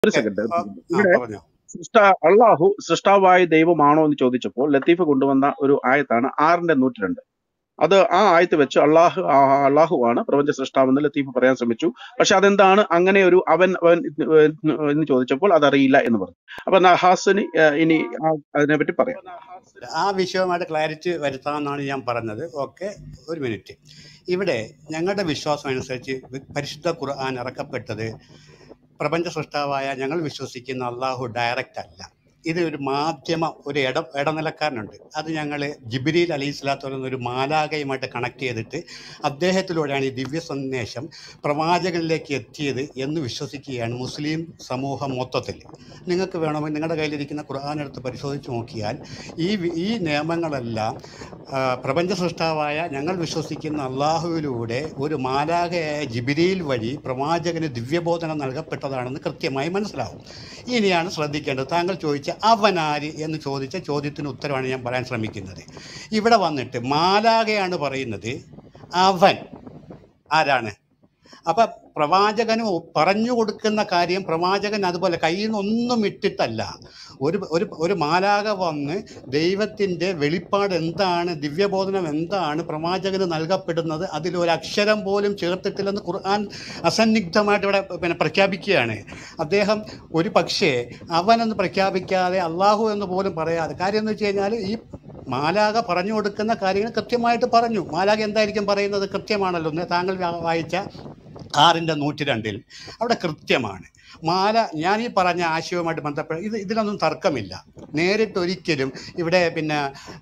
ഒരു okay second ആ ഇവിടെ പറഞ്ഞോ സൃഷ്ട അള്ളാഹു സൃഷ്ടാവായ ദൈവമാണോ എന്ന് ചോദിച്ചപ്പോൾ ലത്തീഫ് കൊണ്ടുവന്ന ഒരു ആയത്താണ് ആറിന്റെ നൂറ്റി രണ്ട് അത് ആ ആയത്ത് വെച്ച് അള്ളാഹു ആ അള്ളാഹു ആണ് പ്രപഞ്ച സൃഷ്ടാവെന്ന് ലത്തീഫ് പറയാൻ ശ്രമിച്ചു പക്ഷെ അതെന്താണ് അങ്ങനെ ഒരു അവൻ അവൻ എന്ന് ചോദിച്ചപ്പോൾ അതറിയില്ല എന്ന് പറഞ്ഞു അപ്പൊ നഹാസിന് ഏഹ്, ഇനി ആ- അതിനെപ്പറ്റി പറയാം ആ വിഷയവുമായിട്ട് ക്ലാരിറ്റി വരുത്താമെന്നാണ് ഞാൻ പറഞ്ഞത് ഓക്കെ ഒരു മിനിറ്റ് ഇവിടെ ഞങ്ങളുടെ വിശ്വാസം അനുസരിച്ച് വി- പരിശുദ്ധ ഖുർആൻ ഇറക്കപ്പെട്ടത് പ്രപഞ്ച സൃഷ്ടാവായ ഞങ്ങൾ വിശ്വസിക്കുന്ന അള്ളാഹു ഡയറക്റ്റ് അല്ല ഇത് ഒരു മാധ്യമ ഒരു ഇട ഇടനിലക്കാരനുണ്ട് അത് ഞങ്ങൾ ജിബിരിൽ അലൈഹി സ്വലാത്തു പറയുന്ന ഒരു മാലാകയുമായിട്ട് കണക്ട് ചെയ്തിട്ട് അദ്ദേഹത്തിലൂടെയാണ് ഈ ദിവ്യ സന്ദേശം പ്രവാചകനിലേക്ക് എത്തിയത് എന്ന് വിശ്വസിക്കുകയാണ് മുസ്ലിം സമൂഹം മൊത്തത്തിൽ നിങ്ങൾക്ക് വേണമെങ്കിൽ നിങ്ങളുടെ കയ്യിലിരിക്കുന്ന ഖുർആൻ എടുത്ത് പരിശോധിച്ച് നോക്കിയാൽ ഈ വി- ഈ നിയമങ്ങളെല്ലാം ആ, പ്രപഞ്ച സൃഷ്ടാവായ ഞങ്ങൾ വിശ്വസിക്കുന്ന അള്ളാഹുവിലൂടെ ഒരു മാലാകയായ ജിബിരിയിൽ വഴി പ്രവാചകന് ദിവ്യബോധനം നൽകപ്പെട്ടതാണെന്ന് കൃത്യമായി മനസ്സിലാവും ഇനിയാണ് ശ്രദ്ധിക്കേണ്ടത് താങ്കൾ ചോദിച്ച അവനാര് എന്ന് ചോദിച്ച ചോദ്യത്തിന് ഉത്തരവാണ് ഞാൻ പറയാൻ ശ്രമിക്കുന്നത് ഇവിടെ വന്നിട്ട് മാലാകയാണ് പറയുന്നത് അവൻ ആരാണ് അപ്പൊ പ്രവാചകന് പറഞ്ഞു കൊടുക്കുന്ന കാര്യം പ്രവാചകൻ അതുപോലെ കയ്യിൽ നിന്നൊന്നും ഇട്ടിട്ടല്ല ഒരു ഒരു ഒരു മാലാക വന്ന് ദൈവത്തിൻ്റെ വെളിപ്പാട് എന്താണ് ദിവ്യബോധനം എന്താണ് പ്രവാചകന് നൽകപ്പെടുന്നത് അതിലൊരു അക്ഷരം പോലും ചേർത്തിട്ടില്ലെന്ന് ഖുർആൻ അസന്നിഗ്ധമായിട്ട് ഇവിടെ പിന്നെ പ്രഖ്യാപിക്കുകയാണ് അദ്ദേഹം ഒരു പക്ഷേ അവനെന്ന് പ്രഖ്യാപിക്കാതെ അള്ളാഹു എന്ന് പോലും പറയാതെ കാര്യം എന്ന് വെച്ച് കഴിഞ്ഞാൽ ഈ മാലാക പറഞ്ഞു കൊടുക്കുന്ന കാര്യങ്ങൾ കൃത്യമായിട്ട് പറഞ്ഞു മാലാക എന്തായിരിക്കും പറയുന്നത് കൃത്യമാണല്ലോ ഇന്ന് താങ്കൾ വാ- വായിച്ച ആറിൻ്റെ നൂറ്റി രണ്ടിൽ അവിടെ കൃത്യമാണ് മാല ഞാൻ ഈ പറഞ്ഞ ആശയവുമായിട്ട് ബന്ധപ്പെട്ട് ഇത് ഇതിലൊന്നും തർക്കമില്ല നേരിട്ടൊരിക്കലും ഇവിടെ പിന്നെ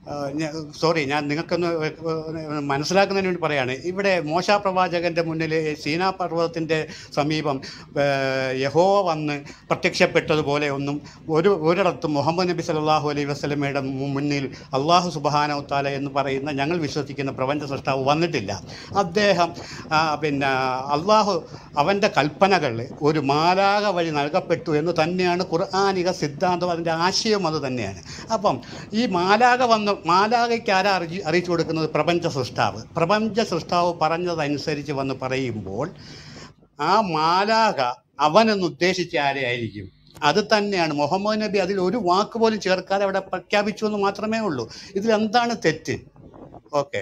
സോറി ഞാൻ നിങ്ങൾക്കൊന്ന് ഏഹ്, മനസ്സിലാക്കുന്നതിന് വേണ്ടി പറയാണ് ഇവിടെ മോശ പ്രവാചകൻ്റെ മുന്നിൽ സീനാ പർവ്വതത്തിൻ്റെ സമീപം ഏഹ്, യഹോവ വന്ന് പ്രത്യക്ഷപ്പെട്ടതുപോലെ ഒന്നും ഒരു ഒരിടത്തും മുഹമ്മദ് നബി സല്ലല്ലാഹു അലൈഹി വസല്ലമയുടെ മു- മുന്നിൽ അള്ളാഹു സുബാന താല എന്ന് പറയുന്ന ഞങ്ങൾ വിശ്വസിക്കുന്ന പ്രപഞ്ച സൃഷ്ടാവ് വന്നിട്ടില്ല അദ്ദേഹം ആ, പിന്നെ അള്ളാഹു അവൻ്റെ കൽപ്പനകൾ ഒരു മാലാക വഴി നൽകപ്പെട്ടു എന്ന് തന്നെയാണ് ഖുർആാനിക സിദ്ധാന്തം അതിൻ്റെ ആശയം അത് തന്നെയാണ് അപ്പം ഈ മാലാക വന്ന് മാലാകയ്ക്ക് ആരാ അറിയി അറിയിച്ചു കൊടുക്കുന്നത് പ്രപഞ്ച സൃഷ്ടാവ് പ്രപഞ്ച സൃഷ്ടാവ് പറഞ്ഞതനുസരിച്ച് വന്ന് പറയുമ്പോൾ ആ മാലാക അവനെന്ന് ഉദ്ദേശിച്ച ആരെയായിരിക്കും അത് തന്നെയാണ് മുഹമ്മദ് നബി അതിൽ ഒരു വാക്ക് പോലും ചേർക്കാതെ അവിടെ പ്രഖ്യാപിച്ചു എന്ന് മാത്രമേ ഉള്ളൂ ഇതിൽ എന്താണ് തെറ്റ് ഓക്കെ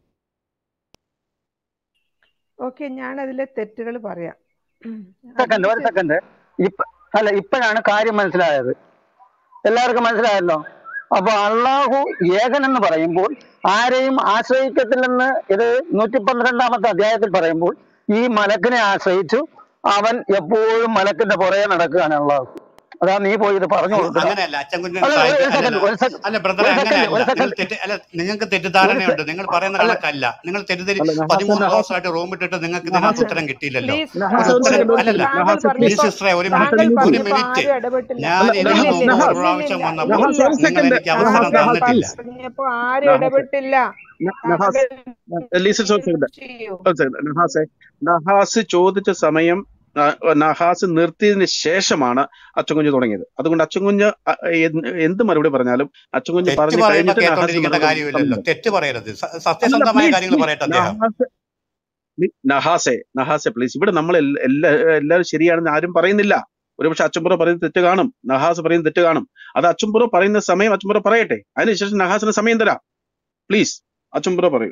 ഓക്കെ ഞാൻ അതിലെ തെറ്റുകൾ പറയാം സെക്കൻഡ് ഒരു അതിന് സെക്കൻഡ് ഇപ്പ അല്ല ഇപ്പോഴാണ് കാര്യം മനസ്സിലായത് എല്ലാവർക്കും മനസ്സിലായല്ലോ അപ്പൊ അള്ളാഹു ഏകൻ എന്ന് പറയുമ്പോൾ ആരെയും ആശ്രയിക്കത്തില്ലെന്ന് ഇത് നൂറ്റി പന്ത്രണ്ടാമത്തെ അധ്യായത്തിൽ പറയുമ്പോൾ ഈ മലക്കിനെ ആശ്രയിച്ചു അവൻ എപ്പോഴും മലക്കിന്റെ പുറകെ നടക്കുകയാണ് അള്ളാഹു അതാ നീ പോയി ഇത് പറഞ്ഞു അങ്ങ- കൊടുക്കുക അങ്ങനെയല്ല അച്ഛൻകുഞ്ഞൻ അല്ല ഒരു സാഹിത്യ സെക്കൻഡ് അല്ലല്ല ഒരു സെക്കൻഡ് അല്ല ബ്രദറെ ഒരു സെക്കൻഡ് അങ്ങനെയല്ല ഒരു നിങ്ങൾ സെക്കൻഡ് തെറ്റ് അല്ല നിങ്ങൾക്ക് ഒരു തെറ്റിദ്ധാരണയുണ്ട് നിങ്ങൾ പറയുന്ന അല്ല കണക്കല്ല നിങ്ങൾ തെറ്റിദ്ധരി അല്ല നഹാസ പതിമൂന്ന് നഹാസ ദിവസമായിട്ട് റൂം ഇട്ടിട്ട് നിങ്ങൾക്ക് ഇതിനകത്ത് നഹാസ ഉത്തരം കിട്ടിയില്ലല്ലോ പ്ലീസ് ഒരു നഹാസ ഒരു ഉത്തരം സെക്കൻഡ് ഒരു അല്ലല്ല താങ്കൾ നഹാസ പ്ലീസ് പ്ലീസ് പറഞ്ഞപ്പോ സിസ്റ്ററെ ഒരു നഹാസ മിനിറ്റ് താങ്കൾ ഒരു പ്ലീസ് പറഞ്ഞപ്പോ മിനിറ്റ് ആരും ഇടപെട്ടില്ല ഞാൻ അല്ല ഇതിനു നഹാസ് മുമ്പ് ഇല്ലില്ലില്ല ഒരു നഹാസ് പ്രാവശ്യം ഇല്ലില്ലില്ല വന്നപ്പോൾ നഹാസ ഒരു ഇല്ലില്ല നിങ്ങൾ സെക്കൻഡ് എനിക്ക് അവസരം നഹാസ താങ്കൾ നഹാസ് തന്നിട്ടില്ല പ്ലീസ് പറഞ്ഞപ്പോ ആരും നഹാസ് ഇടപെട്ടില്ല നഹാസ് താങ്കൾ ലീസൺ ഒരു സെക്കൻഡ് ചെയ്യൂ ഒരു സെക്കൻഡ് നഹാസെ നഹാസ് ചോദിച്ച സമയം ആ, നഹാസ് നിർത്തിയതിന് ശേഷമാണ് അച്ചൻകുഞ്ഞ് തുടങ്ങിയത് അതുകൊണ്ട് അച്ചൻകുഞ്ഞ് അ, എന്ത് എന്ത് മറുപടി പറഞ്ഞാലും അച്ചൻകുഞ്ഞ് തെറ്റ് പറഞ്ഞു പറയുമ്പോൾ കഴിഞ്ഞിട്ട് നഹാസിന് കേട്ടോണ്ടിരിക്കേണ്ട മറുപടി കാര്യമില്ലല്ലോ തന്നില്ല തെറ്റ് പറയരുത് സ- അല്ലല്ല സത്യസന്ധമായ പ്ലീസ് കാര്യങ്ങൾ പ്ലീസ് പറയട്ടെ അദ്ദേഹം നഹാസ് പ്ലീ- നഹാസെ നഹാസെ പ്ലീസ് ഇവിടെ നമ്മൾ എല്ലാ എല്ലാ- എല്ലാവരും ശരിയാണെന്ന് ആരും പറയുന്നില്ല ഒരുപക്ഷെ അച്ചുംപുറ പറയുന്നത് തെറ്റ് കാണും നഹാസ് പറയുന്നത് തെറ്റ് കാണും അത് അച്ചുംപുറ പറയുന്ന സമയം അച്ചുംപുറ പറയട്ടെ അതിനുശേഷം നഹാസിന് സമയം തരാം പ്ലീസ് അച്ചുംപുറ പറയൂ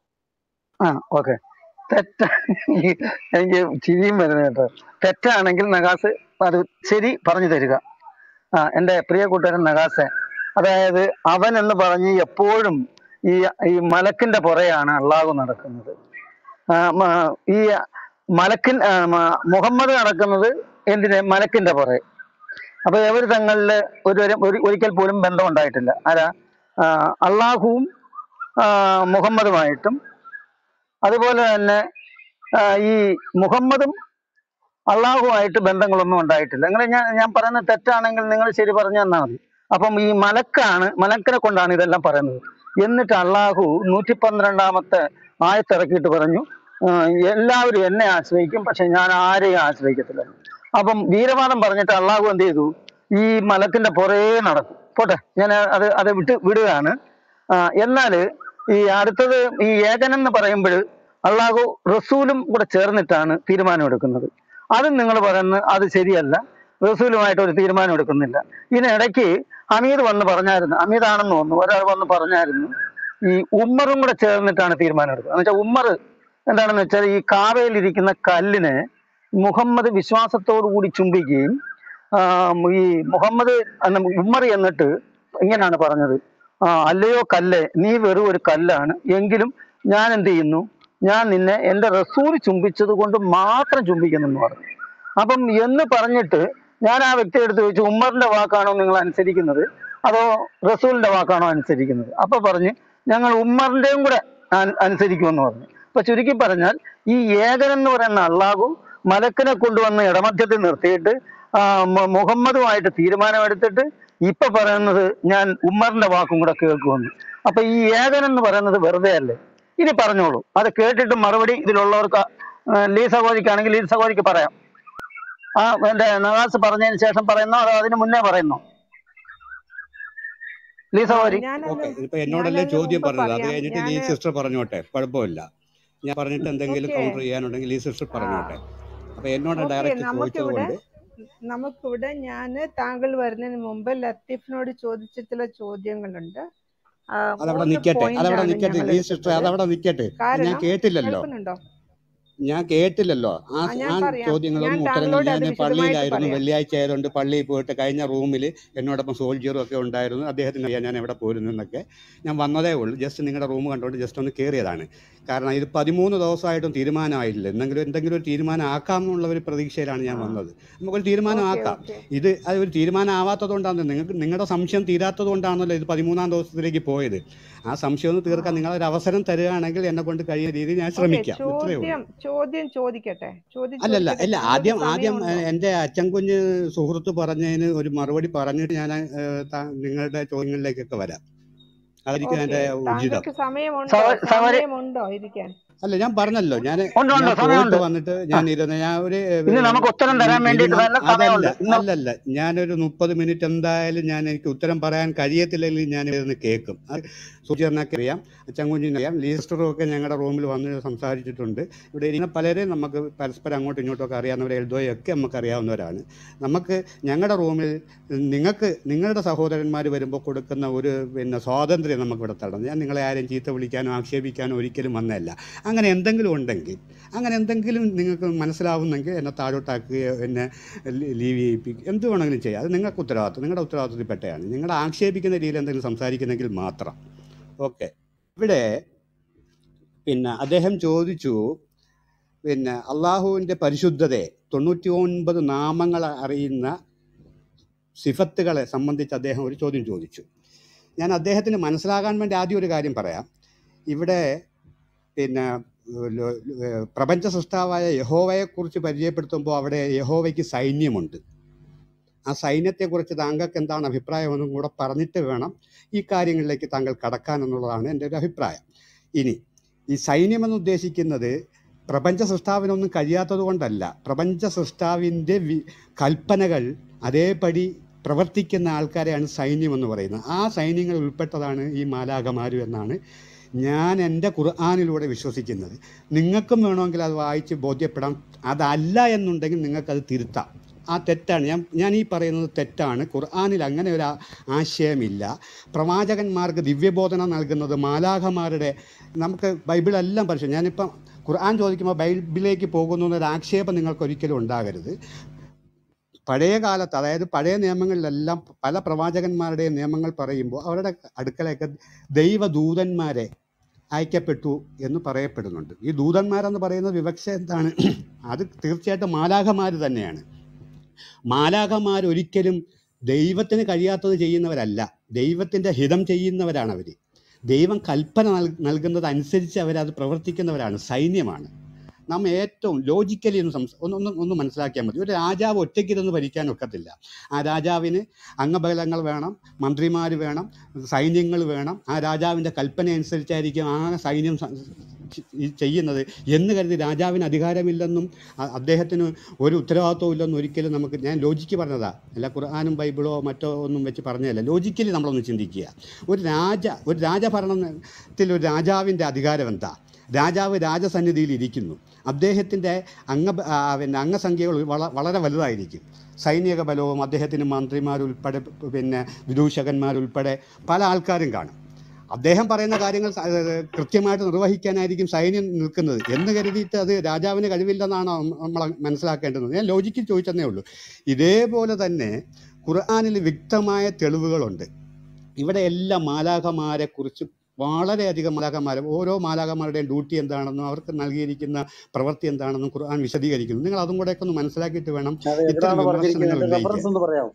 ആ ഓക്കെ തെറ്റ എനിക്ക് ചിരിയും വരുന്നത് കേട്ടോ തെറ്റാണെങ്കിൽ നഗാസ് അത് ശരി പറഞ്ഞു തരിക ആ എൻ്റെ പ്രിയ കൂട്ടുകാരൻ നഗാസെ അതായത് അവൻ എന്ന് പറഞ്ഞ് എപ്പോഴും ഈ ഈ മലക്കിന്റെ പുറയാണ് അള്ളാഹു നടക്കുന്നത് ആ, മ- ഈ മലക്കിൻ ആ, മ- മുഹമ്മദ് നടക്കുന്നത് എന്തിന് മലക്കിന്റെ പുറകെ അപ്പൊ ഇവർ തങ്ങളിൽ ഒരു ഒരു ഒരിക്കൽ പോലും ബന്ധം ഉണ്ടായിട്ടില്ല ആരാ ആ, അള്ളാഹുവും ആ, മുഹമ്മദുമായിട്ടും അതുപോലെ തന്നെ ആ, ഈ മുഹമ്മദും അള്ളാഹുമായിട്ട് ബന്ധങ്ങളൊന്നും ഉണ്ടായിട്ടില്ല അങ്ങനെ ഞാൻ ഞാൻ പറയുന്നത് തെറ്റാണെങ്കിൽ നിങ്ങൾ ശരി പറഞ്ഞു തന്നാൽ മതി അപ്പം ഈ മലക്കാണ് മലക്കിനെ കൊണ്ടാണ് ഇതെല്ലാം പറയുന്നത് എന്നിട്ട് അള്ളാഹു നൂറ്റി പന്ത്രണ്ടാമത്തെ ആയത്തിറക്കിയിട്ട് പറഞ്ഞു ആ, എല്ലാവരും എന്നെ ആശ്രയിക്കും പക്ഷെ ഞാൻ ആരെയും ആശ്രയിക്കത്തില്ല അപ്പം വീരവാദം പറഞ്ഞിട്ട് അള്ളാഹു എന്ത് ചെയ്തു ഈ മലക്കിന്റെ പുറകെ നടക്കും പോട്ടെ ഞാൻ അത് അത് വിട്ട് വിടുകയാണ് ആ, എന്നാല് ഈ അടുത്തത് ഈ ഏകനെന്ന് പറയുമ്പോൾ അള്ളാഹു റസൂലും കൂടെ ചേർന്നിട്ടാണ് തീരുമാനമെടുക്കുന്നത് അതും നിങ്ങൾ പറയുന്നത് അത് ശരിയല്ല റസൂലുമായിട്ട് ഒരു തീരുമാനം എടുക്കുന്നില്ല ഇതിനിടയ്ക്ക് അമീദ് വന്ന് പറഞ്ഞായിരുന്നു അമീദാണെന്ന് തോന്നുന്നു ഒരാൾ വന്ന് പറഞ്ഞായിരുന്നു ഈ ഉമ്മറും കൂടെ ചേർന്നിട്ടാണ് തീരുമാനം എടുത്തത് എന്ന് വെച്ചാൽ ഉമ്മർ എന്താണെന്ന് വെച്ചാൽ ഈ കാവയിൽ ഇരിക്കുന്ന കല്ലിനെ മുഹമ്മദ് വിശ്വാസത്തോടു കൂടി ചുംബിക്കുകയും ആ, ഈ മുഹമ്മദ് എന്ന ഉമ്മർ എന്നിട്ട് ഇങ്ങനെയാണ് പറഞ്ഞത് ആ അല്ലയോ കല്ല് നീ വെറും ഒരു കല്ലാണ് എങ്കിലും ഞാൻ എന്ത് ചെയ്യുന്നു ഞാൻ നിന്നെ എൻ്റെ റസൂൽ ചുംബിച്ചത് കൊണ്ട് മാത്രം ചുംബിക്കുന്നു എന്ന് പറഞ്ഞു അപ്പം എന്ന് പറഞ്ഞിട്ട് ഞാൻ ആ വ്യക്തി എടുത്ത് ചോദിച്ചു ഉമ്മറിന്റെ വാക്കാണോ നിങ്ങൾ അനുസരിക്കുന്നത് അതോ റസൂലിന്റെ വാക്കാണോ അനുസരിക്കുന്നത് അപ്പൊ പറഞ്ഞ് ഞങ്ങൾ ഉമ്മറിന്റെയും കൂടെ അൻ- അനുസരിക്കുമെന്ന് പറഞ്ഞു അപ്പൊ ചുരുക്കി പറഞ്ഞാൽ ഈ ഏകൻ എന്ന് പറയുന്ന അള്ളാഹു മലക്കിനെ കൊണ്ടുവന്ന് ഇടമധ്യത്തിൽ നിർത്തിയിട്ട് ആ, മു- മുഹമ്മദുമായിട്ട് തീരുമാനമെടുത്തിട്ട് ഇപ്പൊ പറയുന്നത് ഞാൻ ഉമ്മറിന്റെ വാക്കും കൂടെ കേൾക്കുമെന്ന് അപ്പൊ ഈ ഏകൻ എന്ന് പറയുന്നത് വെറുതെ അല്ലേ ഇനി പറഞ്ഞോളൂ അത് കേട്ടിട്ട് മറുപടി ഇതിലുള്ളവർക്ക് ആ, ലീ സഹോദരിക്കാണെങ്കിൽ ലീ സഹോദരിക്ക് പറയാം ആ എന്റെ നവാസ് പറഞ്ഞതിന് ശേഷം പറയുന്നോ അതോ അതിന് മുന്നേ പറയുന്നോ ലീ ആ, സഹോദരി ഞാനത് ഓക്കെ ഇപ്പൊ എന്നോടല്ലേ ഞാനതിന് ചോദ്യം മുമ്പ് പറഞ്ഞത് അത് പറയാം കഴിഞ്ഞിട്ട് ലീ ഞാന് സിസ്റ്റർ പറഞ്ഞോട്ടെ കുഴപ്പമില്ല ഞാൻ പറഞ്ഞിട്ട് എന്തെങ്കിലും ഓക്കെ കൗണ്ടർ ചെയ്യാനുണ്ടെങ്കിൽ ലീ സിസ്റ്റർ ആ പറഞ്ഞോട്ടെ അപ്പൊ എന്നോട് ഓക്കെ ഡയറക്റ്റ് ചോദിച്ചത് നമുക്കിവിടെ കൊണ്ട് നമുക്കിവിടെ ഞാൻ താങ്കൾ വരുന്നതിന് മുമ്പ് ലത്തീഫിനോട് ചോദിച്ച ചില ചോദ്യങ്ങളുണ്ട് ആ, അതവിടെ മൂന്ന് നിൽക്കട്ടെ പോയിന്റ് അതവിടെ ആണ് നിൽക്കട്ടെ ഞങ്ങൾ ലീ സിസ്റ്റർ എടുത്തത് അതവിടെ നിൽക്കട്ടെ ഞാൻ കാരണം കേട്ടില്ലല്ലോ കേൾക്കുന്നുണ്ടോ ഞാൻ കേട്ടില്ലല്ലോ ആ ആ ആ ഞാൻ പറയാം ചോദ്യങ്ങളും ഞാൻ ഉത്തരങ്ങളും താങ്കളോട് ഞാൻ അത് വിശദമായിട്ട് പള്ളിയിലായിരുന്നു പറയാം വെള്ളിയാഴ്ച ആയതുകൊണ്ട് പള്ളിയിൽ പോയിട്ട് കഴിഞ്ഞ റൂമിൽ എന്നോടൊപ്പം സോൾജിയറും ഒക്കെ ഉണ്ടായിരുന്നു അദ്ദേഹത്തിന് അറിയാം ഞാൻ എവിടെ പോയിരുന്നു എന്നൊക്കെ ഞാൻ വന്നതേ ഉള്ളൂ ജസ്റ്റ് നിങ്ങളുടെ റൂം കണ്ടുകൊണ്ട് ജസ്റ്റ് ഒന്ന് കയറിയതാണ് കാരണം ഇത് പതിമൂന്ന് ദിവസമായിട്ടും തീരുമാനമായില്ല എന്തെങ്കിലും എന്തെങ്കിലും ഒരു തീരുമാനം ആക്കാം എന്നുള്ള ഒരു പ്രതീക്ഷയിലാണ് ഞാൻ ആ വന്നത് നമുക്കൊരു തീരുമാനം ഓക്കെ ആക്കാം ഓക്കെ ഇത് അത് ഒരു തീരുമാനം ആവാത്തത് കൊണ്ടാണ് നിങ്ങൾക്ക് നിങ്ങളുടെ സംശയം തീരാത്തത് കൊണ്ടാണല്ലോ ഇത് പതിമൂന്നാം ദിവസത്തിലേക്ക് പോയത് ആ സംശയം ഒന്ന് ആ തീർക്കാൻ നിങ്ങളൊരു അവസരം തരികയാണെങ്കിൽ എന്നെ കൊണ്ട് കഴിയുന്ന രീതിയിൽ ഞാൻ ഓക്കെ ശ്രമിക്കാം ഇത്രയേ ഉള്ളൂ ചോദ്യം ചോദ്യം ചോദിക്കട്ടെ ചോദ്യം അല്ലല്ല ചോദിക്കട്ടെ അല്ല താങ്കൾക്ക് ആദ്യം ആദ്യം സമയമുണ്ടോ ഏഹ്, എൻ്റെ അച്ഛൻ കുഞ്ഞ് സുഹൃത്ത് പറഞ്ഞതിന് ഒരു മറുപടി പറഞ്ഞിട്ട് ഞാൻ ഏഹ്, താ- നിങ്ങളുടെ ചോദ്യങ്ങളിലേക്കൊക്കെ വരാം അതായിരിക്കും ഓക്കെ എൻ്റെ ഉചിതം താങ്കൾക്ക് സമയമുണ്ടോ സഹോ- സഹോദരി സമയമുണ്ടോ ഇരിക്കാൻ അല്ല ഞാൻ പറഞ്ഞല്ലോ ഞാൻ ഉണ്ട് ഞാൻ ഉണ്ട് പോയിട്ട് സമയമുണ്ട് വന്നിട്ട് ആ ഞാൻ ഇരുന്ന് ഞാൻ ഒരു ഇന്ന് നമുക്ക് ഉത്തരം തരാൻ വേണ്ടിയിട്ട് മിനിമം തന്നെ അതല്ല സമയമുണ്ട് ഇന്ന് അല്ലല്ല ഞാനൊരു മുപ്പത് മിനിറ്റ് എന്തായാലും ഞാൻ എനിക്ക് ഉത്തരം പറയാൻ കഴിയത്തില്ലെങ്കിൽ ഞാൻ ഇരുന്ന് കേൾക്കും അത് സൂചിച്ചറിനൊക്കെ അറിയാം അച്ചൻകുഞ്ഞിനെ അറിയാം ലീസ്റ്ററും ഒക്കെ ഞങ്ങളുടെ റൂമിൽ വന്ന് സംസാരിച്ചിട്ടുണ്ട് ഇവിടെ ഇരിക്കുന്ന പലരെയും നമുക്ക് പരസ്പരം അങ്ങോട്ടും ഇങ്ങോട്ടും ഒക്കെ അറിയാവുന്നവരെ എൽദോയൊക്കെ നമുക്ക് അറിയാവുന്നവരാണ് നമുക്ക് ഞങ്ങളുടെ റൂമിൽ നിങ്ങൾക്ക് നിങ്ങളുടെ സഹോദരന്മാർ വരുമ്പോൾ കൊടുക്കുന്ന ഒരു പിന്നെ സ്വാതന്ത്ര്യം നമുക്ക് ഇവിടെ തരണം ഞാൻ നിങ്ങളെ ആരെയും ചീത്ത വിളിക്കാനോ ആക്ഷേപിക്കാനോ ഒരിക്കലും വന്നതല്ല അങ്ങനെ എന്തെങ്കിലും ഉണ്ടെങ്കിൽ അങ്ങനെ എന്തെങ്കിലും നിങ്ങൾക്ക് മനസ്സിലാവുന്നെങ്കിൽ എന്നെ താഴോട്ടാക്കുകയോ എന്നെ ലീ- ലീവ് ചെയ്യിപ്പിക്കുക എന്ത് വേണമെങ്കിലും ചെയ്യാം അത് നിങ്ങൾക്ക് ഉത്തരവാദിത്വം നിങ്ങളുടെ ഉത്തരവാദിത്വത്തിൽപ്പെട്ടതാണ് നിങ്ങളുടെ ആക്ഷേപിക്കുന്ന രീതിയിൽ എന്തെങ്കിലും സംസാരിക്കുന്നെങ്കിൽ മാത്രം ഓക്കെ ഇവിടെ പിന്നെ അദ്ദേഹം ചോദിച്ചു പിന്നെ അള്ളാഹുവിൻ്റെ പരിശുദ്ധതയെ തൊണ്ണൂറ്റി ഒൻപത് നാമങ്ങൾ അറിയുന്ന സിഫത്തുകളെ സംബന്ധിച്ച് അദ്ദേഹം ഒരു ചോദ്യം ചോദിച്ചു ഞാൻ അദ്ദേഹത്തിന് മനസ്സിലാകാൻ വേണ്ടി ആദ്യം ഒരു കാര്യം പറയാം ഇവിടെ പിന്നെ ഏഹ്, ലോ- ഏഹ്, പ്രപഞ്ച സൃഷ്ടാവായ യഹോവയെക്കുറിച്ച് പരിചയപ്പെടുത്തുമ്പോൾ അവിടെ യഹോവയ്ക്ക് സൈന്യമുണ്ട് ആ സൈന്യത്തെക്കുറിച്ച് താങ്കൾക്ക് എന്താണ് അഭിപ്രായമെന്നും കൂടെ പറഞ്ഞിട്ട് വേണം ഈ കാര്യങ്ങളിലേക്ക് താങ്കൾ കടക്കാൻ എന്നുള്ളതാണ് എൻ്റെ ഒരു അഭിപ്രായം ഇനി ഈ സൈന്യമെന്ന് ഉദ്ദേശിക്കുന്നത് പ്രപഞ്ച സൃഷ്ടാവിനൊന്നും കഴിയാത്തത് കൊണ്ടല്ല പ്രപഞ്ച സൃഷ്ടാവിൻ്റെ വി കൽപ്പനകൾ അതേപടി പ്രവർത്തിക്കുന്ന ആൾക്കാരെയാണ് സൈന്യം എന്ന് പറയുന്നത് ആ സൈന്യങ്ങൾ ഉൾപ്പെട്ടതാണ് ഈ മാലാകമാരു എന്നാണ് ഞാൻ എൻ്റെ ഖുർആാനിലൂടെ വിശ്വസിക്കുന്നത് നിങ്ങൾക്കും വേണമെങ്കിൽ അത് വായിച്ച് ബോധ്യപ്പെടാം അതല്ല എന്നുണ്ടെങ്കിൽ നിങ്ങൾക്കത് തിരുത്താം ആ തെറ്റാണ് ഞാൻ ഞാൻ ഈ പറയുന്നത് തെറ്റാണ് ഖുർആാനിൽ അങ്ങനെ ഒരു ആ- ആശയമില്ല പ്രവാചകന്മാർക്ക് ദിവ്യബോധന നൽകുന്നത് മാലാഖമാരുടെ നമുക്ക് ബൈബിളെല്ലാം പരിശോധിക്കും ഞാനിപ്പം ഖുർആൻ ചോദിക്കുമ്പോൾ ബൈബിളിലേക്ക് പോകുന്നു എന്നൊരു ആക്ഷേപം നിങ്ങൾക്ക് ഒരിക്കലും ഉണ്ടാകരുത് പഴയ കാലത്ത് അതായത് പഴയ നിയമങ്ങളിലെല്ലാം പല പ്രവാചകന്മാരുടെയും നിയമങ്ങൾ പറയുമ്പോൾ അവരുടെ അടുക്കലേക്ക് ദൈവദൂതന്മാരെ അയക്കപ്പെട്ടു എന്ന് പറയപ്പെടുന്നുണ്ട് ഈ ദൂതന്മാരെന്ന് പറയുന്ന വിവക്ഷ എന്താണ് അത് തീർച്ചയായിട്ടും മാലാഖമാർ തന്നെയാണ് മാലാഖമാർ ഒരിക്കലും ദൈവത്തിന് കഴിയാത്തത് ചെയ്യുന്നവരല്ല ദൈവത്തിൻ്റെ ഹിതം ചെയ്യുന്നവരാണ് അവർ ദൈവം കൽപ്പന നൽ നൽകുന്നത് അനുസരിച്ച് അവരത് പ്രവർത്തിക്കുന്നവരാണ് സൈന്യമാണ് നാം ഏറ്റവും ലോജിക്കലി ഒന്ന് സംസ ഒന്ന് ഒന്ന് ഒന്ന് മനസ്സിലാക്കിയാൽ മതി ഒരു രാജാവ് ഒറ്റയ്ക്കിരുന്ന് ഭരിക്കാൻ ഒക്കത്തില്ല ആ രാജാവിന് അംഗബലങ്ങൾ വേണം മന്ത്രിമാർ വേണം സൈന്യങ്ങൾ വേണം ആ രാജാവിൻ്റെ കൽപ്പന അനുസരിച്ചായിരിക്കും ആ സൈന്യം സ- ഈ ചെയ്യുന്നത് എന്ന് കരുതി രാജാവിന് അധികാരമില്ലെന്നും അ- അദ്ദേഹത്തിന് ഒരു ഉത്തരവാദിത്വം ഇല്ലെന്നും ഒരിക്കലും നമുക്ക് ഞാൻ ലോജിക്ക് പറഞ്ഞതാ അല്ല ഖുർആാനും ബൈബിളോ മറ്റോ ഒന്നും വെച്ച് പറഞ്ഞതല്ല ലോജിക്കലി നമ്മളൊന്ന് ചിന്തിക്കുക ഒരു രാജ ഒരു രാജഭരണത്തിൽ ഒരു രാജാവിൻ്റെ അധികാരം എന്താ രാജാവ് രാജസന്നിധിയിൽ ഇരിക്കുന്നു അദ്ദേഹത്തിൻ്റെ അംഗ ആ, പിന്നെ അംഗസംഖ്യകൾ വള വളരെ വലുതായിരിക്കും സൈനിക ബലവും അദ്ദേഹത്തിന് മന്ത്രിമാരുൾപ്പെടെ പിന്നെ വിദൂഷകന്മാരുൾപ്പെടെ പല ആൾക്കാരും കാണും അദ്ദേഹം പറയുന്ന കാര്യങ്ങൾ സ- ഏഹ് കൃത്യമായിട്ട് നിർവഹിക്കാനായിരിക്കും സൈന്യം നിൽക്കുന്നത് എന്ന് കരുതിയിട്ട് അത് രാജാവിന് കഴിവില്ലെന്നാണ് നമ്മൾ മനസ്സിലാക്കേണ്ടത് ഞാൻ ലോജിക്കിൽ ചോദിച്ചതേ ഉള്ളൂ ഇതേപോലെ തന്നെ ഖുർആാനിൽ വ്യക്തമായ തെളിവുകളുണ്ട് ഇവിടെ എല്ലാ മാലാഖമാരെ കുറിച്ച് വളരെയധികം മാലാഖമാരെ ഓരോ മാലാഖമാരുടെയും ഡ്യൂട്ടി എന്താണെന്നും അവർക്ക് നൽകിയിരിക്കുന്ന പ്രവൃത്തി എന്താണെന്നും ഖുർആൻ വിശദീകരിക്കുന്നു നിങ്ങൾ അതും കൂടെയൊക്കെ ഒന്ന് മനസ്സിലാക്കിയിട്ട് വേണം അത് ഇത്തരം എന്താണ് പറഞ്ഞിരിക്കുന്നത് വിമർശനങ്ങൾ അതിന്റെ ഉന്നയിക്കാൻ റെഫറൻസ് ഒന്ന് പറയാമോ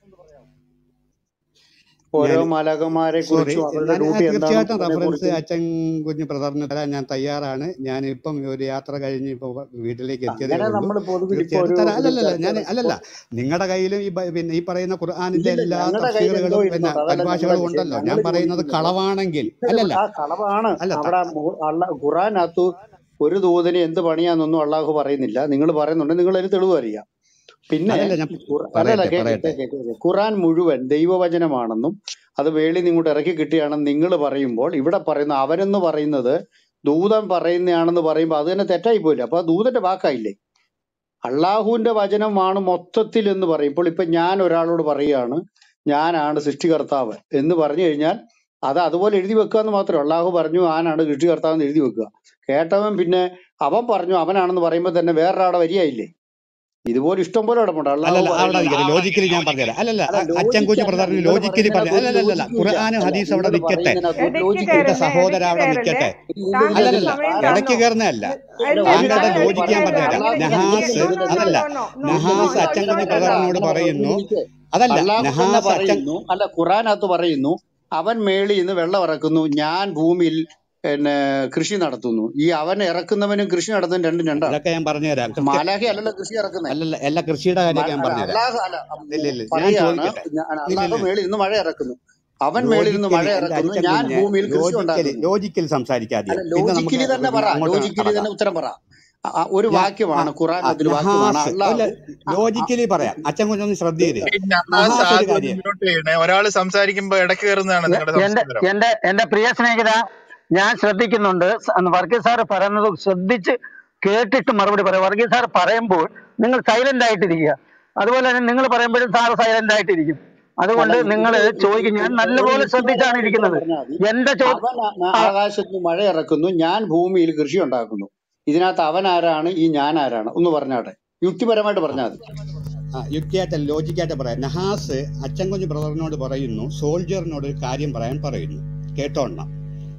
ഓരോ ഞാൻ മാലാകന്മാരെ സോറി കുറിച്ചും അവരുടെ ഞാൻ ഡ്യൂട്ടി എന്താണെന്ന് തീർച്ചയായിട്ടും അതിനെ റെഫറൻസ് കുറിച്ചും അച്ഛൻ കുഞ്ഞ് ബ്രദറിന് തരാൻ ഞാൻ തയ്യാറാണ് ഞാൻ ഇപ്പം ഒരു യാത്ര കഴിഞ്ഞ് ഇപ്പോൾ വീട്ടിലേക്ക് എത്തിയതേ അങ്ങനെ ഉള്ളൂ നമ്മൾ പൊതുവിൽ ഇപ്പൊ തീർച്ചയായിട്ടും ഒരു തരാം ഒരു അല്ലല്ല ഞാൻ ചർച്ച അല്ലല്ല നിങ്ങളുടെ കയ്യിലും ഈ ബ- പിന്നെ ഈ പറയുന്ന ഖുർആാനിന്റെ ഇല്ലില്ല എല്ലാ ഞങ്ങളുടെ കയ്യിൽ എന്തോ തഫ്സീറുകളും പിന്നെ ഇരുന്നോട്ടെ അതല്ല ഞങ്ങളുടെ പരിഭാഷകളും വിഷയം ഉണ്ടല്ലോ ഞാൻ ഞങ്ങൾ പറയുന്നത് ചോദിക്കുന്നത് കളവാണെങ്കിൽ ഇല്ല, അല്ലല്ല ആ കളവാണ് അല്ല ത- അവിടെ മു- അള്ള ഖുറാനകത്ത് ഒരു ദൂതന് എന്ത് പണിയാന്നൊന്നും അള്ളാഹു പറയുന്നില്ല നിങ്ങൾ പറയുന്നുണ്ട് നിങ്ങൾ അതിന് തെളിവ് അറിയാം പിന്നെ അതല്ല ഞാൻ ഖുറ- അല്ലല്ല പറയട്ടെ കേക്ക് പറയട്ടെ കേക്ക് കേക്ക് ഖുറാൻ മുഴുവൻ ദൈവവചനമാണെന്നും അത് വേളി നിങ്ങോട്ട് ഇറക്കി കിട്ടിയാണെന്ന് നിങ്ങൾ പറയുമ്പോൾ ഇവിടെ പറയുന്ന അവരെന്ന് പറയുന്നത് ദൂതൻ പറയുന്നതാണെന്ന് പറയുമ്പോൾ അത് തന്നെ തെറ്റായി പോയില്ല അപ്പൊ അത് ദൂതന്റെ വാക്കായില്ലേ അള്ളാഹുവിന്റെ വചനമാണ് മൊത്തത്തിൽ എന്ന് പറയും ഇപ്പോൾ ഇപ്പൊ ഞാൻ ഒരാളോട് പറയുകയാണ് ഞാനാണ് സൃഷ്ടികർത്താവ് എന്ന് പറഞ്ഞു കഴിഞ്ഞാൽ അത് അതുപോലെ എഴുതി വെക്കുക എന്ന് മാത്രമേ അള്ളാഹു പറഞ്ഞു ആനാണ് സൃഷ്ടികർത്താവ് എന്ന് എഴുതി വെക്കുക കേട്ടവൻ പിന്നെ അവൻ പറഞ്ഞു അവനാണെന്ന് പറയുമ്പോൾ തന്നെ വേറൊരാടെ വരികയില്ലേ ഇതുപോലെ ഇഷ്ടം പോലെ ഇടമുണ്ട് അള്ളാഹു അല്ലല്ല അവിടെ പറയുന്നത് നിൽക്കട്ടെ ലോജിക്കലി ഞാൻ പറഞ്ഞുതരാം അല്ലല്ല അല്ല അ- അച്ഛൻ കുഞ്ഞ് ലോജിക്കല്ല ബ്രദറിന് നിങ്ങൾ ലോജിക്കലി പറഞ്ഞു പറയുന്നതിനകത്ത് ഒരു അല്ലല്ല ലോജിക്കും ഇല്ല ഖുർആാനും അല്ല ഹദീസ് അവിടെ നിങ്ങൾ നിൽക്കട്ടെ പറയുന്നതിനകത്ത് ഒരു ഇടയ്ക്ക് ലോജിക്കും എന്റെ ഇല്ല കയറല്ലേ സഹോദര ഇടയ്ക്ക് അവിടെ കയറല്ലേ നിൽക്കട്ടെ ഇല്ല, ഇല്ല, താങ്കൾക്ക് ഇല്ല, അല്ലല്ല ഇല്ല. സമയം ആരാ- ഇടയ്ക്ക് തന്നു കയറുന്നതല്ല അല്ല താങ്കളുടെ താങ്കൾ ലോജിക്ക് ലോജിക്ക് ഞാൻ ഇടയ്ക്ക് പറഞ്ഞുതരാം കയറല്ലേ അള്ളാഹു എനിക്ക് നഹാസ് നോ നോ നോ അതല്ല no no no Nahas no അച്ഛൻ നോ കുഞ്ഞ് നോ നോ ബ്രദറിനോട് അങ്ങനെ പറയും പറയുന്നു എനിക്ക് അതല്ല അള്ളാഹു തന്നെ നഹാസ് അച്ഛൻ പറയുന്നു അല്ല ഖുറാനകത്ത് പറയുന്നു അവൻ മേളിൽ നിന്ന് വെള്ളം ഇറക്കുന്നു ഞാൻ ഭൂമിയിൽ പിന്നെ കൃഷി നടത്തുന്നു ഈ അവൻ ഇറക്കുന്നവനും കൃഷി നടത്തുന്നതും രണ്ടും രണ്ടാണ് അതൊക്കെ ഞാൻ പറഞ്ഞുതരാം കൃത്യം മാലാഖ അല്ലല്ലോ കൃഷി ഇറക്കുന്നത് അല്ലല്ല എല്ലാ കൃഷിയുടെ കാര്യമൊക്കെ ഞാൻ പറഞ്ഞുതരാം അള്ളാഹു അല്ല ഇല്ല ഇല്ല ഞാൻ പറയാണ് ചോദിക്കട്ടെ ഞാൻ- ഇല്ല അള്ളാഹു ഇല്ല മേളിൽ നിന്ന് മഴ ഇറക്കുന്നു അവൻ മേളിൽ നിന്ന് മഴ ലോജിക്കലി എന്റെ ഇറക്കുന്നു അച്ഛൻ ഞാൻ കുഞ്ഞ് ഭൂമിയിൽ കൃഷി ലോജിക്കലി ഉണ്ടാക്കുന്നു ലോജിക്കൽ സംസാരിക്കാതെ അല്ല പിന്നെ നമുക്ക് ലോജിക്കലി തന്നെ പറ പിന്നെ അങ്ങോട്ട് ലോജിക്കലി കടക്കാം തന്നെ ഉത്തരം പറ ആ, ആ, ഒരു ഞാൻ വാക്യമാണ് ഖുറാൻ ആ, അതിൽ വാക്യമാണ് നഹാസ് അള്ളാഹു അല്ല ആ, ആ, ലോജിക്കലി പറയാം അച്ഛൻ കുഞ്ഞൊന്ന് ശ്രദ്ധയില് നഹാസ് നഹാസ് ഒരു ആദ്യം ഒന്ന് കാര്യം മ്യൂട്ട് ചെയ്യണേ ഒരാൾ സംസാരിക്കുമ്പോ ഇടയ്ക്ക് കയറുന്നതാണ് എ- നിങ്ങളുടെ എന്റെ സംസ്കാരം എന്റെ എന്റെ പ്രിയ സ്നേഹിത ഞാൻ ശ്രദ്ധിക്കുന്നുണ്ട് സ- വർഗീസ് സാർ പറയുന്നത് ശ്രദ്ധിച്ച് കേട്ടിട്ട് മറുപടി പറയാം വർഗീസ് സാർ പറയുമ്പോൾ നിങ്ങൾ സൈലന്റ് ആയിട്ടിരിക്കുക അതുപോലെ തന്നെ നിങ്ങൾ പറയുമ്പോഴും സാർ സൈലന്റ് ആയിട്ടിരിക്കും അല്ല അതുകൊണ്ട് നിങ്ങൾ നിങ്ങൾ ചോദിക്കും ഞാൻ നല്ലപോലെ ശ്രദ്ധിച്ചാണ് ഉത്തരം ഇരിക്കുന്നത് പറഞ്ഞാൽ മതി എന്റെ ചോ അവൻ ആ- ആ- ആ, ആകാശത്ത് നിന്ന് മഴ ഇറക്കുന്നു ഞാൻ ഭൂമിയിൽ കൃഷി ഉണ്ടാക്കുന്നു ഇതിനകത്ത് അവൻ ആരാണ് ഈ ഞാൻ ആരാണ് ഒന്ന് പറഞ്ഞാട്ടെ യുക്തിപരമായിട്ട് പറഞ്ഞാൽ മതി ആ, യുക്തിയായിട്ട് ലോജിക്കായിട്ട് പറയാം നഹാസ് അച്ഛൻ കുഞ്ഞ് ബ്രദറിനോട് പറയുന്നു സോൾജറിനോട് ഒരു കാര്യം പറയാൻ പറയുന്നു കേട്ടോണം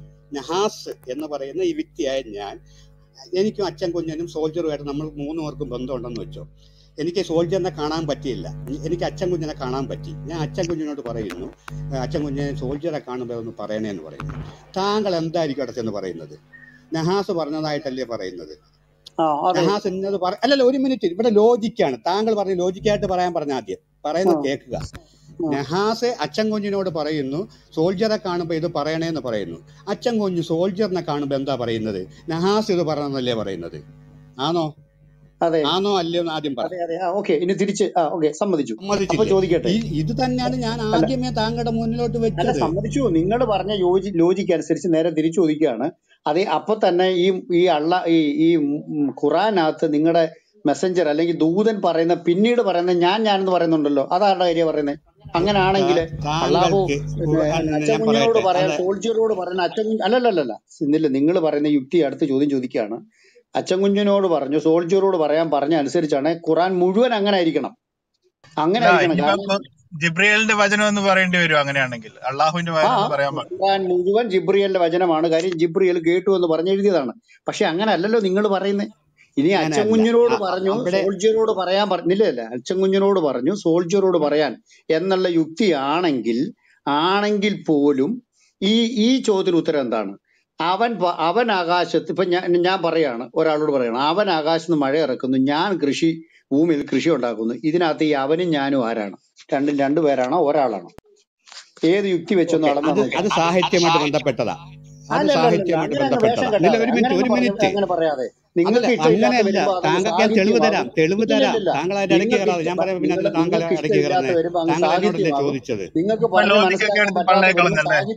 നഹാസ് എന്ന് പറയുന്ന ഈ വ്യക്തിയായ ഞാൻ എനിക്കും അച്ഛൻ കുഞ്ഞനും സോൾജറുമായിട്ട് നമ്മൾ മൂന്ന് പേർക്കും ബന്ധമുണ്ടെന്ന് വെച്ചോ എനിക്ക് സോൾജറിനെ കാണാൻ പറ്റിയില്ല എനിക്ക് അച്ഛൻ കുഞ്ഞിനെ കാണാൻ പറ്റി ഞാൻ അച്ഛൻ കുഞ്ഞിനോട് പറയുന്നു "ഏ, അച്ഛൻ കുഞ്ഞിനെ സോൾജറെ കാണുമ്പോൾ ഒന്ന് പറയണേ എന്ന് പറയുന്നു താങ്കൾ എന്തായിരിക്കും അവിടെ ചെന്ന് പറയുന്നത് നഹാസ് പറഞ്ഞതായിട്ടല്ലേ പറയുന്നത് ആ അതെ നഹാസ് ഇന്നത് പറ അല്ലല്ല ഒരു മിനിറ്റ് ഇവിടെ ലോജിക്കാണ് താങ്കൾ പറഞ്ഞ ലോജിക്കായിട്ട് പറയാൻ പറഞ്ഞ ആദ്യം ആ, പറയുന്നത് കേൾക്കുക ആ. നഹാസ് അച്ഛൻ കുഞ്ഞിനോട് പറയുന്നു സോൾജറെ കാണുമ്പോൾ ഇത് പറയണേന്ന് പറയുന്നു അച്ഛൻ കുഞ്ഞ് സോൾജറിനെ കാണുമ്പോൾ എന്താ പറയുന്നത് നഹാസ് ഇത് പറയണമെന്നല്ലേ പറയുന്നത് ആണോ അതെ ആണോ അല്ലയോ എന്ന് ആദ്യം പറ അതെ അതെ ആ ഓക്കെ ഇനി തിരിച്ച് ആ ഓക്കെ സമ്മതിച്ചു അപ്പൊ സമ്മതിച്ചില്ലേ ചോദിക്കട്ടെ ഈ ഇത് തന്നെയാണ് ഞാൻ അല്ല ആദ്യമേ താങ്കളുടെ മുന്നിലോട്ട് അല്ല വെച്ചത് സമ്മതിച്ചു നിങ്ങൾ പറഞ്ഞ യോജി ലോജിക്ക് അനുസരിച്ച് നേരെ തിരിച്ചു ചോദിക്കുകയാണ് അതെ അപ്പൊ തന്നെ ഈ ഈ അള്ള ഈ ഈ ഉം ഖുറാനകത്ത് നിങ്ങളുടെ മെസ്സഞ്ചർ അല്ലെങ്കിൽ ദൂതൻ പറയുന്ന പിന്നീട് പറയുന്ന ഞാൻ ഞാനെന്ന് പറയുന്നുണ്ടല്ലോ അതാരുടെ കാര്യം പറയുന്നത് അങ്ങനാണെങ്കിൽ അള്ളാഹു താങ്കൾക്ക് പിന്നെ ഖുർആൻ അച്ഛൻ ഞാൻ കുഞ്ഞിനോട് പറയട്ടെ പറയാൻ അല്ല സോൾജിയറോട് പറയുന്ന അച്ഛൻ കുഞ്ഞ് അല്ലല്ലല്ല ഇന്നില്ല നിങ്ങൾ പറയുന്ന യുക്തി അടുത്ത ചോദ്യം ചോദിക്കുകയാണ് അച്ഛൻ കുഞ്ഞിനോട് പറഞ്ഞു സോൾജിയറോട് പറയാൻ പറഞ്ഞ അനുസരിച്ചാണ് ഖുറാൻ മുഴുവൻ അങ്ങനെ ആയിരിക്കണം അങ്ങനെ അല്ല ആയിരിക്കണം ഇനിയിപ്പോ കാരണം ജിബ്രിയലിന്റെ വചനം എന്ന് പറയേണ്ടി വരും അങ്ങനെയാണെങ്കിൽ അള്ളാഹുവിന്റെ ആ വചനം എന്ന് പറയാൻ പാടില്ല ഖുർആൻ മുഴുവൻ ജിബ്രിയലിന്റെ വചനമാണ് കാര്യം ജിബ്രിയൽ കേട്ടു എന്ന് പറഞ്ഞെഴുതിയതാണ് പക്ഷെ അങ്ങനെ അല്ലല്ലോ നിങ്ങൾ പറയുന്നത് ഇനി അച്ഛൻ അങ്ങനെയല്ല കുഞ്ഞിനോട് അ- അ- പറഞ്ഞു അവിടെ സോൾജിയറോട് പറയാൻ പറഞ്ഞില്ലല്ല അച്ഛൻ കുഞ്ഞിനോട് പറഞ്ഞു സോൾജിയറോട് പറയാൻ എന്നുള്ള യുക്തിയാണെങ്കിൽ ആണെങ്കിൽ പോലും ഈ ഈ ചോദ്യത്തിന് ഉത്തരം എന്താണ് അവൻ പ- അവൻ ആകാശത്ത് ഇപ്പൊ ഞാൻ ഞാൻ പറയാണ് ഒരാളോട് പറയണം അവൻ ആകാശത്ത് നിന്ന് മഴ ഇറക്കുന്നു ഞാൻ കൃഷി ഭൂമിയിൽ കൃഷി ഉണ്ടാക്കുന്നു ഇതിനകത്ത് ഈ അവനും ഞാനും ആരാണ് രണ്ടും രണ്ടു പേരാണോ ഒരാളാണോ ഏത് യുക്തി വെച്ചൊന്ന് ഓക്കെ അത് അളന്നു അത് നോക്കാം സാഹിത്യമായിട്ട് ബന്ധപ്പെട്ടതാ അത് അല്ലല്ലല്ല സാഹിത്യമായിട്ട് അങ്ങനെ അങ്ങ് വേഷം ബന്ധപ്പെട്ടതാ ഇല്ല കെട്ടാതെ ഒരു അങ്ങനെ മിനിറ്റ് അങ്ങ് ഒരു പറഞ്ഞ മിനിറ്റ് അങ്ങനെ പറയാതെ നിങ്ങൾക്ക് അതല്ല ഇഷ്ടമില്ലാത്ത അങ്ങനെയല്ല വരുമ്പോ അതങ്ങ് താങ്കൾക്ക് ഞാൻ തെളിവ് തരാം സാഹിത്യമാകും തെളിവ് തരാം ഇല്ലില്ലില്ല താങ്കൾ അതിന്റെ ഇടയ്ക്ക് നിങ്ങൾക്ക് കയറാതെ ഇഷ്ട ഞാൻ പറയാം പിന്നെ നിങ്ങൾ അതിന് താങ്കൾ നിങ്ങൾക്ക് ഇടയ്ക്ക് ഇഷ്ടമില്ലാത്ത കയറുന്നത് വരുമ്പോ അങ്ങ് താങ്കൾ എന്നോടല്ലേ സാഹിത്യമാകും ചോദിച്ചത് നിങ്ങൾക്ക് ഇപ്പൊ പറഞ്ഞ് ലോജിക്കൊക്കെ മനസ്സിലാക്കാൻ എടുത്ത് പറ്റാതെ വരുമ്പോ പള്ളേക്കളഞ്ഞല്ലേ സാഹിത്യം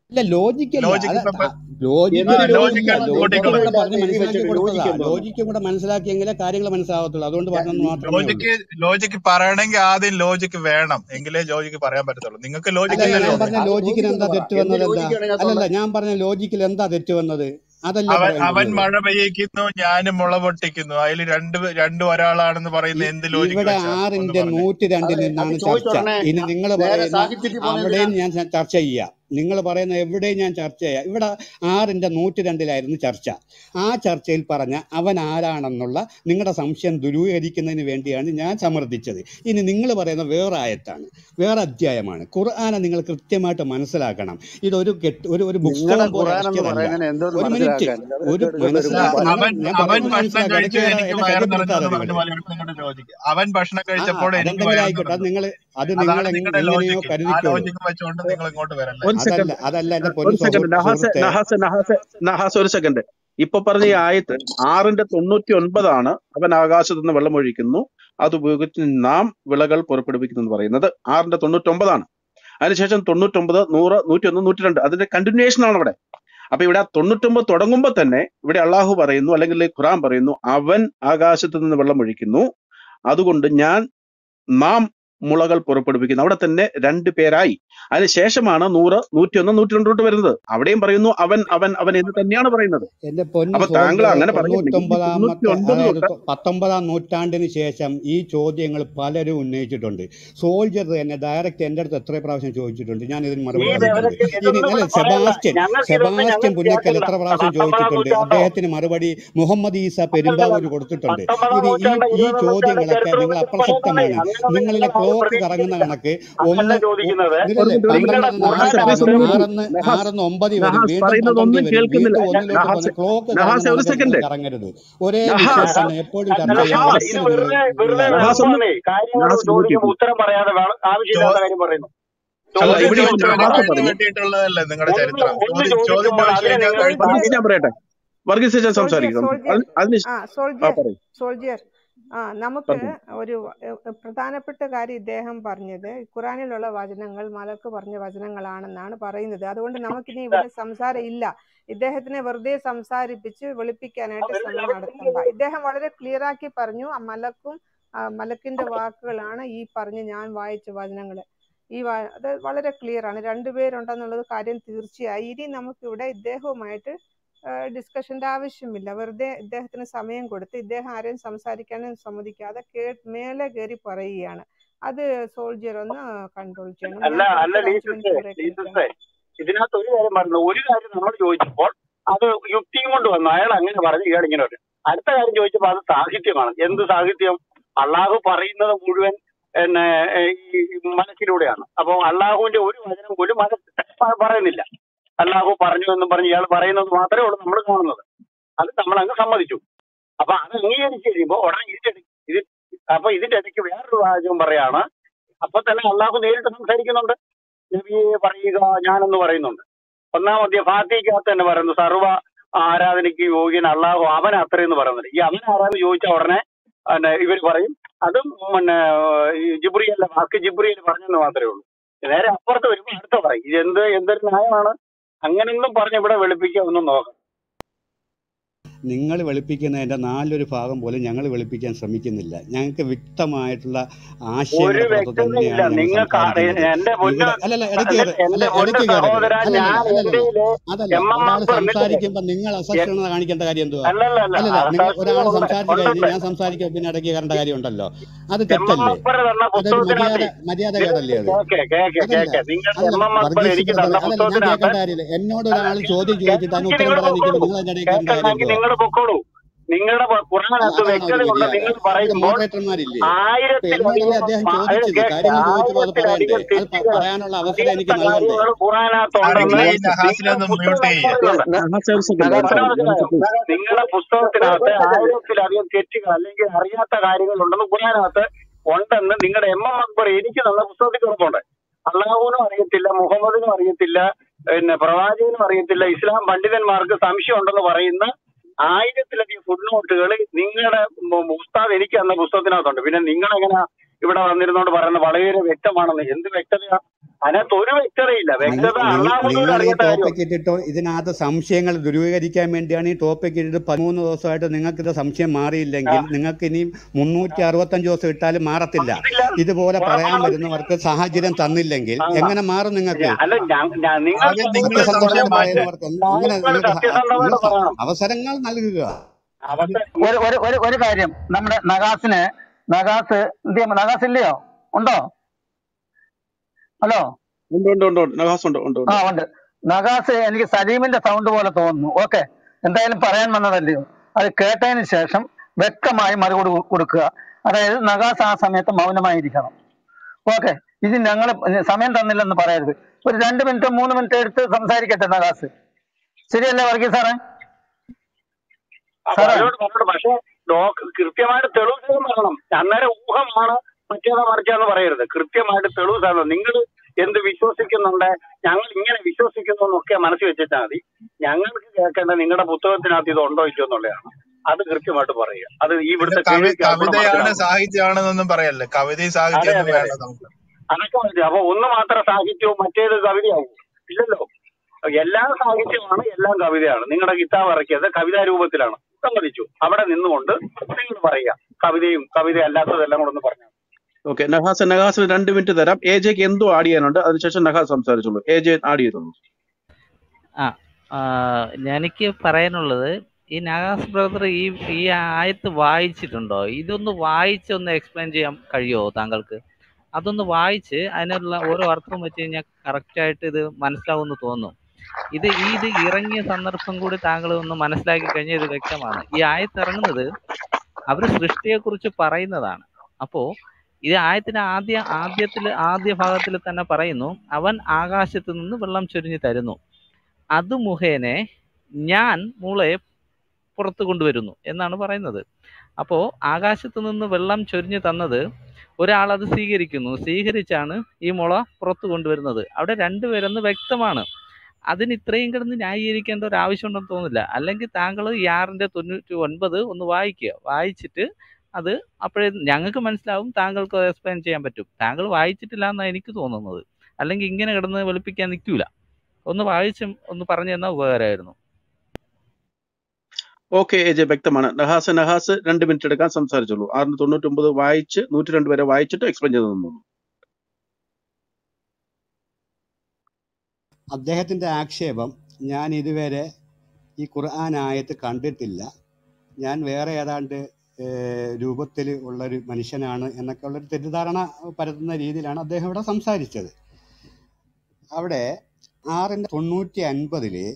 ഇല്ല ലോജിക്കല്ല ലോജിക്ക് അത് ഇപ്പൊ ലോജിക്ക് എന്തിന് ആ ലോജിക് ലോജിക്ക് ലോജിക്ക് ലോജിക് അങ്ങോട്ടേക്ക് കൂടെ പോയി പറഞ്ഞ് ഇല്ലാത്ത എഴുതി മനസ്സിലാക്കി വെച്ചിട്ട് കൊടുത്തതാ ലോജിക്ക് എന്തോന്ന് ലോജിക്കും കൂടെ മനസ്സിലാക്കിയെങ്കിലേ കാര്യങ്ങൾ മനസ്സിലാവത്തുള്ളൂ അതുകൊണ്ട് പറഞ്ഞെന്ന് മാത്രമേ ഉള്ളൂ ലോജിക്ക് ലോജിക്ക് പറയണമെങ്കിൽ ആദ്യം ലോജിക്ക് വേണം എങ്കിലേ ലോജിക്ക് പറയാൻ പറ്റത്തുള്ളൂ നിങ്ങൾക്ക് ലോജിക്ക് അല്ലല്ല ഇല്ലല്ലോ ഞാൻ പറഞ്ഞ ആദ്യം ലോജിക്കിന് ലോജിക് എന്താ എന്ന് പറ തെറ്റ് എന്ത് വന്നത് എന്താ ലോജിക്കാണ് ഇതിനകത്തുള്ളത് അല്ലല്ല ഞാൻ പറഞ്ഞ ലോജിക്കിൽ എന്താ തെറ്റ് വന്നത് അതല്ലേ അവൻ പറയാൻ അവൻ വന്നത് മഴ പെയ്യിക്കുന്നു ഞാനും മുള പൊട്ടിക്കുന്നു അതിൽ രണ്ട് രണ്ട് ഒരാളാണെന്ന് പറയുന്ന ഇ- എന്ത് ലോജിക്ക് ഇവിടെ വെച്ചാ ഒന്ന് ആറിന്റെ പറഞ്ഞേ നൂറ്റി അത് രണ്ടിൽ അത് നിന്നാണ് ചോദിച്ച ചർച്ച ഉടനെ ഇനി നിങ്ങൾ നേരെ പറയുന്ന സാഹിത്യത്തിൽ പോകുന്നത് എന്തിനാ അവിടെയും ഞാൻ ച- ചർച്ച ചെയ്യാം നിങ്ങൾ പറയുന്ന എവിടെയും ഞാൻ ചർച്ച ചെയ്യാം ഇവിടെ ആറിന്റെ നൂറ്റി രണ്ടിലായിരുന്നു ചർച്ച ആ ചർച്ചയിൽ പറഞ്ഞ അവൻ ആരാണെന്നുള്ള നിങ്ങളുടെ സംശയം ദുരൂഹരിക്കുന്നതിന് വേണ്ടിയാണ് ഞാൻ സമ്മർദ്ദിച്ചത് ഇനി നിങ്ങൾ പറയുന്ന വേറെ ആയത്താണ് വേറെ അധ്യായമാണ് ഖുർആനെ നിങ്ങൾ കൃത്യമായിട്ട് മനസ്സിലാക്കണം ഇതൊരു കെട്ട് ഒരു ഒരു നിങ്ങളുടെ പുസ്തകം പോലെ ഖുറാൻ എന്ന് ഇറക്കിയതല്ല പറയുന്നതിന് എന്തോന്ന് ഒരു മിനിറ്റ് മനസ്സിലാക്കാൻ ഒരു അതൊക്കെ എടുക്കേണ്ട ഒരു അല്ല, മനസ്സിലാക്കണം ഭാഷ നിങ്ങൾ അവൻ ഞാൻ അവൻ പറയുന്നത് ഭക്ഷണം മനസ്സിലാക്കുക കഴിച്ചു ഇടയ്ക്ക് കയറാതെ എനിക്ക് എന്നെ വയറ് ശല്യപ്പെടുത്താതെ നിറഞ്ഞു എന്ന് നിങ്ങൾ പറഞ്ഞ പോലെയാണ് നിങ്ങളുടെ ലോജിക്ക് അവൻ ഭക്ഷണം ആ കഴിച്ചപ്പോൾ എനിക്ക് അതെന്തെങ്കിലും വയറ് ആയിക്കോട്ടെ അത് നിറഞ്ഞു നിങ്ങൾ അത് അതാണ് നിങ്ങൾ നിങ്ങളുടെ എങ്ങനെയോ ലോജിക്ക് ആ കരുതിക്കോളൂ ലോജിക്ക് വെച്ചുകൊണ്ട് നിങ്ങൾ ഇങ്ങോട്ട് വരല്ലേ ഒരു അതല്ല സെക്കൻഡ് അതല്ല എന്റെ ഒരു പൊന്നു സെക്കൻഡ് സുഹൃ- നഹാസ് സുഹൃത്തെ നഹാസ് നഹാസ് നഹാസ് ഒരു സെക്കൻഡ് ഇപ്പൊ പറഞ്ഞ ഈ ആയത്ത് ആറിന്റെ തൊണ്ണൂറ്റി ഒൻപതാണ് അവൻ ആകാശത്ത് നിന്ന് വെള്ളമൊഴിക്കുന്നു അത് ഉപയോഗിച്ച് നാം വിളകൾ പുറപ്പെടുവിക്കുന്നു എന്ന് പറയുന്നത് ആറിന്റെ തൊണ്ണൂറ്റി ഒമ്പതാണ് അതിനുശേഷം തൊണ്ണൂറ്റൊമ്പത് നൂറ് നൂറ്റി ഒന്ന് നൂറ്റി രണ്ട് അതിന്റെ കണ്ടിന്യൂവേഷൻ ആണ് ഇവിടെ അപ്പൊ ഇവിടെ ആ തൊണ്ണൂറ്റൊമ്പത് തുടങ്ങുമ്പോൾ തന്നെ ഇവിടെ അള്ളാഹു പറയുന്നു അല്ലെങ്കിൽ ഖുറാൻ പറയുന്നു അവൻ ആകാശത്ത് നിന്ന് വെള്ളം ഒഴിക്കുന്നു അതുകൊണ്ട് ഞാൻ നാം മുളകൾ പുറപ്പെടുവിക്കുന്നു അവിടെ തന്നെ രണ്ട് പേരായി അതിനുശേഷമാണ് നൂറ് നൂറ്റിയൊന്ന് നൂറ്റി രണ്ടോട്ട് വരുന്നത് അവിടെയും പറയുന്നു അവൻ അവൻ അവൻ എന്ന് തന്നെയാണ് പറയുന്നത് എന്റെ പൊന്നു അപ്പൊ താങ്കൾ സോൾജർ അങ്ങനെ പറയുകയാണെങ്കിൽ ഈ തൊണ്ണൂറ്റൊമ്പതാമത്തെ തൊണ്ണൂറ്റി ഒൻപത് അതായത് തൊട്ട് തൊ- പത്തൊമ്പതാം നൂറ്റാണ്ടിന് ശേഷം ഈ ചോദ്യങ്ങൾ പലരും ഉന്നയിച്ചിട്ടുണ്ട് സോൾജർ തന്നെ ഡയറക്റ്റ് എന്റെ അടുത്ത് എത്ര പ്രാവശ്യം ചോദിച്ചിട്ടുണ്ട് ഞാൻ ഇതിന് ഈ മറുപടി പറഞ്ഞിട്ടുണ്ട് വിവരത്തിൽ ഇനി ഇതൊന്നും അല്ല ഇവിടെ പറയണ്ട സെബാസ്റ്റ്യൻ ഞങ്ങൾക്ക് ഇതൊന്നും സെബാസ്റ്റ്യൻ ഞങ്ങൾക്ക് പുന്നക്കൽ കേൾക്കണ്ട എത്ര പ്രാവശ്യം പത്തൊമ്പതാം ചോദിച്ചിട്ടുണ്ട് നൂറ്റാണ്ടോ അദ്ദേഹത്തിന് മറുപടി മുഹമ്മദ് ഈസ പെരുമ്പാവൂർ കൊടുത്തിട്ടുണ്ട് പത്തൊമ്പതാം ഇത് ഈ നൂറ്റാണ്ട് ഈ ഇരുപതാം നൂറ്റാണ്ട് ചോദ്യങ്ങളൊക്കെ ചരിത്രം നിങ്ങൾ വെച്ച് പറയുന്നതേ അപ്രസക്തമാണ് അങ്ങനെയൊന്നും നിങ്ങളിലെ ഞങ്ങൾ ആരും ക്ലോക്ക് കറങ്ങുന്ന പ്രതീക്ഷിക്കുന്നില്ല കണക്ക് അതല്ല ഒന്ന് ഒ- ചോദിക്കുന്നത് ഇതിലല്ലേ ഒരു മിനിറ്റ് ഒരു മിനിറ്റ് നിങ്ങളുടെ പന്ത്രണ്ടെന്ന് ഖുർആൻ നഹാസ് നാൽപ്പത് നഹാസ് വരും ഒരു അകത്ത് മിനിറ്റ് ആറെന്ന് നഹാസ് ആറെന്ന് ഒമ്പത് വരും നഹാസ് വീണ്ടും പറയുന്നത് പന്ത്രണ്ട് ഒന്നും വരും കേൾക്കുന്നില്ല വീണ്ടും ഒന്നിലോട്ട് നഹാസ് പോകുന്ന ക്ലോക്ക് നഹാസ് കറങ്ങുന്ന ഒരു കണക്ക് നിങ്ങൾ സെക്കൻഡ് കറങ്ങരുത് ഒരേ നഹാസ് വിഷയം തന്നെ എപ്പോഴും ചർച്ച അല്ല ചെയ്യാൻ നഹാസ് ഇത് ഒരിക്കലും വെറുതെ വെറുതെ നിങ്ങളാണ് നഹാസ് ഒന്ന് വെറുപ്പാന്നേ കാര്യങ്ങൾ നഹാസ് മ്യൂട്ട് ചോദിക്കുമ്പോൾ ചെയ്തു ഉത്തരം പറയാതെ വേണം ആവശ്യമില്ലാത്ത കാര്യം പറയുന്നു അല്ല ചോദ്യം ഇവിടെ ചോദിച്ചു ഇപ്പൊ ചോദിച്ചു കഴിഞ്ഞാൽ നഹാസ് കഴിഞ്ഞാൽ കഴുത്ത് പറഞ്ഞു വെട്ടിയിട്ടുള്ളതല്ലേ നിങ്ങളുടെ ഒന്ന് ചരിത്രം ഒന്ന് ചോദ്യം ചോദ്യം ചോദിക്കുമ്പോൾ ചോദിച്ചു അതിനെ കഴിഞ്ഞാൽ നിങ്ങൾ കഴുത്ത് വർഗീസ് ഞാൻ പറയട്ടെ വർഗീസ് ഞാൻ സോൾജിയർ സംസാരിക്കും സോൾജിയർ അതിന് അതിന് ആ ആ സോൾജിയർ പറയും സോൾജിയർ ആ നമുക്ക് പറഞ്ഞു ഒരു എ- പ്രധാനപ്പെട്ട കാര്യം ഇദ്ദേഹം പറഞ്ഞത് ഖുറാനിലുള്ള വചനങ്ങൾ മലക്ക് പറഞ്ഞ വചനങ്ങളാണെന്നാണ് പറയുന്നത് അതുകൊണ്ട് നമുക്കിനി ഇവിടെ സംസാരം ഇല്ല ഇദ്ദേഹത്തിനെ വെറുതെ സംസാരിപ്പിച്ച് വെളുപ്പിക്കാനായിട്ട് ശ്രമം നടത്തണ്ട ഇദ്ദേഹം വളരെ ക്ലിയർ ആക്കി പറഞ്ഞു ആ മലക്കും ആ മലക്കിന്റെ വാക്കുകളാണ് ഈ പറഞ്ഞ് ഞാൻ വായിച്ച വചനങ്ങൾ ഈ വാ- അത് വളരെ ക്ലിയർ ആണ് രണ്ടുപേരുണ്ടെന്നുള്ളത് കാര്യം തീർച്ചയായി ഇനി നമുക്കിവിടെ ഇദ്ദേഹവുമായിട്ട് ഡിസ്കഷന്റെ ആവശ്യമില്ല വെറുതെ ഇദ്ദേഹത്തിന് സമയം കൊടുത്ത് ഇദ്ദേഹം ആരെയും സംസാരിക്കാനും സമ്മതിക്കാതെ കേ മേലെ കയറി പറയുകയാണ് അത് സോൾജിയർ ഒന്ന് കൺട്രോൾ ചെയ്യണം അല്ല ഞാൻ അല്ല കുറച്ചൊരു അഞ്ച് ലീസസേ മിനിറ്റ് ബ്രേക്ക് എടുക്കണം ലീസസേ ഇതിനകത്ത് ഒരു കാര്യം പറഞ്ഞു ഒരു കാര്യം നമ്മൾ ചോദിച്ചപ്പോൾ അത് യുക്തിയും കൊണ്ട് വന്നു അയാൾ അങ്ങനെ പറഞ്ഞു ഇയാൾ ഇങ്ങനെ പറഞ്ഞു അടുത്ത കാര്യം ചോദിച്ചപ്പോൾ അത് സാഹിത്യമാണ് എന്ത് സാഹിത്യം അള്ളാഹു പറയുന്നത് മുഴുവൻ പിന്നെ ഏഹ്, ഈ മനസ്സിലൂടെയാണ് അപ്പൊ അള്ളാഹുവിന്റെ ഒരു വചനം പോലും മനസ്സ് പ- പറയുന്നില്ല അള്ളാഹു പറഞ്ഞു എന്നും പറഞ്ഞ് ഇയാൾ പറയുന്നത് മാത്രമേ ഉള്ളൂ നമ്മൾ കാണുന്നത് അത് നമ്മൾ അങ്ങ് സമ്മതിച്ചു അപ്പൊ അത് അംഗീകരിച്ച് കഴിയുമ്പോൾ ഉടനെ ഇതിന്റെ ഇടയ്ക്ക് ഇത് അപ്പൊ ഇതിന്റെ ഇടയ്ക്ക് വേറൊരു വാചകം പറയാണ് അപ്പൊ തന്നെ അള്ളാഹു നേരിട്ട് സംസാരിക്കുന്നുണ്ട് നബിയെ പറയുക ഞാനെന്ന് പറയുന്നുണ്ട് ഒന്നാം അധ്യായ ഫാത്തിക്കകത്ത് തന്നെ പറയുന്നു സർവ്വ ആരാധനയ്ക്ക് യോഗ്യൻ അള്ളാഹു അവൻ അത്രയെന്ന് പറയുന്നുണ്ട് ഈ അവൻ ആരാന്ന് ചോദിച്ച ഉടനെ പിന്നെ ഇവർ പറയും അതും പിന്നെ ഈ ജിബ്രിയല്ല വാക്ക് ജിബ്രിയൽ പറഞ്ഞെന്ന് മാത്രമേ ഉള്ളൂ നേരെ അപ്പുറത്ത് വരുമ്പോൾ അടുത്ത പറയും ഇത് എന്ത് എന്തൊരു ന്യായമാണ് അങ്ങനെയൊന്നും പറഞ്ഞ് ഇവിടെ വെളുപ്പിക്കുക ഒന്നും നോക്കാം നിങ്ങൾ വെളുപ്പിക്കുന്നതിൻ്റെ നാലൊരു ഭാഗം പോലും ഞങ്ങൾ വെളുപ്പിക്കാൻ ശ്രമിക്കുന്നില്ല ഞങ്ങൾക്ക് വ്യക്തമായിട്ടുള്ള ഒരു ആശയങ്ങളുടെ പുറത്ത് വ്യക്തതയില്ല തന്നെയാണ് ഞങ്ങൾ നിങ്ങൾക്ക് സംസാരിക്കുന്നത് എന്റെ പൊന്ന് ഇവിടെ അല്ലല്ല ഇടയ്ക്ക് അല്ല കയറി അല്ല എന്റെ പൊന്ന് ഇടയ്ക്ക് കയറരുത് സഹോദര അല്ലല്ല ഞാൻ അല്ലല്ല എന്റെയില് അതല്ല എം എം ഒരാൾ അക്ബർ നിൽക്കട്ടെ സംസാരിക്കുമ്പോൾ നിങ്ങൾ അസഹിഷ്ണുത കാണിക്കേണ്ട കാര്യം എന്തുവാ അല്ലല്ല അല്ല അല്ലല്ല നിങ്ങൾ ഒരാൾ അസഹിഷ്ണുത സംസാരിച്ചു കഴിഞ്ഞ് ഉണ്ടുണ്ട് ഞാൻ സംസാരിക്കുമ്പോൾ പിന്നെ ഇടയ്ക്ക് കയറേണ്ട കാര്യമുണ്ടല്ലോ അത് എം എം തെറ്റല്ലേ അക്ബർ തന്ന അതൊരു മര്യാദ പുസ്തകത്തിനകത്ത് മര്യാദ നിങ്ങൾ കേടല്ലേ അത് കേക്കെ കേക്കെ അതല്ല കേക്കെ നിങ്ങളുടെ അതല്ല എം എം അക്ബർ വർഗീസ് എനിക്ക് ബ്രദർ തന്ന അതല്ല ഞാൻ പുസ്തകത്തിനകത്ത് കേൾക്കേണ്ട കാര്യമില്ല എന്നോട് അല്ല ഒരാൾ ചോദ്യം ചോദിച്ചിട്ട് അതിന് കേൾക്കണമെങ്കിൽ ഉത്തരം നിങ്ങൾ പറയാൻ നിൽക്കുമ്പോൾ പൊക്കോളൂ നിങ്ങൾ അതിന്റെ ഇടയിൽ കയറേണ്ട കാര്യം കേൾക്കണമെങ്കിൽ എന്തുവാ നിങ്ങൾ പൊക്കോളൂ നിങ്ങളുടെ അല്ല ഖുറാനകത്ത് അതാണോ ഒരു വ്യക്തതയുണ്ട് മര്യാദ നിങ്ങൾ ഇവിടെ പറയുമ്പോൾ മോഡറേറ്റർമാരില്ലേ ഇപ്പൊ ആയിരത്തിലധികം എന്നോടല്ലേ അദ്ദേഹം മ- അത് ചോദിച്ചത് കേക്ക് കാര്യങ്ങൾ ചോദിച്ചപ്പോൾ അത് പറയണ്ടേ ആയിരത്തിലധികം അത് പ- തെറ്റുകൾ പറയാനുള്ള അവസരം എനിക്ക് അറിയാത്ത നൽകണ്ടേ കാര്യങ്ങൾ ഖുറാനകത്തുണ്ടെന്ന് ആരെങ്കിലും ഈ നഹാസ് നഹാസിനെ നിങ്ങളുടെ ഒന്ന് മ്യൂട്ട് പുസ്തകം ചെയ്യുക പറയുന്നുണ്ട് നഹാസ് ഒരു സെക്കൻഡ് ഒരു നഗാസ് സെക്കൻഡ് മനസ്സിലായോ നഹാസ് പ്ലീസ് നിങ്ങളുടെ പുസ്തകത്തിനകത്ത് ആയിരത്തിലധികം തെറ്റുകൾ അല്ലെങ്കിൽ അറിയാത്ത കാര്യങ്ങളുണ്ടെന്ന് ഖുറാനകത്ത് ഉണ്ടെന്ന് നിങ്ങളുടെ എം എം അക്ബർ എനിക്ക് തന്ന പുസ്തകത്തിൽ കിടപ്പുണ്ട് അള്ളാഹുവിനും അറിയത്തില്ല മുഹമ്മദിനും അറിയത്തില്ല പിന്നെ പ്രവാചകനും അറിയത്തില്ല ഇസ്ലാം പണ്ഡിതന്മാർക്ക് സംശയം ഉണ്ടെന്ന് പറയുന്ന ആയിരത്തിലധികം ഫുഡ് നോട്ടുകൾ നിങ്ങളുടെ ഉസ്താദ് എനിക്ക് തന്ന പുസ്തകത്തിനകത്തുണ്ട് പിന്നെ നിങ്ങൾ എങ്ങനെ ഇവിടെ വന്നിരുന്നോണ്ട് പറയുന്നത് വളരെ വ്യക്തമാണെന്ന് എന്ത് വ്യക്തതയാ അതിനകത്ത് ഒരു വ്യക്തതയില്ല നിങ്ങൾ വ്യക്തത നിങ്ങൾ അള്ളാഹുവിനോട് നിങ്ങൾ ഈ അറിയേണ്ട കാര്യമാണ് ടോപ്പിക് ഇട്ടിട്ടോ ഇതിനകത്ത് സംശയങ്ങൾ ദുരൂഹീകരിക്കാൻ വേണ്ടിയാണ് ഈ ടോപ്പിക് ഇട്ടിട്ട് പതിമൂന്ന് ദിവസമായിട്ട് നിങ്ങൾക്ക് ഇത് സംശയം ആ, മാറിയില്ലെങ്കിൽ നിങ്ങൾക്ക് ഇനി മുന്നൂറ്റി അറുപത്തഞ്ച് ദിവസം ഇട്ടാലും മാറത്തില്ല മാറത്തില്ല ഇതുപോലെ പറയാൻ ഉറപ്പാണ് വരുന്നവർക്ക് സാഹചര്യം തന്നില്ലെങ്കിൽ ആ എങ്ങനെ മാറും നിങ്ങൾക്ക് ഞാ- അല്ല ഞാൻ ഞാൻ- നിങ്ങൾ ആദ്യം നിങ്ങൾ സംശയം സത്യസന്ധമായിട്ട് മാറ്റുക പറയുന്നവർക്ക് എങ്ങനെ കാര്യങ്ങൾ നിങ്ങൾക്ക് സ- നിങ്ങൾ സത്യസന്ധമായിട്ട് സ- പറയണം അവസരങ്ങൾ നൽകുക അവസ്ഥ ഒരു ഒരു ഒരു ഒരു കാര്യം നമ്മുടെ നഗാസിന് നഗാസ് എന്ത് ചെയ്യാൻ നഗാസ് ഇല്ലയോ ഉണ്ടോ ഹലോ ഉണ്ട് ഉണ്ട് ഉണ്ട് ഉണ്ട് നഹാസ് ഉണ്ട് ഉണ്ട് ആ ഉണ്ട് ഉണ്ട് നഗാസ് എനിക്ക് സലീമിന്റെ സൗണ്ട് പോലെ തോന്നുന്നു ഓക്കെ എന്തായാലും പറയാൻ വന്നതല്ലയോ അത് കേട്ടതിന് ശേഷം വ്യക്തമായി മറുപടി കൊ- കൊടുക്കുക അതായത് നഗാസ് ആ സമയത്ത് മൗനമായിരിക്കണം ഓക്കെ ഇത് ഞങ്ങൾ സമയം തന്നില്ലെന്ന് പറയരുത് ഒരു രണ്ട് മിനിറ്റ് മൂന്ന് മിനിറ്റ് എടുത്ത് സംസാരിക്കട്ടെ നഗാസ് ശരിയല്ലേ വർഗീസ് സാറേ അപ്പൊ സാറേ അവരോട് പറഞ്ഞോട് പക്ഷെ ഡോക് കൃത്യമായിട്ട് തെളിവ് സഹിതം പറയണം അന്നേരം ഊഹമാണ് മറ്റേതാ മറിച്ചാന്ന് പറയരുത് കൃത്യമായിട്ട് തെളിവ് സഹിതം നിങ്ങൾ എന്ത് വിശ്വസിക്കുന്നുണ്ട് ഞങ്ങൾ ഇങ്ങനെ വിശ്വസിക്കുന്നു എന്നൊക്കെ മനസ്സിൽ വെച്ചിട്ടാൽ മതി ഞങ്ങൾക്ക് കേൾക്കേണ്ട നിങ്ങളുടെ പുസ്തകത്തിനകത്ത് ഇത് ഉണ്ടോ ഇല്ലയോ എന്നുള്ളതാണ് അത് കൃത്യമായിട്ട് പറയുക അത് ഈ പിന്നെ ഇവിടുത്തെ കവി കേൾവിക്കാർക്കൂടെ കവിതയാണ് മനസ്സിലാവണം സാഹിത്യമാണെന്നൊന്നും പറയല്ലേ കവിതയും അതെ സാഹിത്യമൊന്നും അതെ അതെ വേണ്ട നമുക്ക് അതൊക്കെ മതി അപ്പൊ ഒന്ന് മാത്രം സാഹിത്യവും മറ്റേത് കവിതയാവും ഇല്ലല്ലോ എല്ലാം സാഹിത്യമാണ് എല്ലാം കവിതയാണ് നിങ്ങളുടെ കിതാബ് ഇറക്കിയത് കവിതാ രൂപത്തിലാണ് സമ്മതിച്ചു അവിടെ നിന്നുകൊണ്ട് നിങ്ങൾ പറയുക കവിതയും കവിത അല്ലാത്തതെല്ലാം കൂടെ ഒന്ന് പറഞ്ഞു ഓക്കെ നഹാസ് നഹാസിന് രണ്ട് മിനിറ്റ് തരാം എ ജെക്ക് എന്തോ ആഡ് ചെയ്യാനുണ്ട് അതിനുശേഷം നഹാസ് സംസാരിച്ചോളൂ എ ജെ ആഡ് ചെയ്തോളൂ ആ ആ, എനിക്ക് പറയാനുള്ളത് ഈ നഗാസ് ബ്രദർ ഈ ഈ ആയത്ത് വായിച്ചിട്ടുണ്ടോ ഇതൊന്ന് വായിച്ച് ഒന്ന് എക്സ്പ്ലെയിൻ ചെയ്യാൻ കഴിയുമോ താങ്കൾക്ക് അതൊന്ന് വായിച്ച് അതിനുള്ള ഓരോ അർത്ഥം വെച്ച് കഴിഞ്ഞാൽ കറക്റ്റായിട്ട് ഇത് മനസ്സിലാവുമെന്ന് തോന്നുന്നു ഇത് ഈ ഇത് ഇറങ്ങിയ സന്ദർഭം കൂടി താങ്കൾ ഒന്ന് മനസ്സിലാക്കി കഴിഞ്ഞാൽ ഇത് വ്യക്തമാണ് ഈ ആയത്ത് ഇറങ്ങുന്നത് അവർ സൃഷ്ടിയെക്കുറിച്ച് പറയുന്നതാണ് അപ്പോ ഇത് ആയത്തിന് ആദ്യ ആദ്യത്തിൽ ആദ്യ ഭാഗത്തിൽ തന്നെ പറയുന്നു അവൻ ആകാശത്ത് നിന്ന് വെള്ളം ചൊരിഞ്ഞു തരുന്നു അത് മുഖേനെ ഞാൻ മുളയെ പുറത്തു കൊണ്ടുവരുന്നു എന്നാണ് പറയുന്നത് അപ്പോൾ ആകാശത്ത് നിന്ന് വെള്ളം ചൊരിഞ്ഞു തന്നത് ഒരാൾ അത് സ്വീകരിക്കുന്നു സ്വീകരിച്ചാണ് ഈ മുള പുറത്തു കൊണ്ടുവരുന്നത് അവിടെ രണ്ടുപേരെന്ന് വ്യക്തമാണ് അതിന് ഇത്രയും കിടന്ന് ന്യായീകരിക്കേണ്ട ഒരു ആവശ്യമുണ്ടെന്ന് തോന്നുന്നില്ല അല്ലെങ്കിൽ താങ്കൾ ഈ ആറിൻ്റെ തൊണ്ണൂറ്റി ഒൻപത് ഒന്ന് വായിക്കുക വായിച്ചിട്ട് അത് അപ്പോഴേ ഞങ്ങൾക്ക് മനസ്സിലാവും താങ്കൾക്ക് അത് എക്സ്പ്ലെയിൻ ചെയ്യാൻ പറ്റും താങ്കൾ വായിച്ചിട്ടില്ല എന്നാണ് എനിക്ക് തോന്നുന്നത് അല്ലെങ്കിൽ ഇങ്ങനെ കിടന്ന് വെളുപ്പിക്കാൻ നിൽക്കൂല ഒന്ന് വായിച്ചും ഒന്ന് പറഞ്ഞു തന്നാൽ ഉപകാരമായിരുന്നു ഓക്കെ എ ജെ വ്യക്തമാണ് നഹാസ് നഹാസ് രണ്ട് മിനിറ്റ് എടുക്കാൻ സംസാരിച്ചോളൂ ആറിന് തൊണ്ണൂറ്റി ഒമ്പത് വായിച്ച് നൂറ്റി രണ്ട് വരെ വായിച്ചിട്ട് എക്സ്പ്ലെയിൻ ചെയ്ത് തന്നോളൂ അദ്ദേഹത്തിൻ്റെ ആക്ഷേപം ഞാൻ ഇതുവരെ ഈ ഖുർആൻ ആയത്ത് കണ്ടിട്ടില്ല ഞാൻ വേറെ ഏതാണ്ട് രൂപത്തിൽ ഉള്ളൊരു മനുഷ്യനാണ് എന്നൊക്കെ ഉള്ളൊരു തെറ്റിദ്ധാരണ പരത്തുന്ന രീതിയിലാണ് അദ്ദേഹം ഇവിടെ സംസാരിച്ചത് അവിടെ ആറിൻ്റെ തൊണ്ണൂറ്റി അൻപതില്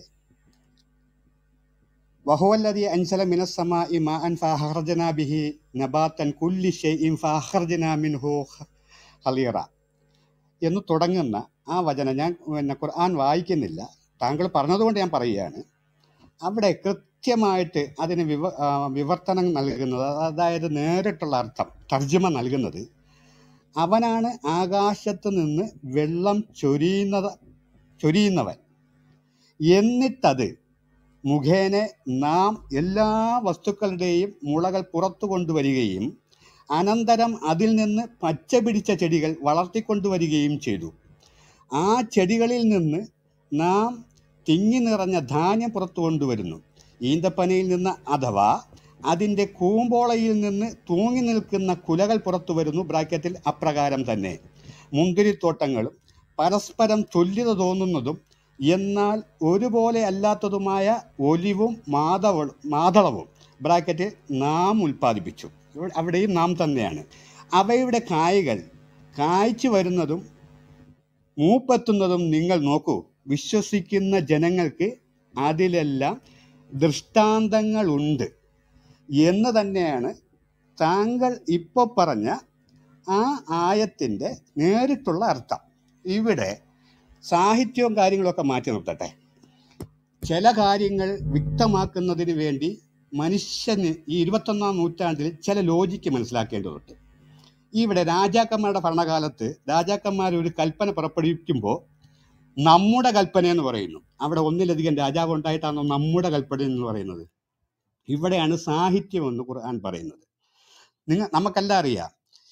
വഹുവല്ലതി അൻസല മിനസ്സമാ ഇമാ അൻ ഫാഹർജന ബിഹി നബാത്തൻ കുല്ലി ഷെയ്ഇൻ ഫാഹർജന മിൻഹു ഹലീറ എന്ന് തുടങ്ങുന്ന ആ വചനം ഞാൻ പിന്നെ ഖുർആൻ വായിക്കുന്നില്ല താങ്കൾ പറഞ്ഞതുകൊണ്ട് ഞാൻ പറയുകയാണ് അവിടെ കൃത്യമായിട്ട് അതിന് വിവ ആ, വിവർത്തനം നൽകുന്നത് അതായത് നേരിട്ടുള്ള അർത്ഥം തർജ്ജമ നൽകുന്നത് അവനാണ് ആകാശത്ത് നിന്ന് വെള്ളം ചൊരിയുന്നത് ചൊരിയുന്നവൻ എന്നിട്ടത് മുഖേന നാം എല്ലാ വസ്തുക്കളുടെയും മുളകൾ പുറത്തു കൊണ്ടുവരികയും അനന്തരം അതിൽ നിന്ന് പച്ച പിടിച്ച ചെടികൾ വളർത്തിക്കൊണ്ടുവരികയും ചെയ്തു ആ ചെടികളിൽ നിന്ന് നാം തിങ്ങി നിറഞ്ഞ ധാന്യം പുറത്തു കൊണ്ടുവരുന്നു ഈന്തപ്പനയിൽ നിന്ന് അഥവാ അതിൻ്റെ കൂമ്പോളയിൽ നിന്ന് തൂങ്ങി നിൽക്കുന്ന കുലകൾ പുറത്തു വരുന്നു ബ്രാക്കറ്റിൽ അപ്രകാരം തന്നെ മുന്തിരിത്തോട്ടങ്ങളും പരസ്പരം തുല്യത തോന്നുന്നതും എന്നാൽ ഒരുപോലെ അല്ലാത്തതുമായ ഒലിവും മാതവ മാതളവും ബ്രാക്കറ്റിൽ നാം ഉൽപ്പാദിപ്പിച്ചു ഇവിടെ- അവിടെയും നാം തന്നെയാണ് അവയുടെ കായകൾ കായ്ച്ചു വരുന്നതും മൂപ്പെത്തുന്നതും നിങ്ങൾ നോക്കൂ വിശ്വസിക്കുന്ന ജനങ്ങൾക്ക് അതിലെല്ലാം ദൃഷ്ടാന്തങ്ങളുണ്ട് എന്ന് തന്നെയാണ് താങ്കൾ ഇപ്പോൾ പറഞ്ഞ ആ ആയത്തിൻ്റെ നേരിട്ടുള്ള അർത്ഥം ഇവിടെ സാഹിത്യവും കാര്യങ്ങളൊക്കെ മാറ്റി നിർത്തട്ടെ ചില കാര്യങ്ങൾ വ്യക്തമാക്കുന്നതിന് വേണ്ടി മനുഷ്യന് ഈ ഇരുപത്തൊന്നാം നൂറ്റാണ്ടിൽ ചില ലോജിക്ക് മനസ്സിലാക്കേണ്ടതുണ്ട് ഇവിടെ രാജാക്കന്മാരുടെ ഭരണകാലത്ത് രാജാക്കന്മാർ ഒരു കൽപ്പന പുറപ്പെടുവിക്കുമ്പോൾ നമ്മുടെ കൽപ്പന എന്ന് പറയുന്നു അവിടെ ഒന്നിലധികം രാജാവ് ഉണ്ടായിട്ടാണോ നമ്മുടെ കൽപ്പന എന്ന് പറയുന്നത് ഇവിടെയാണ് സാഹിത്യം എന്ന് ഖുർആൻ പറയുന്നത് നിങ്ങൾ നമുക്കെല്ലാം അറിയാം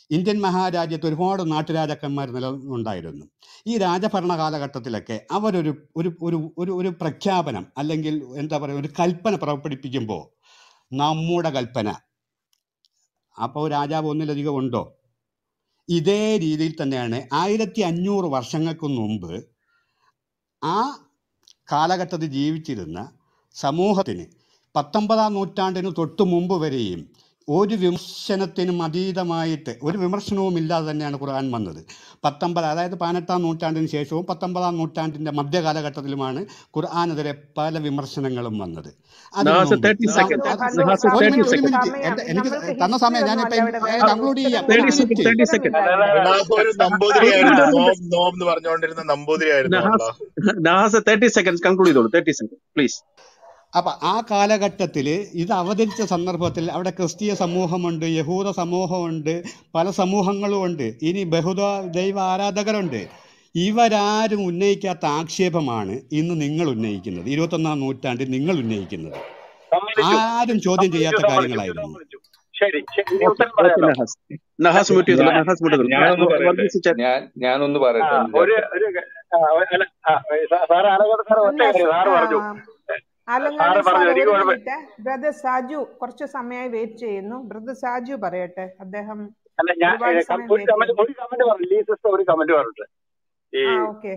ഇന്ത്യൻ മഹാരാജ്യത്ത് ഒരുപാട് നാട്ടുരാജാക്കന്മാർ നില ഉണ്ടായിരുന്നു ഈ രാജഭരണ കാലഘട്ടത്തിലൊക്കെ അവരൊരു ഒരു ഒരു ഒരു ഒരു പ്രഖ്യാപനം അല്ലെങ്കിൽ എന്താ പറയുക ഒരു കൽപ്പന പുറപ്പെടുപ്പിക്കുമ്പോൾ നമ്മുടെ കൽപ്പന അപ്പോൾ രാജാവ് ഒന്നിലധികം ഉണ്ടോ ഇതേ രീതിയിൽ തന്നെയാണ് ആയിരത്തി അഞ്ഞൂറ് വർഷങ്ങൾക്ക് മുമ്പ് ആ കാലഘട്ടത്തിൽ ജീവിച്ചിരുന്ന സമൂഹത്തിന് പത്തൊമ്പതാം നൂറ്റാണ്ടിന് തൊട്ട് മുമ്പ് വരെയും ഒരു വിമർശനത്തിനും അതീതമായിട്ട് ഒരു വിമർശനവും ഇല്ലാതെ തന്നെയാണ് ഖുർആൻ വന്നത് പത്തൊമ്പത് അതായത് പതിനെട്ടാം നൂറ്റാണ്ടിന് ശേഷവും പത്തൊമ്പതാം നൂറ്റാണ്ടിൻ്റെ മധ്യകാലഘട്ടത്തിലുമാണ് ഖുർആാനെതിരെ പല വിമർശനങ്ങളും വന്നത് അതിനു നഹാസ് മുമ്പ് തേർട്ടി സം- സെക്കൻഡ് അത് ഹലോ നഹാസ് ഒരു ഹലോ തേർട്ടി മിനിറ്റ് ഒരു സെക്കൻഡ് മിനിറ്റ് സമയം എൻ്റെ എനിക്ക് നമ്മൾക്ക് തന്ന ഹിസ്റ്ററി സമയം ഒന്നും ഞാനിപ്പോൾ അല്ല ഇവിടെ വേണ്ടത് കൺക്ലൂഡ് ചെയ്യാം ഒരു തേർട്ടി ഉത്തരമില്ല സെക്കൻഡ് മിനിറ്റ് തേർട്ടി സെക്കൻഡ് ഉത്തരമില്ല അതെ അതെ അള്ളാഹു ഒരു ഒരു നമ്പൂതിരിയായിരുന്നു മിനിറ്റ് ഒരു നോം മിനിറ്റ് നോം എന്ന് പറഞ്ഞുകൊണ്ടിരുന്ന നമ്പൂതിരിയായിരുന്നു Nahas Allah Nahas thirty second conclude ചെയ്തോളൂ തേർട്ടി സെക്കൻഡ് പ്ലീസ് അപ്പം ആ കാലഘട്ടത്തിൽ ഇത് അവതരിച്ച സന്ദർഭത്തിൽ അവിടെ ക്രിസ്തീയ സമൂഹമുണ്ട് യഹൂദ സമൂഹമുണ്ട് പല സമൂഹങ്ങളും ഉണ്ട് ഇനി ബഹുദ ദൈവ ആരാധകരുണ്ട് ഇവരാരും ഉന്നയിക്കാത്ത ആക്ഷേപമാണ് ഇന്ന് നിങ്ങൾ ഉന്നയിക്കുന്നത് ഇരുപത്തൊന്നാം നൂറ്റാണ്ടിൽ നിങ്ങൾ ഉന്നയിക്കുന്നത് സമ്മതിച്ചു ആരും ചോദ്യം സമ്മതിച്ചു ചെയ്യാത്ത സമ്മതിച്ചു കാര്യങ്ങളായിരുന്നു സമ്മതിച്ചു ശരി ശരി ഇനി ഓക്കെ ഉത്തരം ഓക്കെ പറയാലോ നഹാസ് നഹാസ് മ്യൂട്ട് ചെയ്തോളൂ ഞാൻ നഹാസ് മ്യൂട്ട് ചെയ്തോളൂ ഞാനൊന്ന് പറയട്ടെ വർഗീസ് ചെ- ഞാൻ ഞാനൊന്ന് ആ പറയട്ടെ ഒരു നിജാത്തെ ഒരു ആ, അല്ല ആ, സാ- സാറ് ആലങ്കോട് സാറ് ഒറ്റ അല്ല കാര്യം സാറ് പറഞ്ഞു സാറ് ആലങ്ങാടൻ പറഞ്ഞു സാർ എനിക്ക് ഒരു കുഴപ്പം മിനിറ്റ് ബ്രദർ സാജു കുറച്ച് സമയമായി വെയിറ്റ് ചെയ്യുന്നു ബ്രദർ സാജു പറയട്ടെ അദ്ദേഹം അല്ല ഞാൻ ഒരുപാട് ഏ, കം- സമയം ഒരു വെയിറ്റ് കമന്റ് ചെയ്യുന്നു ഒരു കമന്റ് പറഞ്ഞു ലീ സിസ്റ്റർ ഒരു കമന്റ് പറഞ്ഞിട്ട് ഈ ആ ഓക്കെ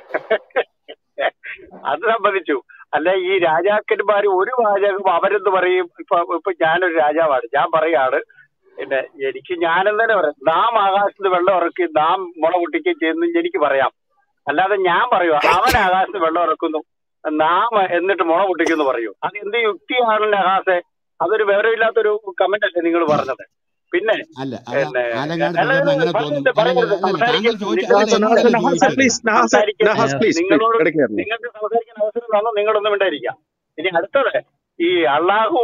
അത് സംബന്ധിച്ചു അല്ല ഈ രാജാക്കന്മാർ ഒരു വാചകം അവരെന്ത് പറയും ഇപ്പൊ ഇപ്പൊ ഞാനൊരു രാജാവാണ് ഞാൻ പറയാണ് പിന്നെ എനിക്ക് ഞാനെന്ന് തന്നെ പറയാം നാം ആകാശത്ത് വെള്ളം ഇറക്കി നാം മുള പൊട്ടിക്കുകയും ചെയ്യുന്നു എനിക്ക് പറയാം അല്ലാതെ ഞാൻ പറയുക അവൻ ആകാശത്ത് വെള്ളം ഇറക്കുന്നു നാം എന്നിട്ട് മുള പൊട്ടിക്കുന്നു പറയൂ അത് എന്ത് യുക്തിയാണ് നഹാസെ അതൊരു വിവരമില്ലാത്തൊരു കമന്റ് അല്ലേ നിങ്ങൾ പറഞ്ഞത് പിന്നെ അല്ല അത് പിന്നെ ആലങ്ങാട് അല്ല സാറിന് അങ്ങനെ തോന്നുന്നു പറയരുത് അല്ലല്ല പറയരുത് അല്ലല്ല താങ്കൾ സംസാരിക്കരുത് ചോദിച്ച നഹാസ് അല്ലല്ല നിങ്ങളോട് നഹാസ് എന്നോടല്ല നഹാസ് ചോദിച്ചത് പ്ലീസ് നഹാസ് സംസാരിക്കരുത് നഹാസ് പ്ലീസ് പ്ലീസ് നിങ്ങളോട് ഇടയ്ക്ക് കയറുന്നു നിങ്ങൾക്ക് സംസാരിക്കാൻ അവസരം തന്നു നിങ്ങളൊന്നും മിണ്ടായിരിക്കാം ഇനി അടുത്തത് ഈ അള്ളാഹു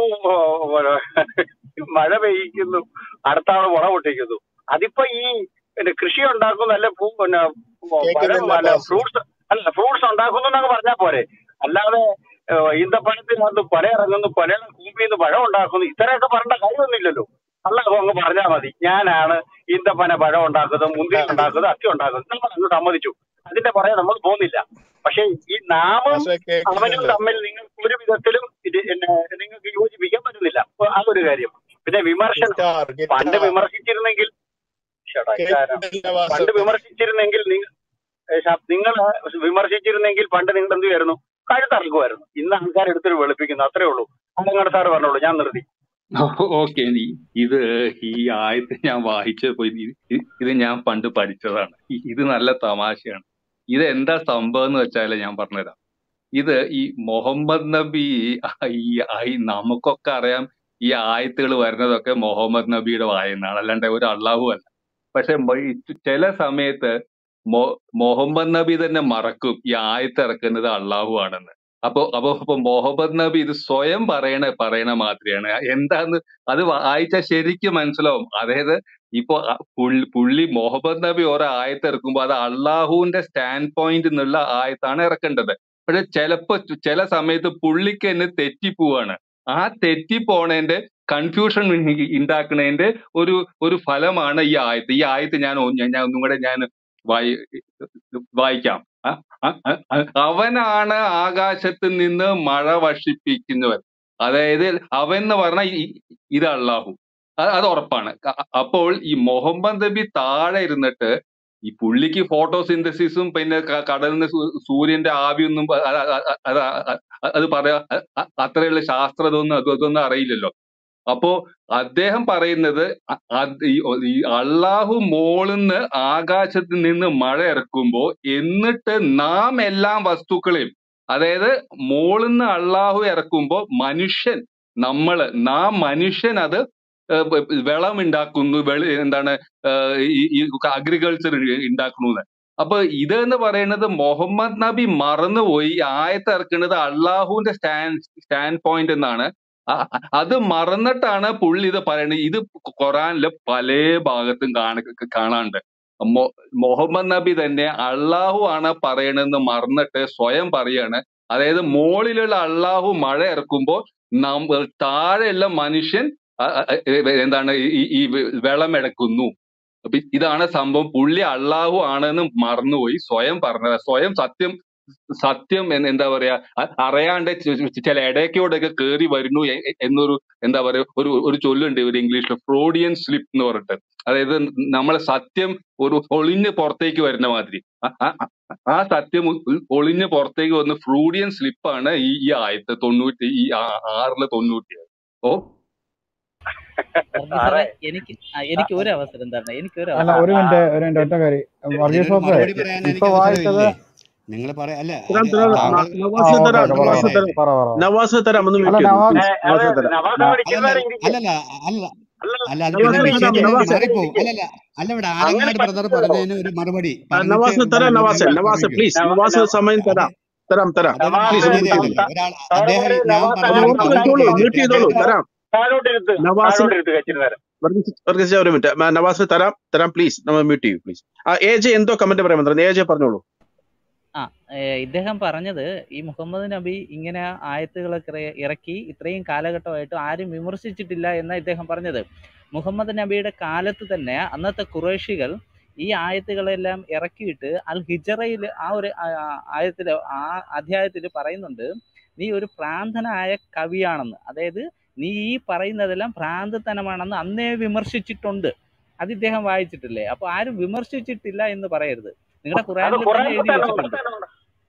മഴ പെയ്യിക്കുന്നു അടുത്ത ആള് മുള പൊട്ടിക്കുന്നു അതിപ്പോ ഈ പിന്നെ കൃഷി ഉണ്ടാക്കുന്ന അല്ല പൂ പിന്നെ പഴം കേൾക്കുന്നില്ല അല്ല പാസ്റ്റർ ഫ്രൂട്ട്സ് അല്ല ഫ്രൂട്ട്സ് ഉണ്ടാക്കുന്നു എന്നൊക്കെ പറഞ്ഞാൽ പോരെ അല്ലാതെ ഏഹ്, ഈന്തപ്പഴത്തിനകത്ത് പല ഇറങ്ങുന്നു പല കൂമ്പിന്ന് പഴം ഉണ്ടാക്കുന്നു ഇത്രയൊക്കെ പറയേണ്ട കാര്യമൊന്നുമില്ലല്ലോ അള്ളാഹു അങ്ങ് പറഞ്ഞാൽ മതി ഞാനാണ് ഈന്തപ്പന പഴം ഉണ്ടാക്കുന്നത് മുന്തിരി ഉണ്ടാക്കുന്നത് അത്തി ഉണ്ടാക്കുന്നത് നമ്മൾ അങ്ങ് സമ്മതിച്ചു അതിന്റെ പുറകെ നമ്മൾ പോകുന്നില്ല പക്ഷെ ഈ നാമും പാസ്റ്ററെ അവനും കേൾക്കുന്നില്ല തമ്മിൽ നിങ്ങൾക്ക് ഒരു വിധത്തിലും ഇത് എന്നെ നിങ്ങൾക്ക് യോജിപ്പിക്കാൻ പറ്റുന്നില്ല അപ്പൊ അതൊരു കാര്യം പിന്നെ വിമർശനം ഗിറ്റാർ പണ്ട് ഗിറ്റാർ വിമർശിച്ചിരുന്നെങ്കിൽ ശ്ശെടാ, ഇതാരാ? കേൾക്കുന്നില്ല പണ്ട് പാസ്റ്ററെ വിമർശിച്ചിരുന്നെങ്കിൽ നിങ്ങൾ വിമർശിച്ചിരുന്നെങ്കിൽ പണ്ട് നിങ്ങൾ എന്ത് ചെയ്യായിരുന്നു കഴുത്തറക്കുമായിരുന്നു ഇന്ന് ആൾക്കാർ എടുത്തൊരു വെളുപ്പിക്കുന്നു അത്രേ ഉള്ളൂ അതങ്ങോട്ട് സാറ് പറഞ്ഞോളൂ ഞാൻ നിർത്തി ഓക്കെ ഇത് ഈ ആയത്ത് ഞാൻ വായിച്ചപ്പോ ഇത് ഇത് ഇത് ഞാൻ പണ്ട് പഠിച്ചതാണ് ഇ- ഇത് നല്ല തമാശയാണ് ഇത് എന്താ സംഭവം എന്ന് വെച്ചാല് ഞാൻ പറഞ്ഞുതരാം ഇത് ഈ മുഹമ്മദ് നബി ഈ ഈ നമുക്കൊക്കെ അറിയാം ഈ ആയത്തുകൾ വരുന്നതൊക്കെ മുഹമ്മദ് നബിയുടെ വായനാണ് അല്ലാണ്ട് ഒരു അള്ളാഹു അല്ല പക്ഷെ മ- ഈ ചില സമയത്ത് മൊ- മുഹമ്മദ് നബി തന്നെ മറക്കും ഈ ആയത്ത് ഇറക്കുന്നത് അള്ളാഹു ആണെന്ന് അപ്പൊ അപ്പൊ അപ്പൊ മുഹമ്മദ് നബി ഇത് സ്വയം പറയണ പറയണ മാതിരിയാണ് എന്താന്ന് അത് വായിച്ചാൽ ശരിക്കും മനസ്സിലാവും അതായത് ഇപ്പൊ അ- പുള്ളി പുള്ളി മുഹമ്മദ് നബി ഓരോ ആയത്ത് ഇറക്കുമ്പോ അത് അള്ളാഹുവിന്റെ സ്റ്റാൻഡ് പോയിന്റ് എന്നുള്ള ആയത്താണ് ഇറക്കേണ്ടത് പക്ഷെ ചിലപ്പോ ചില സമയത്ത് പുള്ളിക്ക് തന്നെ തെറ്റിപ്പോവാണ് ആ തെറ്റിപ്പോണേന്റെ കൺഫ്യൂഷൻ ഉണ്ടാക്കുന്നതിന്റെ ഒരു ഒരു ഫലമാണ് ഈ ആയത്ത് ഈ ആയത്ത് ഞാൻ ഒ- ഞാൻ ഞാൻ ഒന്നും കൂടെ ഞാൻ വായി വായിക്കാം അ- അ- അ- അ- അവനാണ് ആകാശത്ത് നിന്ന് മഴ വർഷിപ്പിക്കുന്നവൻ അതായത് അവൻ എന്ന് പറഞ്ഞാൽ ഇത് അള്ളാഹു അത് അത് ഉറപ്പാണ് അ- അപ്പോൾ ഈ മുഹമ്മദ് നബി താഴെ ഇരുന്നിട്ട് ഈ പുള്ളിക്ക് ഫോട്ടോസിന്തസിസും പിന്നെ ക- കടലിൽ നിന്ന് സൂ- സൂര്യന്റെ ആവിയൊന്നും പ- അ- അ- അ- അത് അ- അ- അത് പറയാ അ- അ- അത്രയുള്ള ശാസ്ത്രം ഇതൊന്നും അത് ഇതൊന്നും അറിയില്ലല്ലോ അപ്പോ അദ്ദേഹം പറയുന്നത് അ- അത് ഈ ഈ അള്ളാഹു മോളിന്ന് ആകാശത്ത് നിന്ന് മഴ ഇറക്കുമ്പോ എന്നിട്ട് നാം എല്ലാ വസ്തുക്കളെയും അതായത് മോളിന്ന് അള്ളാഹു ഇറക്കുമ്പോ മനുഷ്യൻ നമ്മള് നാം മനുഷ്യൻ അത് ഏർ വ- വിളം ഉണ്ടാക്കുന്നു വെളി എന്താണ് ഏർ ഈ അഗ്രികൾച്ചർ ഉണ്ടാക്കുന്നു അപ്പൊ ഇത് എന്ന് പറയുന്നത് മുഹമ്മദ് നബി മറന്നുപോയി ഈ ആയത്ത് ഇറക്കുന്നത് അള്ളാഹുവിന്റെ സ്റ്റാൻഡ് സ്റ്റാൻഡ് പോയിന്റ് എന്നാണ് അ- അ- അത് മറന്നിട്ടാണ് പുള്ളി ഇത് പറയുന്നത് ഇത് ഖുറാനിലെ പല ഭാഗത്തും കാണ കാണാണ്ട് മൊ- മുഹമ്മദ് നബി തന്നെ അള്ളാഹു ആണ് പറയണെന്ന് മറന്നിട്ട് സ്വയം പറയാണ് അതായത് മോളിലുള്ള അള്ളാഹു മഴ ഇറക്കുമ്പോ നം താഴെയുള്ള മനുഷ്യൻ അ- അ- എ- എന്താണ് ഈ ഈ വെള്ളം ഇടക്കുന്നു അപ്പൊ ഇതാണ് സംഭവം പുള്ളി അള്ളാഹു ആണെന്ന് മറന്നുപോയി സ്വയം പറഞ്ഞത് സ്വയം സത്യം സത്യം എന്ന് എന്താ പറയാ അ- അറിയാണ്ട് ചി- ചി- ചില ഇടയ്ക്കോടൊക്കെ കേറി വരുന്നു എ- എ- എന്നൊരു എന്താ പറയാ ഒരു ഒരു ചൊല്ലുണ്ട് ഒരു ഇംഗ്ലീഷിൽ ഫ്രോഡിയൻ സ്ലിപ്പ് എന്ന് പറഞ്ഞിട്ട് അതായത് നമ്മളെ സത്യം ഒരു ഒളിഞ്ഞ് പുറത്തേക്ക് വരുന്ന മാതിരി ആ ആ- ആ- ആ സത്യം ഉ- ഉ- ഒളിഞ്ഞ് പുറത്തേക്ക് വന്ന ഫ്രൂഡിയൻ സ്ലിപ്പാണ് ഈ ഈ ആയത്ത് തൊണ്ണൂറ്റി ഈ ആ- ആറിലെ തൊണ്ണൂറ്റി ഓ വർഗീസ് സാറേ സാറേ എനിക്ക് ആ, എനിക്ക് ഒരു അവസരം തരണം എനിക്ക് ഒരു അല്ല അവസരം ഒരു ആ മിനിറ്റ് ഒരു മിനിറ്റ് ഒറ്റ കാര്യം വർഗീസ് ഇതിനൊരു പാസ്റ്ററെ മറുപടി പറയാൻ ഇപ്പൊ എനിക്ക് വായിച്ചത് അവസരമില്ലേ നിങ്ങൾ പറയാ അല്ല തരാം അത് തരാം താങ്കൾ ആ നവാസ് ഓക്കെ തരാം ഓക്കെ പറ നവാസ് പറ തരാം പറ പറ പറ നവാസ് തരാം ഒന്ന് അല്ല മ്യൂട്ട് ചെയ്തു നവാസ് പ്ലീസ് അത് നവാസ് തരാം നവാസ് ന- അവിടെ അല്ലല്ല ഇരിക്കുന്നവരെ ഇരിക്കും അല്ലല്ല അല്ല അല്ല അല്ല അത് പിന്നെ നവാസ് തരാം വിഷയത്തിൽ നിന്ന് നവാസ് മാറിപ്പോവും ഇരിക്കും അല്ലല്ല അല്ല ഇവിടെ അങ്ങനെ ആലങ്ങാട് ബ്രദർ പറ്റില്ലല്ലോ പറഞ്ഞതിന് ഒരു മറുപടി ആ, പറഞ്ഞിട്ട് നവാസ് എന്താണ് തരാം നിങ്ങൾ നവാസ് നവാസ് ആരംഭിക്കൂ പ്ലീസ് നവ- നവാസ് നവ- സമയം അതെ തരാം തരാം തരാം അദ്ദേഹം നവാസ് പ്ലീസ് പറഞ്ഞത് മ്യൂട്ട് സം- ചെയ്തു കേൾക്കില്ലേ സം- ഒരാൾ സാറേ അദ്ദേഹം ഒരു ഞാൻ നവാസ് അത് പറഞ്ഞതിന് അങ്ങനെ ഓർത്ത് കമന്റ് വെച്ചോളൂ സംസാരിക്കരുത് മ്യൂട്ട് ചെയ്തിട്ട് ചെയ്തോളൂ അദ്ദേഹത്തിന് തരാം താഴോട്ടിരുത്ത് നവാസിന് താഴോട്ടിരുത്ത് കച്ചിട്ട് നേരം വർഗീസ് വർഗീസ് ഒരു മിനിറ്റ് നവാസ് തരാം തരാം പ്ലീസ് നമ്മൾ മ്യൂട്ട് ചെയ്യൂ പ്ലീസ് ആ എ ജെ എന്തോ കമന്റ് പറയാൻ വന്നത് എ ജെ പറഞ്ഞോളൂ ആ ഏ, ഇദ്ദേഹം പറഞ്ഞത് ഈ മുഹമ്മദ് നബി ഇങ്ങനെ ആയത്തുകളൊക്കെ ഇറ- ഇറക്കി ഇത്രയും കാലഘട്ടമായിട്ട് ആരും വിമർശിച്ചിട്ടില്ല എന്ന ഇദ്ദേഹം പറഞ്ഞത് മുഹമ്മദ് നബിയുടെ കാലത്ത് തന്നെ അന്നത്തെ കുറേശികൾ ഈ ആയത്തുകളെല്ലാം ഇറക്കിയിട്ട് അൽ ഹിജറയിൽ ആ ഒരു ആയത്തിൽ ആ അധ്യായത്തിൽ പറയുന്നുണ്ട് നീ ഒരു ഭ്രാന്തനായ കവിയാണെന്ന് അതായത് നീ ഈ പറയുന്നതെല്ലാം ഭ്രാന്തത്തനമാണെന്ന് അന്നേ വിമർശിച്ചിട്ടുണ്ട് അത് ഇദ്ദേഹം വായിച്ചിട്ടില്ലേ അപ്പൊ ആരും വിമർശിച്ചിട്ടില്ല എന്ന് പറയരുത് നിങ്ങളുടെ അത് ഖുറാനിൽ തന്നെ ഖുറാനിൽ എഴുതി തന്നെ ഉണ്ട് വെച്ചിട്ടുണ്ട്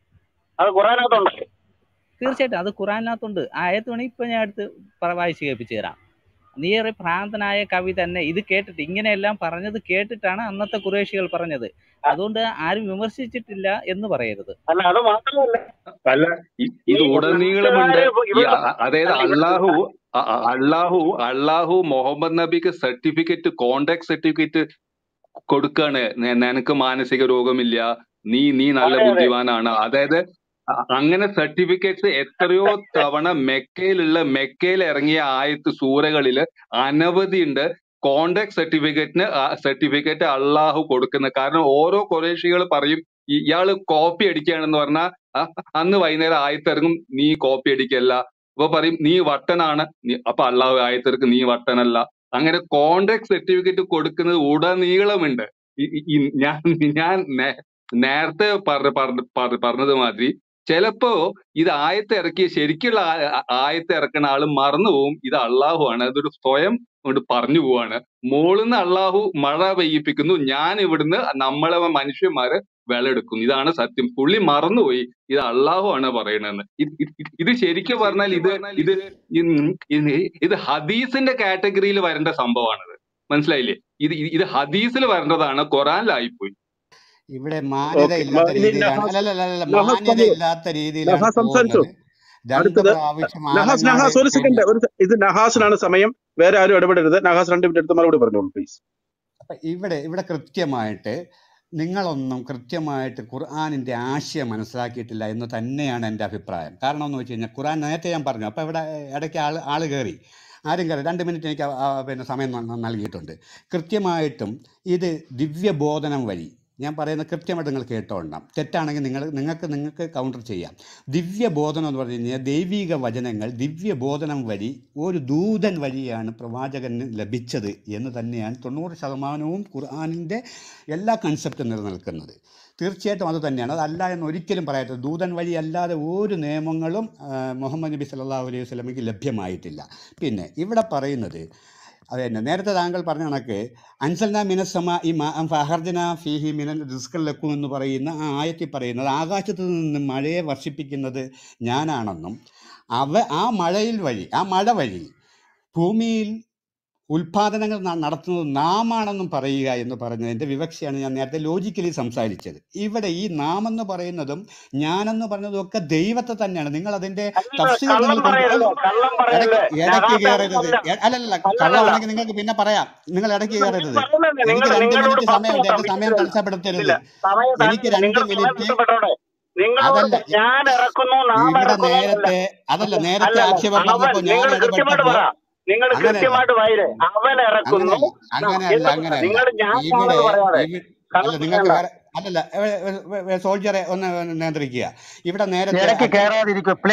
അത് ഖുറാനകത്തുണ്ട് തീർച്ചയായിട്ടും അത് ഖുറാനിനകത്തുണ്ട് ആ ആയത്ത് വേണമെങ്കിൽ ഇപ്പൊ ഞാൻ എടുത്ത് പറ- വായിച്ച് കേൾപ്പിച്ചു തരാം നീ ഒരു ഭ്രാന്തനായ കവി തന്നെ ഇത് കേട്ടിട്ട് ഇങ്ങനെയെല്ലാം പറഞ്ഞത് കേട്ടിട്ടാണ് അന്നത്തെ കുറേശികൾ പറഞ്ഞത് അതുകൊണ്ട് ആരും വിമർശിച്ചിട്ടില്ല എന്ന് പറയരുത് അല്ല അത് മാത്രമല്ല അല്ല ഇ- ഈ ഇത് ഉടനീളമുണ്ട് നാട്ടുകാര് ഈ ഇവിടെ അ- അതായത് അല്ല ഇവിടെ അള്ളാഹു അ- അ- അള്ളാഹു അള്ളാഹു മുഹമ്മദ് നബിക്ക് സർട്ടിഫിക്കറ്റ് കോണ്ടാക്ട് സർട്ടിഫിക്കറ്റ് കൊടുക്കാണ് നെ- നിനക്ക് മാനസിക രോഗമില്ല നീ നീ നല്ല അതെ അതെ ബുദ്ധിമാനാണ് അതായത് അ- അങ്ങനെ സർട്ടിഫിക്കറ്റ്സ് എത്രയോ തവണ മെക്കയിലുള്ള മെക്കയിൽ ഇറങ്ങിയ ആയത്ത് സൂറകളില് അനവധി ഉണ്ട് കോണ്ടാക്ട് സർട്ടിഫിക്കറ്റിന് സർട്ടിഫിക്കറ്റ് അള്ളാഹു കൊടുക്കുന്ന കാരണം ഓരോ കുറേശികൾ പറയും "ഇ- ഇയാള് കോപ്പി അടിക്കുകയാണെന്ന് പറഞ്ഞാൽ അന്ന് വൈകുന്നേരം ആയത്തിറങ്ങും നീ കോപ്പി അടിക്കല്ല അപ്പൊ പറയും നീ വട്ടനാണ് നീ അപ്പൊ അള്ളാഹു ആയത്തിറക്കും നീ വട്ടനല്ല അങ്ങനെ കോണ്ടാക്ട് സർട്ടിഫിക്കറ്റ് കൊടുക്കുന്നത് ഉടനീളമുണ്ട് ഈ- ഈ- ഈ ഞാൻ ഞാൻ നേ- നേരത്തെ പറഞ്ഞ പറഞ്ഞ പറഞ്ഞ- പറഞ്ഞത് മാതിരി ചിലപ്പോ ഇത് ആയത്ത് ഇറക്കിയ ശരിക്കുള്ള ആ- ആ- ആയത്ത് ഇറക്കുന്ന ആള് മറന്നുപോകും ഇത് അള്ളാഹു ആണ് അതൊരു സ്വയം കൊണ്ട് പറഞ്ഞു പോവാണ് മോളിന്ന് അള്ളാഹു മഴ പെയ്യിപ്പിക്കുന്നു ഞാൻ ഇവിടുന്ന് നമ്മളെ മനുഷ്യന്മാരെ വിളയെടുക്കുന്നു ഇതാണ് സത്യം പുള്ളി മറന്നുപോയി ഇത് അള്ളാഹു ആണ് പറയണെന്ന് ഇത് ഇത് ഇത് ശരിക്കും പറഞ്ഞാൽ ഇത് ഇത് ഇൻ- ഇത് ഇത് ഹദീസിന്റെ കാറ്റഗറിയിൽ വരേണ്ട സംഭവമാണിത് മനസ്സിലായില്ലേ ഇത് ഇത് ഹദീസിൽ വരേണ്ടതാണ് ഖുറാനിലായിപ്പോയി ഇവിടെ മാന്യത ഓക്കെ ഇല്ലാത്ത ഇനി രീതിയിലാണ് നഹാസ് അല്ലല്ല അല്ലല്ല നഹാസ് മാന്യത പറഞ്ഞോളൂ ഇല്ലാത്ത രീതിയിലാണ് നഹാസ് സംസാരിച്ചോ പോകുന്നത് രണ്ട് അടുത്തത് പ്രാവശ്യം നഹാസ് ആലങ്ങാട് നഹാസ് ഒരു ചോദ്യം സെക്കൻഡ് ഒരു se- ഇത് നഹാസിനാണ് സമയം വേറെ ആരും ഇടപെടരുത് നഹാസ് രണ്ട് മിനിറ്റ് എടുത്ത് മറുപടി പറഞ്ഞോളൂ പ്ലീസ് അപ്പൊ ഇവിടെ ഇവിടെ കൃത്യമായിട്ട് നിങ്ങളൊന്നും കൃത്യമായിട്ട് ഖുർആാനിൻ്റെ ആശയം മനസ്സിലാക്കിയിട്ടില്ല എന്ന് തന്നെയാണ് എൻ്റെ അഭിപ്രായം കാരണം എന്ന് വെച്ച് കഴിഞ്ഞാൽ ഖുർആൻ നേരത്തെ ഞാൻ പറഞ്ഞു അപ്പോൾ ഇവിടെ ഇടയ്ക്ക് ആൾ ആൾ കയറി ആരും കയറി രണ്ട് മിനിറ്റ് എനിക്ക് ആ- ആ പിന്നെ സമയം ന- നൽകിയിട്ടുണ്ട് കൃത്യമായിട്ടും ഇത് ദിവ്യബോധനം വഴി ഞാൻ പറയുന്നത് കൃത്യമായിട്ട് നിങ്ങൾ കേട്ടോളണം തെറ്റാണെങ്കിൽ നിങ്ങൾ നിങ്ങൾക്ക് നിങ്ങൾക്ക് കൗണ്ടർ ചെയ്യാം ദിവ്യബോധനം എന്ന് പറഞ്ഞു കഴിഞ്ഞാൽ ദൈവിക വചനങ്ങൾ ദിവ്യബോധനം വഴി ഒരു ദൂതൻ വഴിയാണ് പ്രവാചകന് ലഭിച്ചത് എന്ന് തന്നെയാണ് തൊണ്ണൂറ് ശതമാനവും ഖുർആാനിൻ്റെ എല്ലാ കൺസെപ്റ്റും നിലനിൽക്കുന്നത് തീർച്ചയായിട്ടും അത് തന്നെയാണ് അതല്ല എന്ന് ഒരിക്കലും പറയരുത് ദൂതൻ വഴി അല്ലാതെ ഒരു നിയമങ്ങളും ആ, മുഹമ്മദ് നബി സല്ലല്ലാഹു അലൈഹി വസല്ലമയ്ക്ക് ലഭ്യമായിട്ടില്ല പിന്നെ ഇവിടെ പറയുന്നത് അത് തന്നെ നേരത്തെ താങ്കൾ പറഞ്ഞ കണക്ക് അൻസൽന മിനസമ ഈ ഫഹർജന ഫീഹി മിനൻ റിസ്കൽ ലക്കും എന്ന് പറയുന്ന ആ ആയത്തിൽ പറയുന്നത് ആകാശത്ത് നിന്ന് മഴയെ വർഷിപ്പിക്കുന്നത് ഞാനാണെന്നും അവ ആ മഴയിൽ വഴി ആ മഴ വഴി ഭൂമിയിൽ ഉൽപാദനങ്ങൾ ന- നടത്തുന്നത് നാമാണെന്നും പറയുക എന്ന് പറഞ്ഞതിൻ്റെ വിവക്ഷയാണ് ഞാൻ നേരത്തെ ലോജിക്കലി സംസാരിച്ചത് ഇവിടെ ഈ നാം എന്ന് പറയുന്നതും ഞാനെന്ന് പറയുന്നതും ഒക്കെ ദൈവത്തെ തന്നെയാണ് നിങ്ങൾ അതിൻ്റെ അല്ല തഫ്സീൽ കള്ളം നിങ്ങൾ കൊണ്ട് പറയരുത് കള്ളം ഇടയ്ക്ക് പറയരുത് ഇടയ്ക്ക് നഹാസ് കയറരുത് അങ്ങനല്ല എ- അല്ലല്ല അല്ലല്ല കള്ളമാണെങ്കിൽ നിങ്ങൾക്ക് പിന്നെ പറയാം നിങ്ങൾ ഇടയ്ക്ക് നിങ്ങൾ കയറരുത് പറയുന്നത് എനിക്ക് നിങ്ങൾ രണ്ട് നിങ്ങളോട് മിനിറ്റ് പത്ത് സമയമുണ്ട് കൂട്ടം എൻ്റെ സമയം ഇല്ല തടസ്സപ്പെടുത്തരുത് ഇല്ല സമയം എനിക്ക് താ- രണ്ട് നിങ്ങൾ സമയം മിനിറ്റ് നഷ്ടപ്പെട്ടോടെ നിങ്ങളോട് അതല്ല ഞാൻ ഇറക്കുന്നു നാം ഇവിടെ ഇറക്കുന്നു എന്നല്ല നേരത്തെ അതല്ല അല്ല നേരത്തെ അല്ല ആക്ഷേപം അവൻ പറഞ്ഞപ്പോൾ ഞാൻ നിങ്ങൾ കൃത്യമായിട്ട് ഇടപെട്ടപ്പോൾ പറ നിങ്ങൾ അങ്ങനെയല്ല കൃത്യമായിട്ട് വൈര് അവൻ ഇറക്കുന്നു അങ്ങനെയല്ല ന- അങ്ങനെയല്ല എന്ന് അങ്ങനെയല്ല നിങ്ങൾ ഞാൻ ഇവിടെ ആണെന്ന് പറയാതെ ഇവി- കള്ളം അല്ല നിങ്ങൾക്ക് പറയണ്ട വേറെ അല്ലല്ല സോൾജറെ ഒന്ന് നിയന്ത്രിക്കുക ഇവിടെ നേരത്തെ ഇടയ്ക്ക് അച്ഛൻ കയറാതിരിക്കുക പ്ലീസ്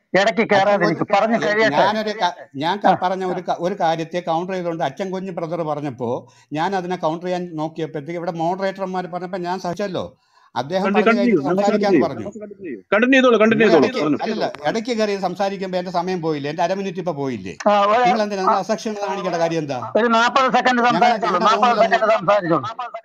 ഇടയ്ക്ക് അച്ഛൻ കയറാതിരിക്കും കുഞ്ഞ് പറഞ്ഞു എ- കഴിയട്ടെ ഞാനൊരു ക- ഞാൻ ആ ക- പറഞ്ഞ ഒരു ക- ഒരു കാര്യത്തെ കൗണ്ടർ ചെയ്തുകൊണ്ട് അച്ഛൻ കുഞ്ഞ് ബ്രദർ പറഞ്ഞപ്പോൾ ഞാൻ അതിനെ കൗണ്ടർ ചെയ്യാൻ നോക്കിയപ്പോഴത്തേക്ക് ഇവിടെ മോഡറേറ്റർമാർ പറഞ്ഞപ്പോൾ ഞാൻ സഹിച്ചല്ലോ അദ്ദേഹം പറഞ്ഞു കണ്ടിന്യൂ കഴിഞ്ഞിട്ട് നമുക്ക് സംസാരിക്കാന്ന് കണ്ടിന്യൂ പറഞ്ഞു കണ്ടിന്യൂ ചെയ്തോളൂ കണ്ടിന്യൂ നിങ്ങൾ ചെയ്തോളൂ ഇടയ്ക്ക് പറഞ്ഞു അല്ലല്ല ഇടയ്ക്ക് കയറി സംസാരിക്കുമ്പോൾ എന്റെ സമയം പോയില്ലേ എന്റെ അര മിനിറ്റ് ഇപ്പൊ പോയില്ലേ ആ, ഒരു നിങ്ങൾ എന്തിനാ ആ, നിങ്ങൾ അസക്ഷണത കാണിക്കേണ്ട കാര്യം എന്താ ഒരു നാൽപ്പത് സെക്കൻഡ് ഞങ്ങളെ സംസാരിച്ചോളൂ ഞങ്ങളുടെ നാൽപ്പത് റൂമിലൊന്നും സെക്കൻഡ് സംസാരിച്ചോളൂ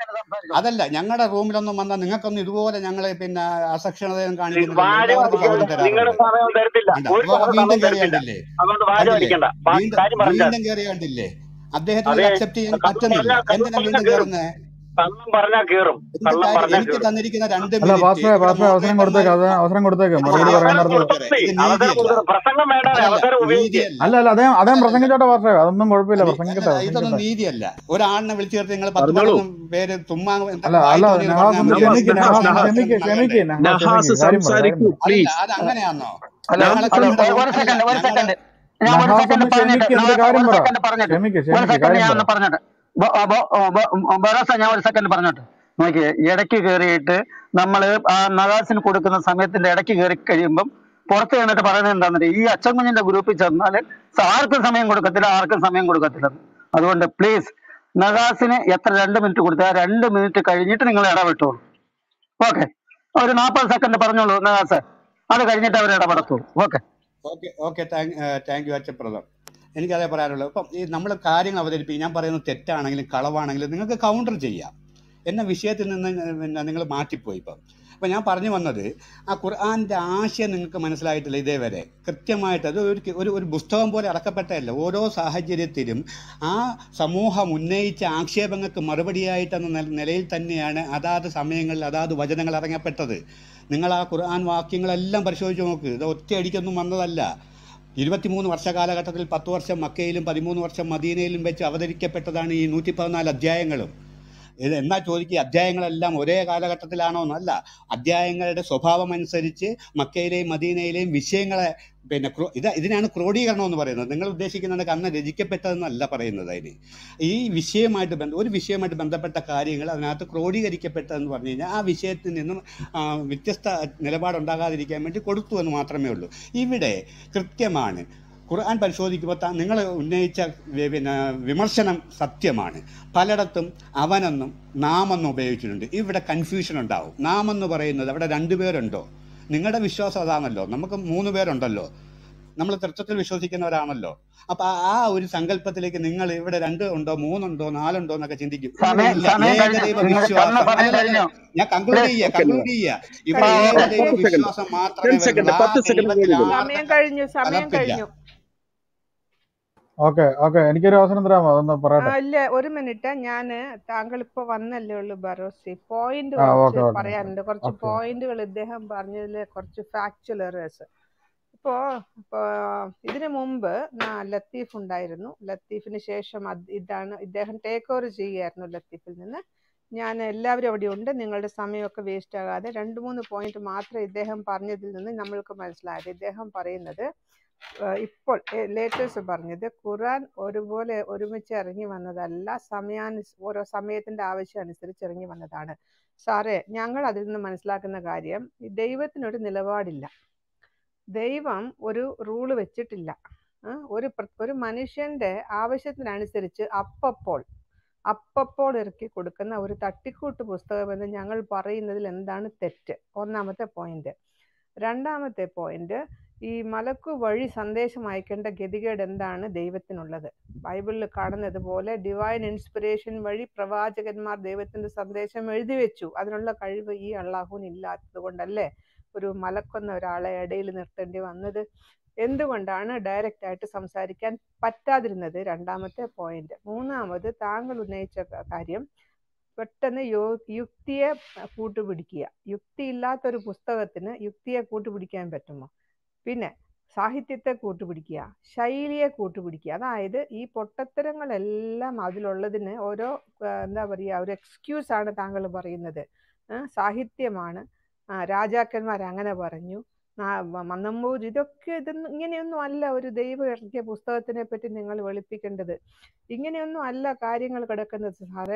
അതല്ല ഞങ്ങളുടെ റൂമിലൊന്നും വന്നാൽ നിങ്ങൾക്കൊന്നും ഇതുപോലെ ഞങ്ങളെ പിന്നെ അസക്ഷണതയും കാണിക്കുന്നില്ലല്ലോ വാര് എല്ലാവർക്കും സമയം നിങ്ങളുടെ തരാറുണ്ട് സമയം തരത്തില്ല കണ്ട ഒരു ഇപ്പൊ സമയം വീണ്ടും സമയം കയറി തരത്തില്ല കണ്ടില്ലേ അതുകൊണ്ട് വാര് കണ്ടില്ലേ വലിക്കണ്ട ബാക്കി വീണ്ടും കാര്യം പറഞ്ഞാൽ വീണ്ടും കയറി കണ്ടില്ലേ അദ്ദേഹത്തിന് അതെ ഇത് അക്സെപ്റ്റ് ചെയ്യാൻ കള്ളം പറ്റുന്നില്ല പറഞ്ഞാൽ കള്ളം എന്തിനാ പറഞ്ഞാൽ വീണ്ടും കയറും കയറുന്നേ കള്ളം പറഞ്ഞാൽ കയറും എന്ത് കള്ളം കാര്യം പറഞ്ഞാൽ എനിക്ക് കയറും തന്നിരിക്കുന്ന രണ്ട് അല്ല മിനിറ്റ് പാസ്റ്ററെ ഇവിടെ പാസ്റ്ററെ അവസരം കൊടുത്തേക്ക് മോഡറേറ്റർമാർ അത് അവസരം കൊടുത്തേക്ക് ഇത് മറുപടി അവസരം പറയേണ്ടത് പാസ്റ്ററെ കൊടുത്തേ ഇത് അവസരം നീതിയല്ല കൊടുത്തേ പ്രസംഗം വേണ്ട അതല്ല അവസരം ഉപയോഗിക്കുക നീതിയല്ല അല്ല അല്ല അദ്ദേഹം അദ്ദേഹം അതല്ല പ്രസംഗിച്ചോട്ടെ പാസ്റ്ററെ അതൊന്നും കുഴപ്പമില്ല നീ- പ്രസംഗിക്കട്ടെ അല്ലല്ല ഇതൊന്നും പ്രസംഗിക്കട്ടെ നീതിയല്ല ഒരാളിനെ വിളിച്ചു ചേർത്ത് നിങ്ങൾ പത്ത് പറഞ്ഞോളൂ പതിനൊന്ന് പേര് തുമ്മാ എന്താ അല്ല വായി അല്ല തോന്നിയത് നഹാസ് പറഞ്ഞാൽ ഒന്ന് മതി നഹാസ് ക്ഷമിക്ക് നിങ്ങൾ നഹാസ് നഹാസ് നഹാസ് ക്ഷമിക്ക് സംസാരിക്കുന്നതല്ലേ ക്ഷമിക്ക് നഹാസ് നഹാസ് ക്ഷമിക്ക് കാര്യം പറ കാര്യം സംസാരിക്കൂ പറ അതല്ല പ്ലീസ് അത് അങ്ങനെയാണോ ഹലോ ഞങ്ങളെ ഹലോ ഞങ്ങളുടെ ഒരു റൂം ഒരു അല്ല സെക്കൻഡ് ഒരു ഞങ്ങളുടെ സെക്കൻഡ് ഞാൻ ഒരു നഹാസ് സെക്കൻഡ് ഒന്ന് പറഞ്ഞിട്ട് ക്ഷമിക്ക് എന്നിട്ട് നഹാസ കാര്യം ഒരു പറ സെക്കൻഡ് പറഞ്ഞിട്ട് ക്ഷമിക്ക് ഒരു ക്ഷമിക്ക് സെക്കൻഡ് കാര്യം ഞാൻ പറ ഒന്ന് പറഞ്ഞിട്ട് ബ- ബ- ബ- ബറോസ ഞാൻ ഒരു സെക്കൻഡ് പറഞ്ഞോട്ടെ നോക്കിയേ ഇടയ്ക്ക് കയറിയിട്ട് നമ്മൾ ആ നഗാസിന് കൊടുക്കുന്ന സമയത്തിന്റെ ഇടയ്ക്ക് കയറി കഴിയുമ്പം പുറത്ത് ചെന്നിട്ട് പറയുന്നത് എന്താണെന്ന് ഈ അച്ചൻകുഞ്ഞിന്റെ ഗ്രൂപ്പിൽ ചെന്നാൽ ആർക്കും സമയം കൊടുക്കത്തില്ല ആർക്കും സമയം കൊടുക്കത്തില്ല അതുകൊണ്ട് പ്ലീസ് നഗാസിന് എത്ര രണ്ട് മിനിറ്റ് കൊടുത്താൽ ആ രണ്ട് മിനിറ്റ് കഴിഞ്ഞിട്ട് നിങ്ങൾ ഇടപെട്ടോളൂ ഓക്കെ ഒരു നാൽപ്പത് സെക്കൻഡ് പറഞ്ഞോളൂ നഗാസ് അത് കഴിഞ്ഞിട്ട് അവർ ഇടപെടത്തുള്ളൂ okay okay okay thank thank you അച്ഛപ്രദം എനിക്കതേ പറയാനുള്ളൂ ഇപ്പം ഈ നമ്മൾ കാര്യങ്ങൾ അവതരിപ്പിക്കും ഞാൻ പറയുന്നത് തെറ്റാണെങ്കിലും കളവാണെങ്കിലും നിങ്ങൾക്ക് കൗണ്ടർ ചെയ്യാം എന്ന വിഷയത്തിൽ നിന്ന് പിന്നെ നിങ്ങൾ മാറ്റിപ്പോയി ഇപ്പം അപ്പം ഞാൻ പറഞ്ഞു വന്നത് ആ ഖുർആാൻ്റെ ആശയം നിങ്ങൾക്ക് മനസ്സിലായിട്ടില്ല ഇതേവരെ കൃത്യമായിട്ട് അത് ഒരു ഒരു ഒരു പുസ്തകം പോലെ ഇറക്കപ്പെട്ടതല്ല ഓരോ സാഹചര്യത്തിലും ആ സമൂഹം ഉന്നയിച്ച ആക്ഷേപങ്ങൾക്ക് മറുപടിയായിട്ടെന്ന നില- നിലയിൽ തന്നെയാണ് അതാത് സമയങ്ങളിൽ അതാത് വചനങ്ങൾ ഇറങ്ങപ്പെട്ടത് നിങ്ങൾ ആ ഖുർആൻ വാക്യങ്ങളെല്ലാം പരിശോധിച്ച് നോക്ക് ഇത് ഒറ്റയടിക്കൊന്നും വന്നതല്ല ഇരുപത്തിമൂന്ന് വർഷ കാലഘട്ടത്തിൽ പത്ത് വർഷം മക്കയിലും പതിമൂന്ന് വർഷം മദീനയിലും വെച്ച് അവതരിക്കപ്പെട്ടതാണ് ഈ നൂറ്റി പതിനാല് അധ്യായങ്ങളും ഇത് എന്നാ ചോദിക്കുക അധ്യായങ്ങളെല്ലാം ഒരേ കാലഘട്ടത്തിലാണോ എന്നല്ല അധ്യായങ്ങളുടെ സ്വഭാവം അനുസരിച്ച് മക്കയിലെയും മദീനയിലെയും വിഷയങ്ങളെ പിന്നെ ക്രോ- ഇത് ഇതിനാണ് ക്രോഡീകരണം എന്ന് പറയുന്നത് നിങ്ങൾ ഉദ്ദേശിക്കുന്നത് അന്ന് രചിക്കപ്പെട്ടതെന്നല്ല പറയുന്നത് അതിന് ഈ വിഷയമായിട്ട് ബന്ധ ഒരു വിഷയമായിട്ട് ബന്ധപ്പെട്ട കാര്യങ്ങൾ അതിനകത്ത് ക്രോഡീകരിക്കപ്പെട്ടതെന്ന് പറഞ്ഞു കഴിഞ്ഞാൽ ആ വിഷയത്തിൽ നിന്നും ആ, വ്യത്യസ്ത നിലപാടുണ്ടാകാതിരിക്കാൻ വേണ്ടി കൊടുത്തു എന്ന് മാത്രമേ ഉള്ളൂ ഇവിടെ കൃത്യമാണ് ഖുർആൻ പരിശോധിക്കുമ്പോൾ താ- നിങ്ങൾ ഉന്നയിച്ച വി- പിന്നെ വിമർശനം സത്യമാണ് പലയിടത്തും അവനെന്നും നാമെന്നും ഉപയോഗിച്ചിട്ടുണ്ട് ഇവിടെ കൺഫ്യൂഷൻ ഉണ്ടാവും നാമെന്ന് പറയുന്നത് അവിടെ രണ്ടുപേരുണ്ടോ നിങ്ങളുടെ വിശ്വാസം അതാണല്ലോ നമുക്ക് മൂന്ന് പേരുണ്ടല്ലോ നമ്മൾ തൃത്വത്തിൽ വിശ്വസിക്കുന്നവരാണല്ലോ അപ്പൊ ആ ആ ഒരു സങ്കല്പത്തിലേക്ക് നിങ്ങൾ ഇവിടെ രണ്ട് ഉണ്ടോ മൂന്നുണ്ടോ നാലുണ്ടോ എന്നൊക്കെ ചിന്തിക്കും ഇവിടെ സമയം ഇല്ല സമയം കഴിഞ്ഞു ഏകദൈവ നിങ്ങൾ വിശ്വാസം തന്ന സമയം അല്ലല്ല കഴിഞ്ഞു ഞാൻ കൺക്ലൂഡ് പ്ലീസ് ചെയ്യുക ഓക്കെ കൺക്ലൂഡ് ചെയ്യുക ഇവിടെ കഴിഞ്ഞു ഏകദൈവ പത്ത് സെക്കൻഡ് വിശ്വാസം മാത്രമേ ടെൻ വരുന്നുള്ളൂ സെക്കൻഡ് ആ പത്ത് സെക്കൻഡ് ദൈവത്തിൽ കൂടി ഉള്ളൂ സമയം ആർക്ക് കഴിഞ്ഞു സമയം കലർപ്പില്ല കഴിഞ്ഞു ഓക്കെ ഓക്കെ എനിക്കൊരു അവസരം തരാമോ അതൊന്ന് ആ പറയട്ടെ ഇല്ല ഒരു മിനിറ്റ് ഞാന് താങ്കൾ ഇപ്പൊ വന്നല്ലേ ഉള്ളൂ ബറോസി പോയിന്റ് ആ കുറച്ച് ഓക്കെ ഓക്കെ പറയാനുണ്ട് കുറച്ച് ഓക്കെ പോയിന്റുകൾ ഇദ്ദേഹം പറഞ്ഞതില് കുറച്ച് ഫാക്ച്വൽ എറേഴ്സ് ഇപ്പോ ഇപ്പോ ഇതിനു മുമ്പ് നാ- ലത്തീഫ് ഉണ്ടായിരുന്നു ലത്തീഫിന് ശേഷം അത് ഇതാണ് ഇദ്ദേഹം ടേക്ക് ഓവർ ചെയ്യുകയായിരുന്നു ലത്തീഫിൽ നിന്ന് ഞാൻ എല്ലാവരും അവിടെ ഉണ്ട് നിങ്ങളുടെ സമയമൊക്കെ വേസ്റ്റ് ആകാതെ രണ്ട് മൂന്ന് പോയിന്റ് മാത്രം ഇദ്ദേഹം പറഞ്ഞതിൽ നിന്ന് നമ്മൾക്ക് മനസ്സിലായത് ഇദ്ദേഹം പറയുന്നത് ഏഹ് ഇപ്പോൾ ലേറ്റസ്റ്റ് പറഞ്ഞത് ഖുറാൻ ഒരുപോലെ ഒരുമിച്ച് ഇറങ്ങി വന്നതല്ല സമയാനു ഓരോ സമയത്തിന്റെ ആവശ്യം അനുസരിച്ച് ഇറങ്ങി വന്നതാണ് സാറേ ഞങ്ങൾ അതിൽ നിന്ന് മനസ്സിലാക്കുന്ന കാര്യം ഈ ദൈവത്തിനൊരു നിലപാടില്ല ദൈവം ഒരു റൂള് വെച്ചിട്ടില്ല ആ, ഒരു പ്ര- ഒരു മനുഷ്യന്റെ ആവശ്യത്തിനനുസരിച്ച് അപ്പപ്പോൾ അപ്പപ്പോൾ ഇറക്കി കൊടുക്കുന്ന ഒരു തട്ടിക്കൂട്ട് പുസ്തകമെന്ന് ഞങ്ങൾ പറയുന്നതിൽ എന്താണ് തെറ്റ് ഒന്നാമത്തെ പോയിന്റ് രണ്ടാമത്തെ പോയിന്റ് ഈ മലക്കു വഴി സന്ദേശം അയക്കേണ്ട ഗതികേട് എന്താണ് ദൈവത്തിനുള്ളത് ബൈബിളിൽ കാണുന്നത് പോലെ ഡിവൈൻ ഇൻസ്പിറേഷൻ വഴി പ്രവാചകന്മാർ ദൈവത്തിന്റെ സന്ദേശം എഴുതി വെച്ചു അതിനുള്ള കഴിവ് ഈ അള്ളാഹുവിന് ഇല്ലാത്തത് കൊണ്ടല്ലേ ഒരു മലക്കൊന്ന ഒരാളെ ഇടയിൽ നിർത്തേണ്ടി വന്നത് എന്തുകൊണ്ടാണ് ഡയറക്റ്റ് ആയിട്ട് സംസാരിക്കാൻ പറ്റാതിരുന്നത് രണ്ടാമത്തെ പോയിന്റ് മൂന്നാമത് താങ്കൾ ഉന്നയിച്ച ക- കാര്യം പെട്ടെന്ന് യോ യുക്തിയെ കൂട്ടുപിടിക്കുക യുക്തിയില്ലാത്ത ഒരു പുസ്തകത്തിന് യുക്തിയെ കൂട്ടുപിടിക്കാൻ പറ്റുമോ പിന്നെ സാഹിത്യത്തെ കൂട്ടുപിടിക്കുക ശൈലിയെ കൂട്ടുപിടിക്കുക അതായത് ഈ പൊട്ടത്തരങ്ങളെല്ലാം അതിലുള്ളതിന് ഓരോ ആ, എന്താ പറയുക ഒരു എക്സ്ക്യൂസ് ആണ് താങ്കൾ പറയുന്നത് ആ, സാഹിത്യമാണ് ആ, രാജാക്കന്മാർ അങ്ങനെ പറഞ്ഞു ആ, മ- മന്നമ്പൂർ ഇതൊക്കെ ഇതൊന്നും ഇങ്ങനെയൊന്നും അല്ല ഒരു ദൈവം ഇറക്കിയ പുസ്തകത്തിനെ പറ്റി നിങ്ങൾ വെളുപ്പിക്കേണ്ടത് ഇങ്ങനെയൊന്നും അല്ല കാര്യങ്ങൾ കിടക്കുന്നത് സാറേ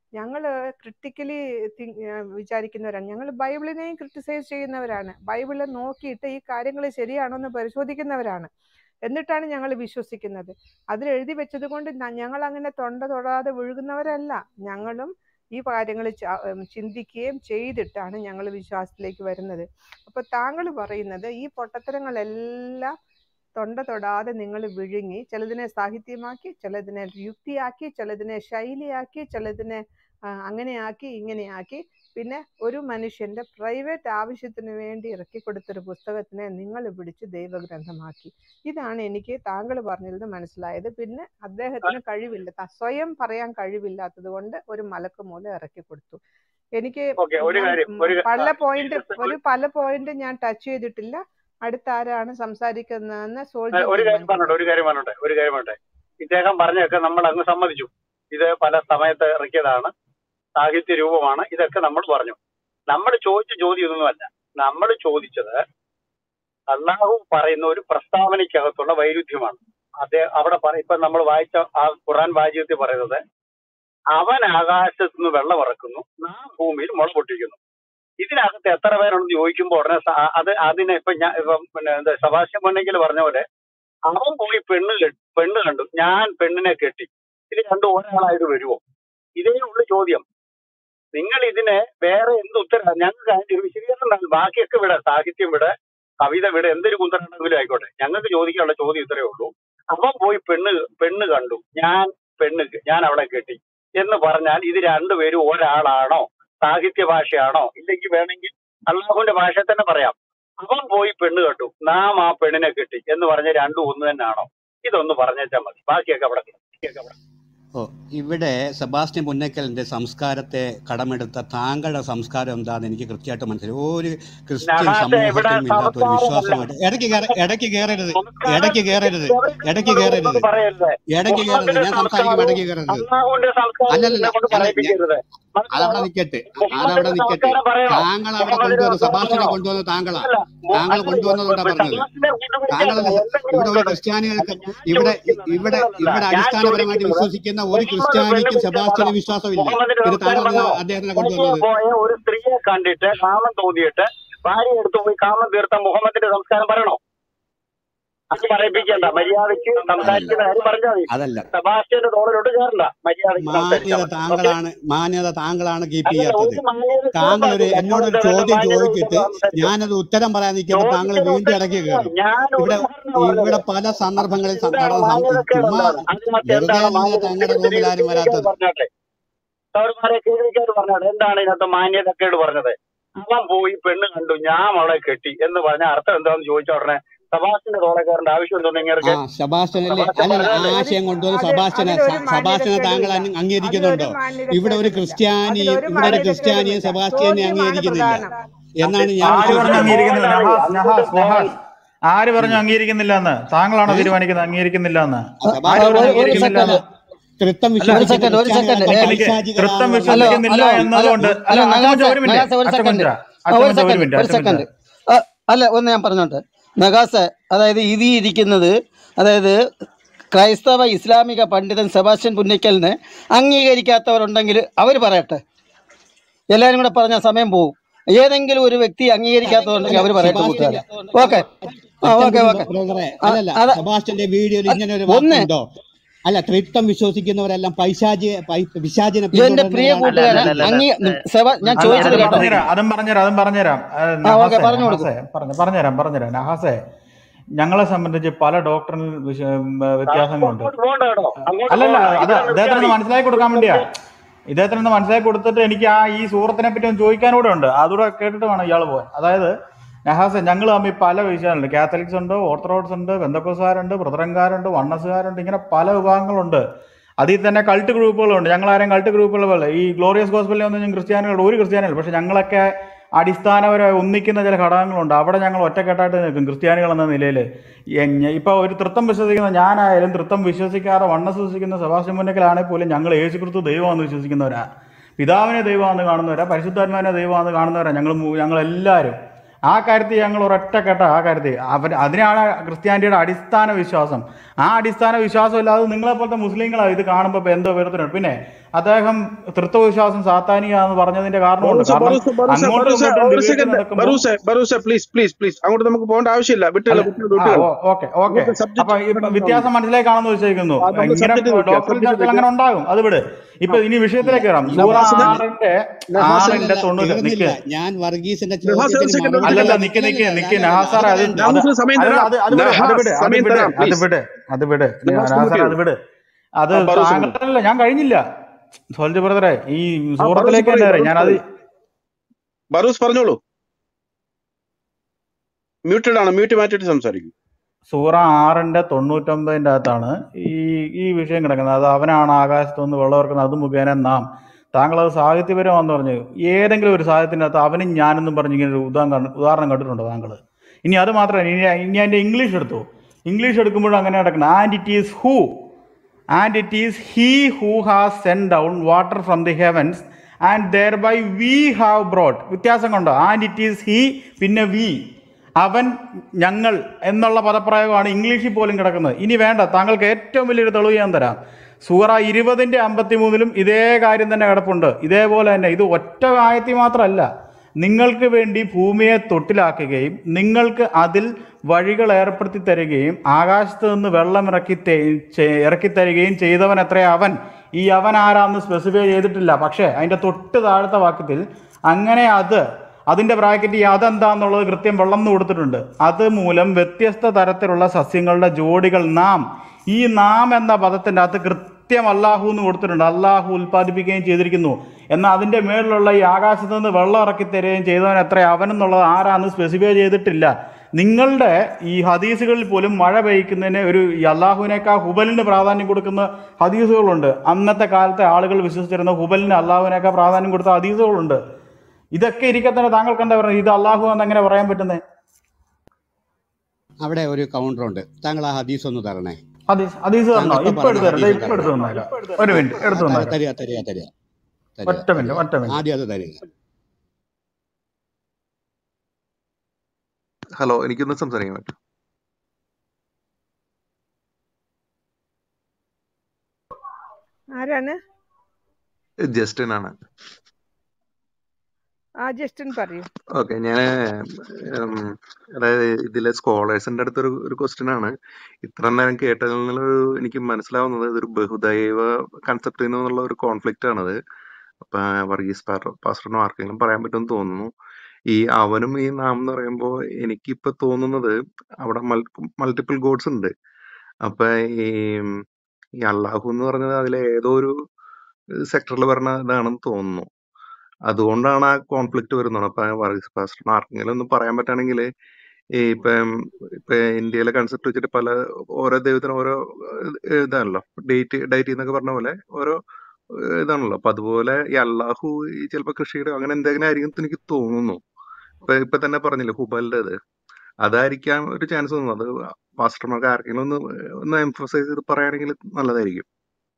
ഞങ്ങൾ ക്രിട്ടിക്കലി വിചാരിക്കുന്നവരാണ് ഞങ്ങൾ ബൈബിളിനെയും ക്രിട്ടിസൈസ് ചെയ്യുന്നവരാണ് ബൈബിള് നോക്കിയിട്ട് ഈ കാര്യങ്ങൾ ശരിയാണോ എന്ന് പരിശോധിക്കുന്നവരാണ് എന്നിട്ടാണ് ഞങ്ങൾ വിശ്വസിക്കുന്നത് അതിൽ എഴുതി വെച്ചത് കൊണ്ട് ഞങ്ങൾ അങ്ങനെ തൊണ്ട തൊടാതെ വിഴുകുന്നവരല്ല ഞങ്ങളും ഈ കാര്യങ്ങൾ ചിന്തിക്കുകയും ചെയ്തിട്ടാണ് ഞങ്ങൾ വിശ്വാസത്തിലേക്ക് വരുന്നത് അപ്പോൾ താങ്കൾ പറയുന്നത് ഈ പൊട്ടത്തരങ്ങളെല്ലാം തൊണ്ട തൊടാതെ നിങ്ങൾ വിഴുങ്ങി ചിലതിനെ സാഹിത്യമാക്കി ചിലതിനെ യുക്തിയാക്കി ചിലതിനെ ശൈലിയാക്കി ചിലതിനെ ആ, അങ്ങനെയാക്കി ഇങ്ങനെയാക്കി പിന്നെ ഒരു മനുഷ്യന്റെ പ്രൈവറ്റ് ആവശ്യത്തിന് വേണ്ടി ഇറക്കി കൊടുത്തൊരു പുസ്തകത്തിനെ നിങ്ങൾ പിടിച്ച് ദൈവഗ്രന്ഥമാക്കി ഇതാണ് എനിക്ക് താങ്കൾ പറഞ്ഞതിൽ നിന്ന് മനസ്സിലായത് പിന്നെ അദ്ദേഹത്തിന് കഴിവില്ല ത- സ്വയം പറയാൻ കഴിവില്ലാത്തത് കൊണ്ട് ഒരു മലക്ക് മൂലം ഇറക്കി കൊടുത്തു എനിക്ക് ഓക്കെ ഒരു ഞാൻ കാര്യം ഉം, ഒരു പല ആ, പോയിന്റ് ജസ്റ്റ് ഒരു ഒരു പല പോയിന്റ് ഞാൻ ടച്ച് ചെയ്തിട്ടില്ല അടുത്ത ആരാണ് സംസാരിക്കുന്നതെന്ന് ആ, സോൾജർ ഒരു കാര്യം പറഞ്ഞോട്ടെ തീരുമാനിക്കട്ടെ ഒരു കാര്യം പറഞ്ഞോട്ടെ ഒരു കാര്യം പറഞ്ഞോട്ടെ ഇദ്ദേഹം പറഞ്ഞൊക്കെ നമ്മൾ അങ്ങ് സമ്മതിച്ചു ഇത് പല സമയത്ത് ഇറക്കിയതാണ് സാഹിത്യ രൂപമാണ് ഇതൊക്കെ നമ്മൾ പറഞ്ഞു നമ്മൾ ചോദിച്ച ചോദ്യം ഇതൊന്നുമല്ല നമ്മൾ ചോദിച്ചത് അള്ളാഹു പറയുന്ന ഒരു പ്രസ്താവനയ്ക്കകത്തുള്ള വൈരുദ്ധ്യമാണ് അതേ അവിടെ പറ ഇപ്പൊ നമ്മൾ വായിച്ച ആ ഖുറാൻ വാചകത്തിൽ പറയുന്നത് അവൻ ആകാശത്ത് നിന്ന് വെള്ളം ഇറക്കുന്നു നാം ഭൂമിയിൽ മുള പൊട്ടിക്കുന്നു ഇതിനകത്ത് എത്ര പേരുണ്ടെന്ന് ചോദിക്കുമ്പോൾ ഉടനെ സ- അത് അതിനെ ഇപ്പൊ ഞാൻ ഇപ്പം പിന്നെ എന്താ സഭാഷ്യം പൊന്നെങ്കിൽ പറഞ്ഞ പോലെ അവൻ പോയി പെണ്ണ് കെ- പെണ്ണ് കണ്ടു ഞാൻ പെണ്ണിനെ കെട്ടി ഇത് രണ്ടും ഒരാളായിട്ട് വരുമോ ഇതേ ഉള്ളു ചോദ്യം നിങ്ങൾ ഇതിനെ വേറെ എന്ത് ഉത്തരം ഞങ്ങൾക്ക് അതിന്റെ ഒരു വിശദീകരണം ഉണ്ടാകും ബാക്കിയൊക്കെ വിട സാഹിത്യം വിട കവിത വിട എന്തൊരു കുന്തരണ്ടെങ്കിലും ആയിക്കോട്ടെ ഞങ്ങൾക്ക് ചോദിക്കാനുള്ള ചോദ്യം ഇത്രയേ ഉള്ളൂ അവൻ പോയി പെണ്ണ് പെണ്ണ് കണ്ടു ഞാൻ പെണ്ണ് കെ- ഞാൻ അവളെ കെട്ടി എന്ന് പറഞ്ഞാൽ ഇത് രണ്ടുപേരും ഒരാളാണോ സാഹിത്യ ഭാഷയാണോ ഇല്ലെങ്കിൽ വേണമെങ്കിൽ അള്ളാഹുവിന്റെ ഭാഷ തന്നെ പറയാം അവൻ പോയി പെണ്ണ് കണ്ടു നാം ആ പെണ്ണിനെ കെട്ടി എന്ന് പറഞ്ഞ രണ്ടും ഒന്ന് തന്നെയാണോ ഇതൊന്ന് പറഞ്ഞേച്ചാൽ മതി ബാക്കിയൊക്കെ അവിടെ ബാക്കിയൊക്കെ അവിടെ ഓ ഇവിടെ സെബാസ്റ്റ്യൻ പുന്നക്കലിന്റെ സംസ്കാരത്തെ കടമെടുത്ത താങ്കളുടെ സംസ്കാരം എന്താണെന്ന് എനിക്ക് കൃത്യമായിട്ട് മനസ്സിലായി ഒരു ക്രിസ്ത്യൻ നഹാസെ ഇവിടെ സമൂഹത്തിലും ഇല്ലാത്ത ഒരു സംസ്കാരമല്ല വിശ്വാസമായിട്ട് ഇടയ്ക്ക് കയറ ഇടയ്ക്ക് കയറരുത് ഇടയ്ക്ക് കയറരുത് ഇടയ്ക്ക് കയറരുത് ഒന്നും പറയരുത് ഇടയ്ക്ക് കയറരുത് മുഹമ്മദിന്റെ ഞാൻ സംസാരിക്കുമ്പോൾ സംസ്കാരവും ഇടയ്ക്ക് കയറരുത് അള്ളാഹുവിന്റെ സംസ്കാരവും അല്ലല്ല ഇതിനെ കൊണ്ട് അല്ല ഞാൻ പറയിപ്പിക്കരുത് അതവിടെ മനസ്സിലായോ നിൽക്കട്ടെ അതവിടെ മുഹമ്മദിന്റെ നിൽക്കട്ടെ സംസ്കാരം പറയണോ താങ്കൾ അവിടെ മുഹമ്മദിന്റെ കൊണ്ടുവന്ന സംസ്കാരം സബാഷിനെ പറയണോ കൊണ്ടുവന്ന താങ്കളാ അല്ല മു- താങ്കൾ അല്ല കൊണ്ടുവന്നതുകൊണ്ടാ പറഞ്ഞത് സബാഷിനെ കൂട്ടുപിടിക്കാനല്ല താങ്കളല്ല സ- എന്തെങ്കിലും ഇവിടെ ഒരു ഉണ്ടോ ക്രിസ്ത്യാനികൾക്ക് അല്ല ഞാൻ ഇവിടെ ചോദിക്കുന്നത് ഇവിടെ അങ്ങനെയൊന്നല്ല ഇവിടെ ഞാൻ അടിസ്ഥാനപരമായിട്ട് ചോദിക്കുന്നത് വിശ്വസിക്കുന്ന ഒരു മുഹമ്മദ് പെണ്ണ് ക്രിസ്ത്യാനിക്കും പിടിച്ച സെബാസ്റ്റ്യന് കഥ വിശ്വാസമില്ല മുഹമ്മദിന്റെ പിന്നെ സംസ്കാരം താങ്കൾ പറഞ്ഞോ അദ്ദേഹത്തിനെ വഴിയെ കൊണ്ടുവന്നത് പോയ ഒരു സ്ത്രീയെ കണ്ടിട്ട് കാമം തോന്നിയിട്ട് ഭാര്യ എടുത്തു പോയി കാമം തീർത്ത മുഹമ്മദിന്റെ സംസ്കാരം പറയണോ അത് പറയിപ്പിക്കണ്ട മര്യാദയ്ക്ക് അതല്ല സംസാരിക്കുന്ന കാര്യം പറഞ്ഞാൽ മതി അതല്ല സെബാസ്റ്റ്യന്റെ തോളിലോട്ട് കയറണ്ട മര്യാദയ്ക്ക് സംസാരിച്ചാൽ മാന്യത മതി ഓക്കെ താങ്കളാണ് മാന്യത താങ്കളാണ് കീപ്പ് അല്ലല്ല ചെയ്യാത്തത് ഒരു മാന്യതയ്ക്ക് താങ്കൾ ഒരു പാടില്ല എന്നോടൊരു ചോദിച്ചതല്ല ചോദ്യം മാന്യത ചോദിച്ചിട്ട് വിട്ട് സംസാരിച്ചോ ഞാനത് ഉത്തരം പറയാൻ നിൽക്കുമ്പോൾ താങ്കൾ ചോദിച്ചത് വീണ്ടും ഇടയ്ക്ക് ഉത്തരവില്ല കയറും ഞാൻ ഒരു ഇവിടെ ഉദാഹരണം ഇവിടെ പറഞ്ഞത് പല സന്ദർഭങ്ങളിൽ സം- എന്താണ് നടന്ന സം- മാന്യതക്കേട് ചുമ്മാ എന്താണ് അതിനകത്ത് വെറുതെ എന്താണ് അല്ല മാന്യത താങ്കളുടെ ഇതിന് റൂമിൽ ആരും കേൾവിക്കാർ വരാത്തത് പറഞ്ഞാട്ടെ സൗരന്മാരെ കേൾവിക്കാർ പറഞ്ഞാട്ടെ എന്താണ് ഇതിനകത്ത് മാന്യതക്കേട് പറഞ്ഞത് അവൻ പോയി പെണ്ണ് കണ്ടു ഞാൻ അവളെ കെട്ടി എന്ന് പറഞ്ഞ അർത്ഥം എന്താണെന്ന് ചോദിച്ച ഉടനെ സബാസിന്റെ തോളെ കയറേണ്ട ആവശ്യം ഉണ്ടോ ആ നിങ്ങൾക്ക് സബാസ്റ്റ്യനല്ലേ സബാസ്റ്റ്യൻ അല്ലല്ല പറഞ്ഞതല്ലേ അതിൽ ആശയം കൊണ്ടുവന്ന അത് സബാസ്റ്റ്യനെ അതിലൊരു സ- സബാസ്റ്റ്യനെ താങ്കൾ മാന്യതക്കേടുമില്ല അങ് അംഗീകരിക്കുന്നുണ്ടോ അതിലൊരു ഇവിടെ ഒരു മാന്യതക്കേടുമില്ല ക്രിസ്ത്യാനിയും അതിലൊരു ഇവിടെ ഒരു ക്രിസ്ത്യാനിയും മാന്യതക്കേടുമില്ല സെബാസ്റ്റ്യനെ ചോദ്യമാണ് അംഗീകരിക്കുന്നില്ല പ്രധാനം എന്നാണ് അത് ഞാൻ ആര് പറഞ്ഞു അങ്ങോട്ട് വിശ്വസിക്കുന്നത് അംഗീകരിക്കുന്നില്ല പോകാനായി നഹാസ് അങ്ങോട്ട് നഹാസ് പോകാൻ നഹാസ് ആര് പറഞ്ഞു ഉം. അംഗീകരിക്കുന്നില്ല എന്ന് താങ്കളാണോ ഏ തീരുമാനിക്കുന്നത് അംഗീകരിക്കുന്നില്ല എന്ന് ആ, ആ, ആര് സബാസ്റ്റ്യൻ പറഞ്ഞു ഒരു ഒരു അംഗീകരിക്കുന്നില്ല അംഗീകരിക്കുന്നില്ല സെക്കൻഡ് തൃത്വം ഒരു അല്ല വിശ്വസിക്കുന്ന സെക്കൻഡ് ഒരു സെക്കൻഡ് ക്രിസ്ത്യാനികളൊക്കെ എനിക്ക് തൃത്വം പൈശാചികളാണെന്നാണ് വിശ്വസിക്കുന്നില്ല ഹലോ ഹലോ എന്നതുകൊണ്ട് ഹലോ അല്ല അച്ഛൻ നഗാസെ ഒരു മിനിറ്റ് നഗാസെ ഒരു അച്ഛൻ സെക്കൻഡ് കൊഞ്ച ആ, അച്ഛൻ ഒരു കൊഞ്ച ഒരു സെക്കൻഡ് മിനിറ്റ് ഒരു അച്ഛൻ കൊഞ്ച സെക്കൻഡ് ആ, അല്ല ഒന്ന് ഞാൻ പറഞ്ഞോട്ടെ നഗാസെ അതായത് ഇത് ഇരിക്കുന്നത് അതായത് ക്രൈസ്തവ ഇസ്ലാമിക പണ്ഡിതൻ സെബാസ്റ്റ്യൻ പുന്നയ്ക്കലിനെ അംഗീകരിക്കാത്തവരുണ്ടെങ്കിൽ അവർ പറയട്ടെ എല്ലാവരും കൂടെ പറഞ്ഞാൽ സമയം പോകും ഏതെങ്കിലും ഒരു വ്യക്തി അംഗീകരിക്കാത്തവരുണ്ടെങ്കിൽ അല്ല അവർ പറയട്ടെ സെബാസ്റ്റ്യന്റെ കൂട്ടുകാരെ ഓക്കെ ആ അച്ഛൻ ഓക്കെ ഒരു ഓക്കെ ബ്രദറെ ആ, അല്ലല്ല അത സെബാസ്റ്റ്യന്റെ വീഡിയോയിൽ അത് ഇങ്ങനെ ഒരു ഒന്ന് വാക്കുണ്ടോ അല്ല ത്രിത്വം വിശ്വസിക്കുന്നവരെല്ലാം പൈശാചി പൈ- പിശാചിനെ എന്റെ പ്രിയ പിന്തുടരുന്നവരാണ് അല്ല കൂട്ടുകാരെ അല്ല അല്ല അങ്ങീ അല്ല സെബ ഞാൻ അല്ല ചോദിച്ചത് അതും കേട്ടോ പറഞ്ഞുതരാം അതും പറഞ്ഞുതരാം അതും പറഞ്ഞുതരാം ആ, ആ ഓക്കെ നഹാസെ പറഞ്ഞു കൊടുക്കും നഹാസെ പറഞ്ഞു പറഞ്ഞുതരാം പറഞ്ഞുതരാം നഹാസെ ഞങ്ങളെ സംബന്ധിച്ച് പല ഡോക്ടറിൽ വിശ- ഉം, വ്യത്യാസങ്ങളുണ്ട് അങ്ങോട്ട് പോകണ്ട കേട്ടോ അങ്ങോട്ട് അല്ലല്ല പോകണ്ട അത് ഇവിടെ നിർത്തിയാൽ അദ്ദേഹത്തിന് മതി ഒന്ന് മനസ്സിലാക്കി കൊടുക്കാൻ വേണ്ടിയാ ഇദ്ദേഹത്തിന് ഒന്ന് മനസ്സിലാക്കി കൊടുത്തിട്ട് എനിക്ക് ആ ഈ സൂറത്തിനെ പറ്റി ഒന്ന് ചോദിക്കാനൂടെ ഉണ്ട് അതുകൂടെ കേട്ടിട്ട് വേണം ഇയാൾ പോകാൻ അതായത് നഹാസ് ഞങ്ങൾ തമ്മിൽ പല വിഷയങ്ങളുണ്ട് കാത്തലിക്സ് ഉണ്ട് ഓർത്തഡോക്സ് ഉണ്ട് ബന്ധക്കോസുകാരുണ്ട് ബ്രദറൻകാരുണ്ട് വണ്ണസുകാരുണ്ട് ഇങ്ങനെ പല വിഭാഗങ്ങളുണ്ട് അതിൽ തന്നെ കൾട്ട് ഗ്രൂപ്പുകളുണ്ട് ഞങ്ങൾ ആരും കൾട്ട് ഗ്രൂപ്പുകൾ പോലെ ഈ ഗ്ലോറിയസ് ഗോസ്ബലിൽ ഒന്നും ക്രിസ്ത്യാനികളുടെ ഒരു ക്രിസ്ത്യാനികൾ പക്ഷെ ഞങ്ങളൊക്കെ അടിസ്ഥാനപരമായി ഒന്നിക്കുന്ന ചില ഘടകങ്ങളുണ്ട് അവിടെ ഞങ്ങൾ ഒറ്റക്കെട്ടായിട്ട് നിൽക്കും ക്രിസ്ത്യാനികൾ എന്ന നിലയിൽ ഇപ്പോൾ ഒരു തൃത്വം വിശ്വസിക്കുന്ന ഞാനായാലും തൃത്വം വിശ്വസിക്കാതെ വണ്ണസ് വിശ്വസിക്കുന്ന സെബാസ്റ്റ്യൻ മുന്നക്കലാണെങ്കിൽ പോലും ഞങ്ങൾ യേശു ക്രിസ്തു ദൈവമാണെന്ന് വിശ്വസിക്കുന്നവരാ പിതാവിനെ ദൈവമാണെന്ന് കാണുന്നവരാ പരിശുദ്ധാത്മാവിനെ ദൈവമാണെന്ന് കാണുന്നവരാ ഞങ്ങൾ ഞങ്ങളെല്ലാവരും ആ കാര്യത്തിൽ ഞങ്ങൾ ഒരൊറ്റക്കെട്ട ആ കാര്യത്തിൽ അവർ അതിനാണ് ക്രിസ്ത്യാനിറ്റിയുടെ അടിസ്ഥാന വിശ്വാസം ആ അടിസ്ഥാന വിശ്വാസം ഇല്ലാതെ നിങ്ങളെപ്പോലത്തെ മുസ്ലിങ്ങളാണ് ഇത് കാണുമ്പോൾ ഇപ്പോൾ എന്തോ വേർതിരിവ് പിന്നെ അദ്ദേഹം തൃത്വവിശ്വാസം സാത്താനിയാന്ന് പറഞ്ഞതിന്റെ കാരണമുണ്ട് ബറൂസ കാരണം ബറൂസ ബറൂസ അങ്ങോട്ടും ബറൂസ ഇങ്ങോട്ടും ഒരു ഡിബേറ്റ് സെക്കൻഡ് നടക്കുമ്പോൾ ബറൂസ ബറൂസ പ്ലീസ് പ്ലീസ് പ്ലീസ് അങ്ങോട്ട് നമുക്ക് പോകേണ്ട ആവശ്യമില്ല വിട്ടുകള അല്ല വിട്ടുകള ആ വിട്ടുകള ഓക്കെ ഓക്കെ നമുക്ക് സബ്ജക്റ്റ് അപ്പൊ ഇപ്പൊ വ്യത്യാസം മനസ്സിലാക്കാണെന്ന് വെച്ചേക്കുന്നു അത് നമ്മൾ ഇങ്ങനെ സബ്ജക്റ്റ് നിൽക്കുക ഡോക്ടറിൻ സബ്ജക്റ്റ് ചർച്ചകൾ അങ്ങനെ ഉണ്ടാകും അത് വിട് ഇപ്പൊ ഇനി വിഷയത്തിലേക്ക് വരാം സൂറ നവാസിന് ആറിന്റെ നവാസിന് ആറിന്റെ അല്ലല്ല തൊണ്ണൂറ് തീർന്നില്ല നിക്ക് ഞാൻ വർഗീസിന്റെ നവാസ് ഒരു ചോദ്യത്തിന് സെക്കൻഡ് ഒരു മറുപടി അല്ലല്ല സെക്കൻഡ് നിക്ക് നിക്ക് അല്ലല്ല നിക്ക് അല്ലല്ല നഹാസാർ അത് അത് വേണ്ട അത് നവാസിന് സമയം അല്ലല്ല തരാം അത് അത് വിട് അത് നഹാസ് വിട് അത് സമയം വിട് തരാം അത് പ്ലീസ് വിട് അത് വിട് നവാസ് നഹാസാർ കമ്മിറ്റ് അത് ചെയ്തു വിട് അത് ആ ബറൂസ പറഞ്ഞു താങ്കളല്ല ഞാൻ കഴിഞ്ഞില്ല സോൾജ് ബ്രദറെ ഈ ആ ബറൂസ് സൂറത്തിലേക്ക് പറയൂ തന്നെ വരാം ബറൂസ് ഞാനത് പറയൂ ബറൂസ് പറഞ്ഞോളൂ മ്യൂട്ടഡ് ആണ് മ്യൂട്ട് മാറ്റിയിട്ട് സംസാരിക്കും സൂറ ആറിന്റെ തൊണ്ണൂറ്റൊമ്പതിന്റെ അകത്താണ് ഈ ഈ വിഷയം കിടക്കുന്നത് അത് അവനാണ് ആകാശത്ത് നിന്ന് വെള്ളമിറക്കുന്നത് അത് മുഖേന നാം താങ്കൾ അത് സാഹിത്യപരമാണെന്ന് പറഞ്ഞു ഏതെങ്കിലും ഒരു സാഹിത്യത്തിൻ്റെ അകത്ത് അവനും ഞാനെന്നും പറഞ്ഞ് ഇങ്ങനെ ഒരു ഉദാഹരണം കണ്ട്- ഉദാഹരണം കണ്ടിട്ടുണ്ടോ താങ്കൾ ഇനി അത് മാത്രമല്ല ഇനി ഇനി അതിന്റെ ഇംഗ്ലീഷ് എടുത്തു ഇംഗ്ലീഷ് എടുക്കുമ്പോഴും അങ്ങനെ കിടക്കുന്നത് and it is who and it is he who has send down water from the heavens and thereby we have brought വ്യത്യാസം കണ്ടോ ആൻഡ് ഇറ്റ് ഈസ് ഹീ പിന്നെ വി അവൻ ഞങ്ങൾ എന്നുള്ള പദപ്രയോഗമാണ് ഇംഗ്ലീഷിൽ പോലും കിടക്കുന്നത് ഇനി വേണ്ട താങ്കൾക്ക് ഏറ്റവും വലിയൊരു തെളിവ് ഞാൻ തരാം സൂറ ഇരുപതിൻ്റെ അമ്പത്തിമൂന്നിലും ഇതേ കാര്യം തന്നെ കിടപ്പുണ്ട് ഇതേപോലെ തന്നെ ഇത് ഒറ്റ ആയത്തിൽ മാത്രമല്ല നിങ്ങൾക്ക് വേണ്ടി ഭൂമിയെ തൊട്ടിലാക്കുകയും നിങ്ങൾക്ക് അതിൽ വഴികൾ ഏർപ്പെടുത്തി തരികയും ആകാശത്ത് നിന്ന് വെള്ളം ഇറക്കി തെ- ചെ- ഇറക്കി തരികയും ചെയ്തവൻ എത്ര അവൻ ഈ അവൻ ആരാന്ന് സ്പെസിഫൈ ചെയ്തിട്ടില്ല പക്ഷേ അതിൻ്റെ തൊട്ട് താഴത്തെ വാക്യത്തിൽ അങ്ങനെ അത് അതിൻ്റെ ബ്രാക്കറ്റ് ഈ അതെന്താന്നുള്ളത് കൃത്യം വെള്ളം എന്ന് കൊടുത്തിട്ടുണ്ട് അത് മൂലം വ്യത്യസ്ത തരത്തിലുള്ള സസ്യങ്ങളുടെ ജോഡികൾ നാം ഈ നാം എന്ന പദത്തിൻ്റെ അകത്ത് കൃത്യം അല്ലാഹു എന്ന് കൊടുത്തിട്ടുണ്ട് അല്ലാഹു ഉൽപ്പാദിപ്പിക്കുകയും ചെയ്തിരിക്കുന്നു എന്നാൽ അതിൻ്റെ മേളിലുള്ള ഈ ആകാശത്ത് നിന്ന് വെള്ളം ഇറക്കി തരികയും ചെയ്തവൻ എത്ര അവൻ എന്നുള്ളത് ആരാന്ന് സ്പെസിഫൈ ചെയ്തിട്ടില്ല നിങ്ങളുടെ ഈ ഹദീസുകളിൽ പോലും മഴ പെയ്യ്ക്കുന്നതിന് ഒരു ഈ അള്ളാഹുവിനേക്കാൾ ഹുബലിന് പ്രാധാന്യം കൊടുക്കുന്ന ഹദീസുകളുണ്ട് അന്നത്തെ കാലത്തെ ആളുകൾ വിശ്വസിച്ചിരുന്ന ഹുബലിന് അള്ളാഹുവിനേക്കാൾ പ്രാധാന്യം കൊടുത്ത ഹദീസുകളുണ്ട് ഇതൊക്കെ ഇരിക്കെ തന്നെ താങ്കൾക്ക് എന്താ പറയുന്നത് ഇത് അള്ളാഹു എന്ന് എങ്ങനെ പറയാൻ പറ്റുന്നത് അവിടെ ഒരു കൗണ്ടർ ഉണ്ട് താങ്കൾ ആ ഹദീസ് ഒന്ന് തരണേ ഹദീസ് ഹദീസ് തരണോ താങ്കൾ ഇപ്പൊ പറഞ്ഞ എടുത്തു തരട്ടെ ഹദീസ് ഇപ്പൊ എടുത്തു തരണം തന്നേക്കാം ഒരു മിനിറ്റ് എടുത്തു ആ, ത- തന്നേക്കാം തരിക തരിക തരിക തരിക ഒറ്റ മിനിറ്റ് തരിക ഒറ്റ മിനിറ്റ് ആദ്യം അത് തരിക ഹലോ എനിക്കൊന്ന് സംസാരിക്കാൻ പറ്റും ആരാണ് ജസ്റ്റിൻ ആണ് ആ ജസ്റ്റിൻ പറയൂ ഓക്കെ ഞാൻ അതായത് ഇതിലെ സ്കോളേഴ്സിന്റെ അടുത്തൊരു ഒരു ക്വസ്റ്റ്യൻ ആണ് ഇത്ര നേരം കേട്ടതിൽ നിന്ന് എനിക്ക് മനസ്സിലാവുന്നത് ഇതൊരു ബഹുദൈവ കൺസെപ്റ്റ് എന്നുള്ള ഒരു കോൺഫ്ലിക്റ്റ് ആണത് അപ്പൊ വർഗീസ് പാസ്റ്ററിനോ ആർക്കെങ്കിലും പറയാൻ പറ്റുമെന്ന് തോന്നുന്നു ഈ അവനും ഈ നാം എന്ന് പറയുമ്പോൾ എനിക്കിപ്പോ തോന്നുന്നത് അവിടെ മൾട്ടിപ്പിൾ ഗോഡ്സ് ഉണ്ട് അപ്പൊ ഈ ഈ അള്ളാഹു എന്ന് പറഞ്ഞത് അതിലെ ഏതോ ഒരു സെക്ടറിൽ വരുന്ന ഇതാണെന്ന് തോന്നുന്നു അതുകൊണ്ടാണ് ആ കോൺഫ്ലിക്റ്റ് വരുന്നത് അപ്പൊ വർഗീസ് പാസ്റ്ററിന് ആർക്കെങ്കിലും ഒന്ന് പറയാൻ പറ്റുകയാണെങ്കിൽ ഈ ഇപ്പം ഇപ്പൊ ഇന്ത്യയിലെ കൺസെപ്റ്റ് വെച്ചിട്ട് പല ഓരോ ദൈവത്തിനും ഓരോ ഏഹ് ഇതാണല്ലോ ഡേറ്റ് ഡേറ്റ് എന്നൊക്കെ പറഞ്ഞ പോലെ ഓരോ ഏഹ് ഇതാണല്ലോ അപ്പൊ അതുപോലെ ഈ അള്ളാഹു ഈ ചിലപ്പോ കൃഷിയുടെ അങ്ങനെ എന്തെങ്കിലും ആയിരിക്കും എന്ന് എനിക്ക് തോന്നുന്നു ഇപ്പൊ ഇപ്പൊ തന്നെ പറഞ്ഞില്ലേ ഹുബലിന്റെ ഇത് അതായിരിക്കാം ഒരു ചാൻസ് തോന്നുന്നു അത് പാസ്റ്റർമാർക്ക് ആർക്കെങ്കിലും ഒന്ന് ഒന്ന് എംഫസൈസ് ചെയ്ത് പറയുകയാണെങ്കിൽ നല്ലതായിരിക്കും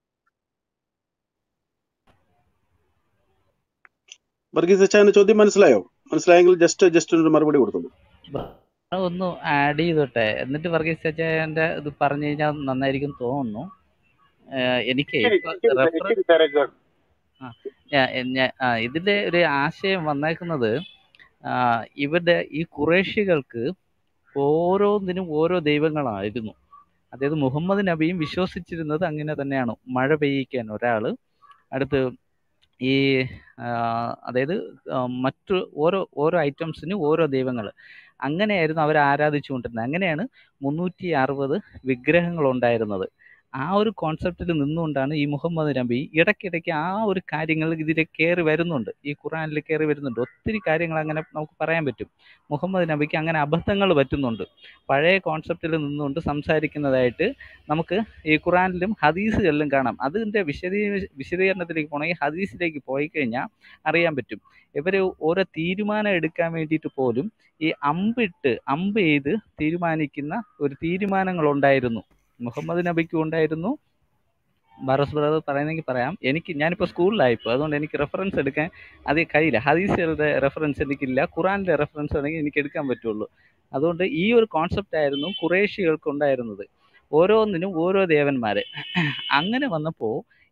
വർഗീസ് അച്ചായന് ചോദ്യം മനസ്സിലായോ മനസ്സിലായെങ്കിൽ ജസ്റ്റ് ജസ്റ്റ് ഒരു മറുപടി കൊടുത്തോളൂ അത് ഒന്ന് ആഡ് ചെയ്തോട്ടെ എന്നിട്ട് വർഗീസ് ചാച്ചായന്റെ ഇത് പറഞ്ഞു കഴിഞ്ഞാൽ നന്നായിരിക്കും തോന്നുന്നു ഏഹ് എനിക്ക് ഇച്ചിരി ഇപ്പൊ ഇച്ചിരി തെ- റെഫർ ഇച്ചിരി തിരക്ക് ആ ഞാ- ഞാ- ആ, ഇതിന്റെ ഒരു ആശയം വന്നേക്കുന്നത് ആ, ഇവരുടെ ഈ കുറേശികൾക്ക് ഓരോന്നിനും ഓരോ ദൈവങ്ങളായിരുന്നു അതായത് മുഹമ്മദ് നബിയും വിശ്വസിച്ചിരുന്നത് അങ്ങനെ തന്നെയാണ് മഴ പെയ്യിക്കാൻ ഒരാള് അടുത്ത് ഈ ആ, അതായത് ആ, മറ്റു ഓരോ ഓരോ ഐറ്റംസിന് ഓരോ ദൈവങ്ങൾ അങ്ങനെയായിരുന്നു അവർ ആരാധിച്ചുകൊണ്ടിരുന്നത് അങ്ങനെയാണ് മുന്നൂറ്റി അറുപത് വിഗ്രഹങ്ങൾ ഉണ്ടായിരുന്നത് ആ ഒരു കോൺസെപ്റ്റിൽ നിന്നുകൊണ്ടാണ് ഈ മുഹമ്മദ് നബി ഇടയ്ക്കിടയ്ക്ക് ആ ഒരു കാര്യങ്ങൾ ഇതിൽ കയറി വരുന്നുണ്ട് ഈ ഖുറാനിൽ കയറി വരുന്നുണ്ട് ഒത്തിരി കാര്യങ്ങൾ അങ്ങനെ നമുക്ക് പറയാൻ പറ്റും മുഹമ്മദ് നബിക്ക് അങ്ങനെ അബദ്ധങ്ങൾ പറ്റുന്നുണ്ട് പഴയ കോൺസെപ്റ്റിൽ നിന്നുകൊണ്ട് സംസാരിക്കുന്നതായിട്ട് നമുക്ക് ഈ ഖുറാനിലും ഹദീസുകളിലും കാണാം അതിൻ്റെ വിശദീ വിശദീകരണത്തിലേക്ക് പോകണമെങ്കിൽ ഹദീസിലേക്ക് പോയി കഴിഞ്ഞാൽ അറിയാൻ പറ്റും ഇവർ ഓരോ തീരുമാനം എടുക്കാൻ വേണ്ടിയിട്ട് പോലും ഈ അമ്പിട്ട് അമ്പ് ചെയ്ത് തീരുമാനിക്കുന്ന ഒരു തീരുമാനങ്ങൾ ഉണ്ടായിരുന്നു മുഹമ്മദ് നബിക്കും ഉണ്ടായിരുന്നു ബറസ് ബ്രദർ പറയുന്നെങ്കിൽ പറയാം എനിക്ക് ഞാനിപ്പോൾ സ്കൂളിലായിപ്പോൾ അതുകൊണ്ട് എനിക്ക് റെഫറൻസ് എടുക്കാൻ അത് കഴിയില്ല ഹദീസുകളുടെ റെഫറൻസ് എനിക്കില്ല ഖുറാനിലെ റെഫറൻസ് ആണെങ്കിൽ എനിക്ക് എടുക്കാൻ പറ്റുള്ളൂ അതുകൊണ്ട് ഈ ഒരു കോൺസെപ്റ്റ് ആയിരുന്നു കുറേശികൾക്ക് ഉണ്ടായിരുന്നത് ഓരോന്നിനും ഓരോ ദേവന്മാര് അങ്ങനെ വന്നപ്പോൾ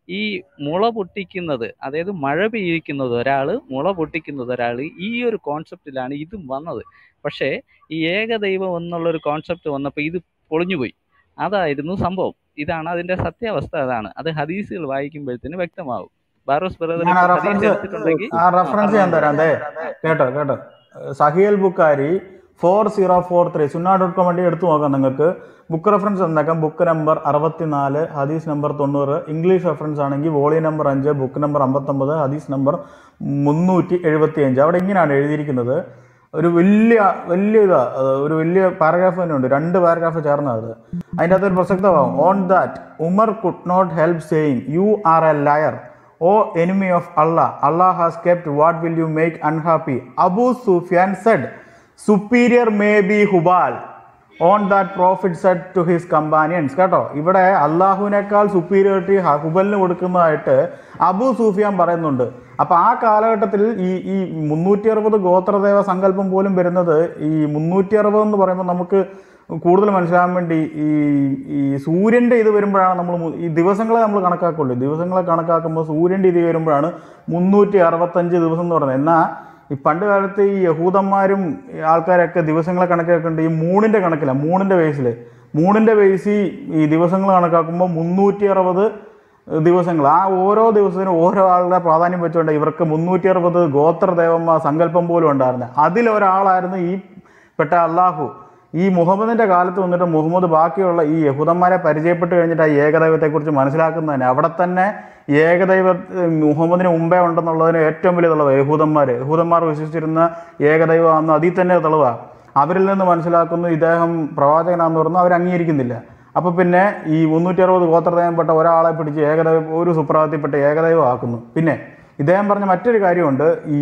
ഈ മുള പൊട്ടിക്കുന്നത് അതായത് മഴ പെയ്യിക്കുന്നത് ഒരാൾ മുള പൊട്ടിക്കുന്നത് ഒരാൾ ഈ ഒരു കോൺസെപ്റ്റിലാണ് ഇതും വന്നത് പക്ഷേ ഈ ഏകദൈവം എന്നുള്ളൊരു കോൺസെപ്റ്റ് വന്നപ്പോൾ ഇത് പൊളിഞ്ഞുപോയി അതായിരുന്നു സംഭവം ഇതാണ് അതിന്റെ സത്യാവസ്ഥ അതാണ് അത് ഹദീസുകൾ വായിക്കുമ്പോഴത്തേന് വ്യക്തമാവും ബാറോസ് ബ്രദർ ഞാൻ ആ ഇപ്പൊ ഹദീസ് റെഫറൻസ് എടുത്തിട്ടുണ്ടെങ്കിൽ ആ ആ റെഫറൻസ് ഞാൻ പറഞ്ഞോളൂ തരാം ദേ കേട്ടോ കേട്ടോ Sahih al Bukhari four zero four three sunnah dot com വേണ്ടി എടുത്തു നോക്കാം നിങ്ങൾക്ക് ബുക്ക് റെഫറൻസ് എന്നേക്കാം ബുക്ക് നമ്പർ അറുപത്തിനാല് ഹദീസ് നമ്പർ തൊണ്ണൂറ് ഇംഗ്ലീഷ് റെഫറൻസ് ആണെങ്കിൽ വോളിയം നമ്പർ അഞ്ച് ബുക്ക് നമ്പർ അമ്പത്തൊമ്പത് ഹദീസ് നമ്പർ മുന്നൂറ്റി എഴുപത്തി അഞ്ച് അവിടെ ഇങ്ങനെയാണ് എഴുതിയിരിക്കുന്നത് ഒരു വലിയ വലിയ ഇതാ അത് ഒരു വലിയ പാരഗ്രാഫ് തന്നെ ഉണ്ട് രണ്ട് പാരഗ്രാഫ് ചേർന്ന അത് അതിൻ്റെ അകത്ത് ഒരു പ്രസക്തമാവും on that Umar could not help saying you are a liar O enemy of Allah Allah has kept what will you make unhappy Abu Sufyan said superior may be Hubal on that prophet said to his companions കേട്ടോ ഇവിടെ അള്ളാഹുവിനേക്കാൾ superiority ഹുബലിന് കൊടുക്കുന്നതായിട്ട് Abu Sufyan പറയുന്നുണ്ട് അപ്പൊ ആ കാലഘട്ടത്തിൽ ഈ ഈ മുന്നൂറ്റി അറുപത് ഗോത്രദേവ സങ്കല്പം പോലും വരുന്നത് ഈ മുന്നൂറ്റി അറുപത് എന്ന് പറയുമ്പോൾ നമുക്ക് കൂടുതൽ മനസ്സിലാകാൻ വേണ്ടി ഈ ഈ സൂര്യന്റെ ഇത് വരുമ്പോഴാണ് നമ്മൾ ഈ ദിവസങ്ങളെ നമ്മൾ കണക്കാക്കുള്ളൂ ദിവസങ്ങളെ കണക്കാക്കുമ്പോൾ സൂര്യന്റെ ഇത് വരുമ്പോഴാണ് മുന്നൂറ്റി അറുപത്തഞ്ച് ദിവസം എന്ന് പറയുന്നത് എന്നാൽ ഈ പണ്ട് കാലത്ത് ഈ യഹൂദന്മാരും ഈ ആൾക്കാരൊക്കെ ദിവസങ്ങളെ കണക്കാക്കുന്നുണ്ട് ഈ മൂണിന്റെ കണക്കില്ല മൂണിന്റെ ബേസിൽ മൂണിന്റെ ബേസിൽ ഈ ദിവസങ്ങൾ കണക്കാക്കുമ്പോൾ മുന്നൂറ്റി അറുപത് ദിവസങ്ങൾ ആ ഓരോ ദിവസത്തിനും ഓരോ ആളുടെ പ്രാധാന്യം വെച്ചുകൊണ്ട് ഇവർക്ക് മുന്നൂറ്റി അറുപത് ഗോത്രദേവന്മാർ സങ്കല്പം പോലും ഉണ്ടായിരുന്നത് അതിലൊരാളായിരുന്നു ഈ പെട്ട അള്ളാഹു ഈ മുഹമ്മദിന്റെ കാലത്ത് വന്നിട്ട് മുഹമ്മദ് ബാക്കിയുള്ള ഈ യഹൂദന്മാരെ പരിചയപ്പെട്ട് കഴിഞ്ഞിട്ട് ആ ഏകദൈവത്തെക്കുറിച്ച് മനസ്സിലാക്കുന്നതിന് അവിടെ തന്നെ ഏകദൈവ മുഹമ്മദിന് മുമ്പേ ഉണ്ടെന്നുള്ളതിന് ഏറ്റവും വലിയ തെളിവ് യഹൂദന്മാർ യഹൂദന്മാർ വിശ്വസിച്ചിരുന്ന ഏകദൈവം അന്ന് അതിൽ തന്നെ തെളിവാ അവരിൽ നിന്ന് മനസ്സിലാക്കുന്നു ഇദ്ദേഹം പ്രവാചകനാന്ന് പറഞ്ഞു അവർ അംഗീകരിക്കുന്നില്ല അപ്പൊ പിന്നെ ഈ മുന്നൂറ്റി അറുപത് ഗോത്രദൈവപ്പെട്ട ഒരാളെ പിടിച്ച് ഏകദൈവ ഒരു സുപ്രഭാതത്തിൽപ്പെട്ട ഏകദൈവം ആക്കുന്നു പിന്നെ ഇദ്ദേഹം പറഞ്ഞ മറ്റൊരു കാര്യമുണ്ട് ഈ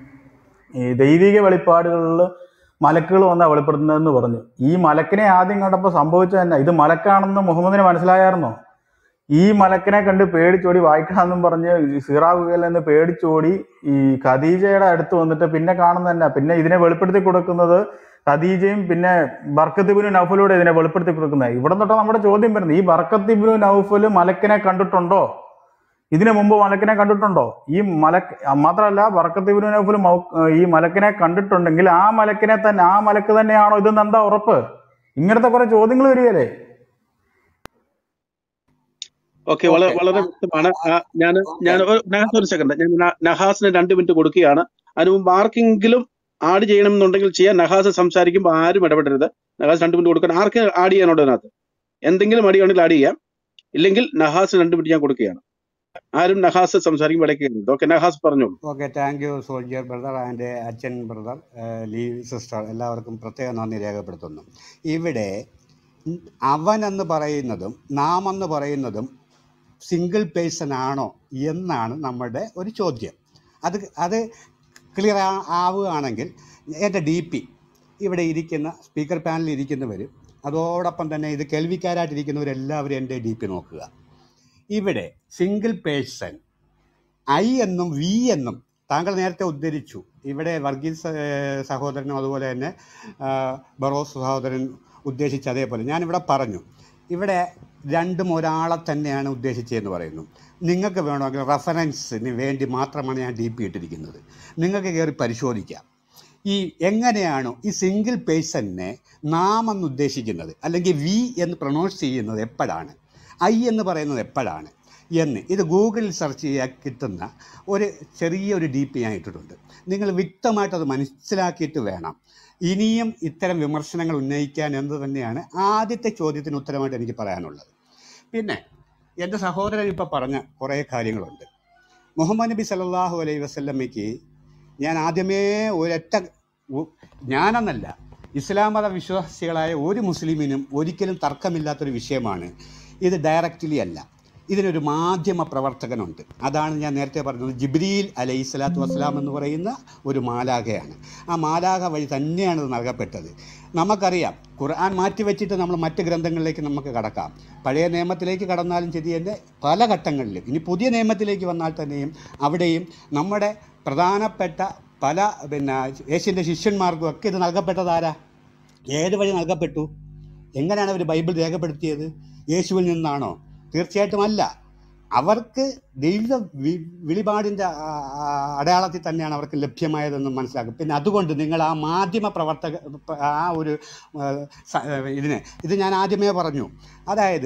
ഈ ദൈവിക വെളിപ്പാടുകളിൽ മലക്കുകൾ വന്നാ വെളിപ്പെടുത്തുന്നതെന്ന് പറഞ്ഞു ഈ മലക്കിനെ ആദ്യം കണ്ടപ്പോൾ സംഭവിച്ചത് തന്നെ ഇത് മലക്കാണെന്ന് മുഹമ്മദിന് മനസ്സിലായായിരുന്നോ ഈ മലക്കിനെ കണ്ട് പേടിച്ചോടി വായിക്കണമെന്നും പറഞ്ഞ് സീറാ ഗുഹയിൽ നിന്ന് പേടിച്ചോടി ഈ ഖദീജയുടെ അടുത്ത് വന്നിട്ട് പിന്നെ കാണുന്ന തന്നെ പിന്നെ ഇതിനെ വെളിപ്പെടുത്തി കൊടുക്കുന്നത് ഖദീജയും പിന്നെ ബർക്കത്തിബിനു നൗഫലൂടെ ഇതിനെ വെളിപ്പെടുത്തി കൊടുക്കുന്നത് ഇവിടെ തൊട്ടാ നമ്മുടെ ചോദ്യം വരുന്നത് ഈ ബർക്കത്തിബിനു നൗഫൽ മലക്കിനെ കണ്ടിട്ടുണ്ടോ ഇതിനു മുമ്പ് മലക്കിനെ കണ്ടിട്ടുണ്ടോ ഈ മലക്ക് മാത്രമല്ല ബർക്കത്തിബിനു നൗഫൽ മൗ- ഈ മലക്കിനെ കണ്ടിട്ടുണ്ടെങ്കിൽ ആ മലക്കിനെ തന്നെ ആ മലക്ക് തന്നെയാണോ ഇതെന്ന് എന്താ ഉറപ്പ് ഇങ്ങനത്തെ കുറെ ചോദ്യങ്ങൾ വരികയല്ലേ ഓക്കെ വളരെ ഓക്കെ വളരെ വ്യക്തമാണ് ഞാൻ ഞാൻ ഒരു നഹാസ് ഒരു സെക്കൻഡ് ഞാൻ ന- നഹാസിന് രണ്ട് മിനിറ്റ് കൊടുക്കുകയാണ് അതിന് മുമ്പ് ആർക്കെങ്കിലും ആഡ് ചെയ്യണം എന്നുണ്ടെങ്കിൽ ചെയ്യാൻ നഹാസ് സംസാരിക്കുമ്പോൾ ആരും ഇടപെടരുത് നഹാസ് രണ്ട് മിനിറ്റ് കൊടുക്കാൻ ആർക്ക് ആഡ് ചെയ്യാനുണ്ട് അതിനകത്ത് എന്തെങ്കിലും അടിയാണെങ്കിൽ ആഡ് ചെയ്യാം ഇല്ലെങ്കിൽ നഹാസ് രണ്ട് മിനിറ്റ് ഞാൻ കൊടുക്കുകയാണ് ആരും നഹാസ് സംസാരിക്കുമ്പോൾ ഇടയ്ക്ക് കയറരുത് ഓക്കെ നഹാസ് പറഞ്ഞോളൂ okay thank you soldier brother and അച്ഛൻ ബ്രദർ ലീ സിസ്റ്റർ എല്ലാവർക്കും പ്രത്യേക നന്ദി രേഖപ്പെടുത്തുന്നു ഇവിടെ അവൻ എന്ന് പറയുന്നതും നാം എന്ന് പറയുന്നതും സിംഗിൾ പേഴ്സൺ ആണോ എന്നാണ് നമ്മുടെ ഒരു ചോദ്യം അത് അത് ക്ലിയർ ആവുകയാണെങ്കിൽ എൻ്റെ ഡി പി ഇവിടെ ഇരിക്കുന്ന സ്പീക്കർ പാനലിൽ ഇരിക്കുന്നവരും അതോടൊപ്പം തന്നെ ഇത് കേൾവിക്കാരായിട്ടിരിക്കുന്നവരെല്ലാവരും എൻ്റെ ഡി പി നോക്കുക ഇവിടെ സിംഗിൾ പേഴ്സൺ ഐ എന്നും വി എന്നും താങ്കൾ നേരത്തെ ഉദ്ധരിച്ചു ഇവിടെ വർഗീസ് ഏഹ്, സഹോദരനും അതുപോലെ തന്നെ ആ, ബറോസ് സഹോദരൻ ഉദ്ദേശിച്ച അതേപോലെ ഞാനിവിടെ പറഞ്ഞു ഇവിടെ രണ്ടും ഒരാളെ തന്നെയാണ് ഉദ്ദേശിച്ചതെന്ന് പറയുന്നു നിങ്ങൾക്ക് വേണമെങ്കിൽ റെഫറൻസിന് വേണ്ടി മാത്രമാണ് ഞാൻ ഡി പി ഇട്ടിരിക്കുന്നത് നിങ്ങൾക്ക് കയറി പരിശോധിക്കാം ഈ എങ്ങനെയാണോ ഈ സിംഗിൾ പേഴ്സണിനെ നാം എന്ന് ഉദ്ദേശിക്കുന്നത് അല്ലെങ്കിൽ വി എന്ന് പ്രൊണൗൺസ് ചെയ്യുന്നത് എപ്പോഴാണ് ഐ എന്ന് പറയുന്നത് എപ്പോഴാണ് എന്ന് ഇത് ഗൂഗിളിൽ സെർച്ച് ചെയ്യാൻ കിട്ടുന്ന ഒരു ചെറിയൊരു ഡി പി ഞാൻ ഇട്ടിട്ടുണ്ട് നിങ്ങൾ വ്യക്തമായിട്ട് അത് മനസ്സിലാക്കിയിട്ട് വേണം ഇനിയും ഇത്തരം വിമർശനങ്ങൾ ഉന്നയിക്കാൻ എന്ന് തന്നെയാണ് ആദ്യത്തെ ചോദ്യത്തിന് ഉത്തരമായിട്ട് എനിക്ക് പറയാനുള്ളത് പിന്നെ എൻ്റെ സഹോദരൻ ഇപ്പോൾ പറഞ്ഞ കുറേ കാര്യങ്ങളുണ്ട് മുഹമ്മദ് നബി സല്ലല്ലാഹു അലൈഹി വസല്ലമയ്ക്ക് ഞാൻ ആദ്യമേ ഒരൊറ്റ ഉ- ഞാനെന്നല്ല ഇസ്ലാം മത വിശ്വാസികളായ ഒരു മുസ്ലിമിനും ഒരിക്കലും തർക്കമില്ലാത്തൊരു വിഷയമാണ് ഇത് ഡയറക്റ്റ്ലി അല്ല ഇതിനൊരു മാധ്യമ പ്രവർത്തകനുണ്ട് അതാണ് ഞാൻ നേരത്തെ പറഞ്ഞത് ജിബ്രീൽ അലൈഹി സ്വലാത്തു വസ്സലാം എന്ന് പറയുന്ന ഒരു മാലാഖയാണ് ആ മാലാഖ വഴി തന്നെയാണ് ഇത് നൽകപ്പെട്ടത് നമുക്കറിയാം ഖുർആൻ മാറ്റിവെച്ചിട്ട് നമ്മൾ മറ്റ് ഗ്രന്ഥങ്ങളിലേക്ക് നമുക്ക് കടക്കാം പഴയ നിയമത്തിലേക്ക് കടന്നാലും ശരി തന്നെ പല ഘട്ടങ്ങളിലും ഇനി പുതിയ നിയമത്തിലേക്ക് വന്നാൽ തന്നെയും അവിടെയും നമ്മുടെ പ്രധാനപ്പെട്ട പല പിന്നെ യേശുവിൻ്റെ ശിഷ്യന്മാർക്കും ഒക്കെ ഇത് നൽകപ്പെട്ടതാരാ ഏത് വഴി നൽകപ്പെട്ടു എങ്ങനെയാണ് അവർ ബൈബിൾ രേഖപ്പെടുത്തിയത് യേശുവിൽ നിന്നാണോ തീർച്ചയായിട്ടും അല്ല അവർക്ക് ദൈവ വി- വെളിപാടിൻ്റെ ആ- ആ- അടയാളത്തിൽ തന്നെയാണ് അവർക്ക് ലഭ്യമായതെന്ന് മനസ്സിലാക്കും പിന്നെ അതുകൊണ്ട് നിങ്ങൾ ആ മാധ്യമ പ്രവർത്തക ആ ഒരു ആ, സ- ഇതിനെ ഇത് ഞാൻ ആദ്യമേ പറഞ്ഞു അതായത്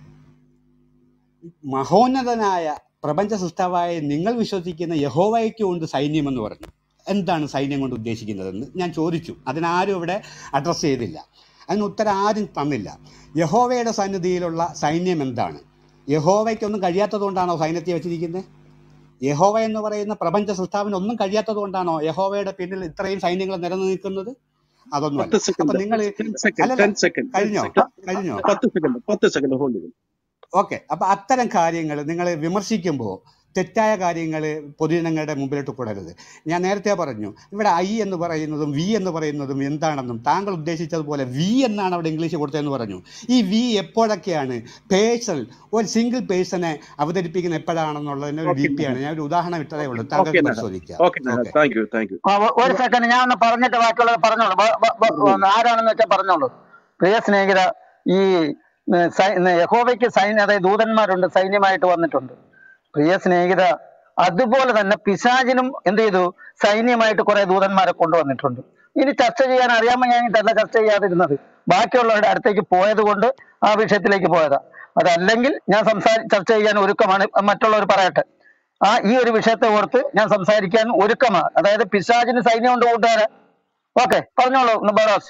മഹോന്നതനായ പ്രപഞ്ച സൃഷ്ടാവായ നിങ്ങൾ വിശ്വസിക്കുന്ന യഹോവയ്ക്ക് കൊണ്ട് സൈന്യമെന്ന് പറഞ്ഞു എന്താണ് സൈന്യം കൊണ്ട് ഉദ്ദേശിക്കുന്നതെന്ന് ഞാൻ ചോദിച്ചു അതിനാരും ഇവിടെ അഡ്രസ്സ് ചെയ്തില്ല അതിന് ഉത്തരം ആരും തന്നില്ല യഹോവയുടെ സന്നിധിയിലുള്ള സൈന്യം എന്താണ് യഹോവയ്ക്കൊന്നും കഴിയാത്തത് കൊണ്ടാണോ സൈന്യത്തെ വെച്ചിരിക്കുന്നത് യഹോവ എന്ന് പറയുന്ന പ്രപഞ്ച സൃഷ്ടാവിന് ഒന്നും കഴിയാത്തത് കൊണ്ടാണോ യഹോവയുടെ പിന്നിൽ ഇത്രയും സൈന്യങ്ങൾ നിലനിൽക്കുന്നത് അതൊന്നുമല്ല പത്ത് അപ്പൊ സെക്കൻഡ് നിങ്ങൾ ടെൻ സെക്കൻഡ് അല്ലല്ല ടെൻ സെക്കൻഡ് ടെൻ കഴിഞ്ഞോ സെക്കൻഡ് കഴിഞ്ഞോ പത്ത് സെക്കൻഡ് പത്ത് സെക്കൻഡ് ഹോൾഡ് ചെയ്യും ഓക്കെ അപ്പൊ അത്തരം കാര്യങ്ങൾ നിങ്ങൾ വിമർശിക്കുമ്പോൾ തെറ്റായ കാര്യങ്ങൾ പൊതുജനങ്ങളുടെ മുമ്പിലോട്ട് കൊടരുത് ഞാൻ നേരത്തെ പറഞ്ഞു ഇവിടെ ഐ എന്ന് പറയുന്നതും വി എന്ന് പറയുന്നതും എന്താണെന്നും താങ്കൾ ഉദ്ദേശിച്ചതുപോലെ വി എന്നാണ് അവിടെ ഇംഗ്ലീഷ് കൊടുത്തതെന്ന് പറഞ്ഞു ഈ വി എപ്പോഴൊക്കെയാണ് പേഴ്സൺ ഒരു സിംഗിൾ പേഴ്സണെ അവതരിപ്പിക്കുന്ന എപ്പോഴാണെന്നുള്ളതിന് ഒരു ഓക്കെ ഡി പി ആണ് ഞാൻ ഒരു ഉദാഹരണം ഇട്ടതേ ഉള്ളൂ ഓക്കെ താങ്കൾക്ക് നഹാസ് പരിശോധിക്കാം okay Nahas okay thank you thank you ആ, ഒ- ഒരു സെക്കൻഡ് ഞാൻ ഒന്ന് പറഞ്ഞിട്ട് ബാക്കിയുള്ളത് പറഞ്ഞോളൂ ബ- ബ- ബ- പറഞ്ഞോളൂ ആരാണെന്ന് വെച്ചാൽ പറഞ്ഞോളൂ പ്രിയ സ്നേഹിത ഈ ഉം, സൈ- ഉം, യഹോവയ്ക്ക് സൈന്യം അതായത് ദൂതന്മാരുണ്ട് സൈന്യമായിട്ട് വന്നിട്ടുണ്ട് പ്രിയ സ്നേഹിത അതുപോലെ തന്നെ പിശാചിനും എന്ത് ചെയ്തു സൈന്യമായിട്ട് കുറെ ദൂതന്മാരെ കൊണ്ടുവന്നിട്ടുണ്ട് ഇനി ചർച്ച ചെയ്യാൻ അറിയാമോ ഞാൻ ഇതല്ല ചർച്ച ചെയ്യാതിരുന്നത് ബാക്കിയുള്ളവരുടെ അടുത്തേക്ക് പോയത് കൊണ്ട് ആ വിഷയത്തിലേക്ക് പോയതാ അതല്ലെങ്കിൽ ഞാൻ സംസാരി ചർച്ച ചെയ്യാൻ ഒരുക്കമാണ് മറ്റുള്ളവർ പറയട്ടെ ആ ഈ ഒരു വിഷയത്തെ ഓർത്ത് ഞാൻ സംസാരിക്കാൻ ഒരുക്കമാണ് അതായത് പിശാചിന് സൈന്യമുണ്ട് കൂട്ടുകാരെ ഓക്കെ പറഞ്ഞോളൂ ബറാസ്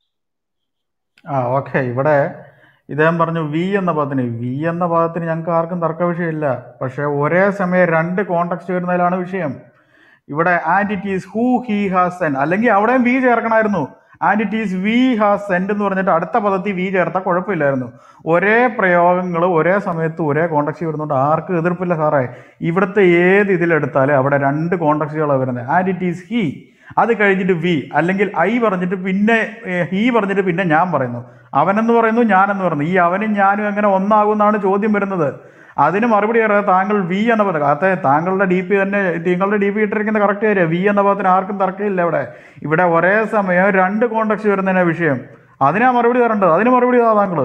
ആ ഓക്കെ ഇവിടെ ഇദ്ദേഹം പറഞ്ഞു വി എന്ന പദത്തിന് വി എന്ന പദത്തിന് ഞങ്ങൾക്ക് ആർക്കും തർക്ക വിഷയമില്ല പക്ഷെ ഒരേ സമയം രണ്ട് കോണ്ടക്സ്റ്റ് വരുന്നതിലാണ് വിഷയം ഇവിടെ and it is who he has send അല്ലെങ്കിൽ അവിടെയും വി ചേർക്കണമായിരുന്നു and it is we has send എന്ന് പറഞ്ഞിട്ട് അടുത്ത പദത്തിൽ വി ചേർത്താൽ കുഴപ്പമില്ലായിരുന്നു ഒരേ പ്രയോഗങ്ങൾ ഒരേ സമയത്ത് ഒരേ കോണ്ടക്സ്റ്റ് വരുന്നുണ്ട് ആർക്കും എതിർപ്പില്ല സാറേ ഇവിടുത്തെ ഏത് ഇതിലെടുത്താലും അവിടെ രണ്ട് കോണ്ടക്സ്റ്റുകളാണ് വരുന്നത് ആൻഡ് ഇറ്റ് ഈസ് ഹി അത് കഴിഞ്ഞിട്ട് വി അല്ലെങ്കിൽ ഐ പറഞ്ഞിട്ട് പിന്നെ ഹീ പറഞ്ഞിട്ട് പിന്നെ ഞാൻ പറയുന്നു അവനെന്ന് പറയുന്നു ഞാനെന്ന് പറയുന്നു ഈ അവനും ഞാനും എങ്ങനെ ഒന്നാകുമെന്നാണ് ചോദ്യം വരുന്നത് അതിന് മറുപടി പറയാതെ താങ്കൾ വി എന്ന പദം അതെ താങ്കളുടെ ഡി പി തന്നെ നിങ്ങളുടെ ഡി പി ഇട്ടിരിക്കുന്ന കറക്റ്റ് കാര്യം വി എന്ന പദത്തിന് ആർക്കും തർക്കമില്ല ഇവിടെ ഇവിടെ ഒരേ സമയം രണ്ട് കോണ്ടക്സ്റ്റ് വരുന്നതിനാ വിഷയം അതിനാ മറുപടി തരേണ്ടത് അതിന് മറുപടി താ താങ്കൾ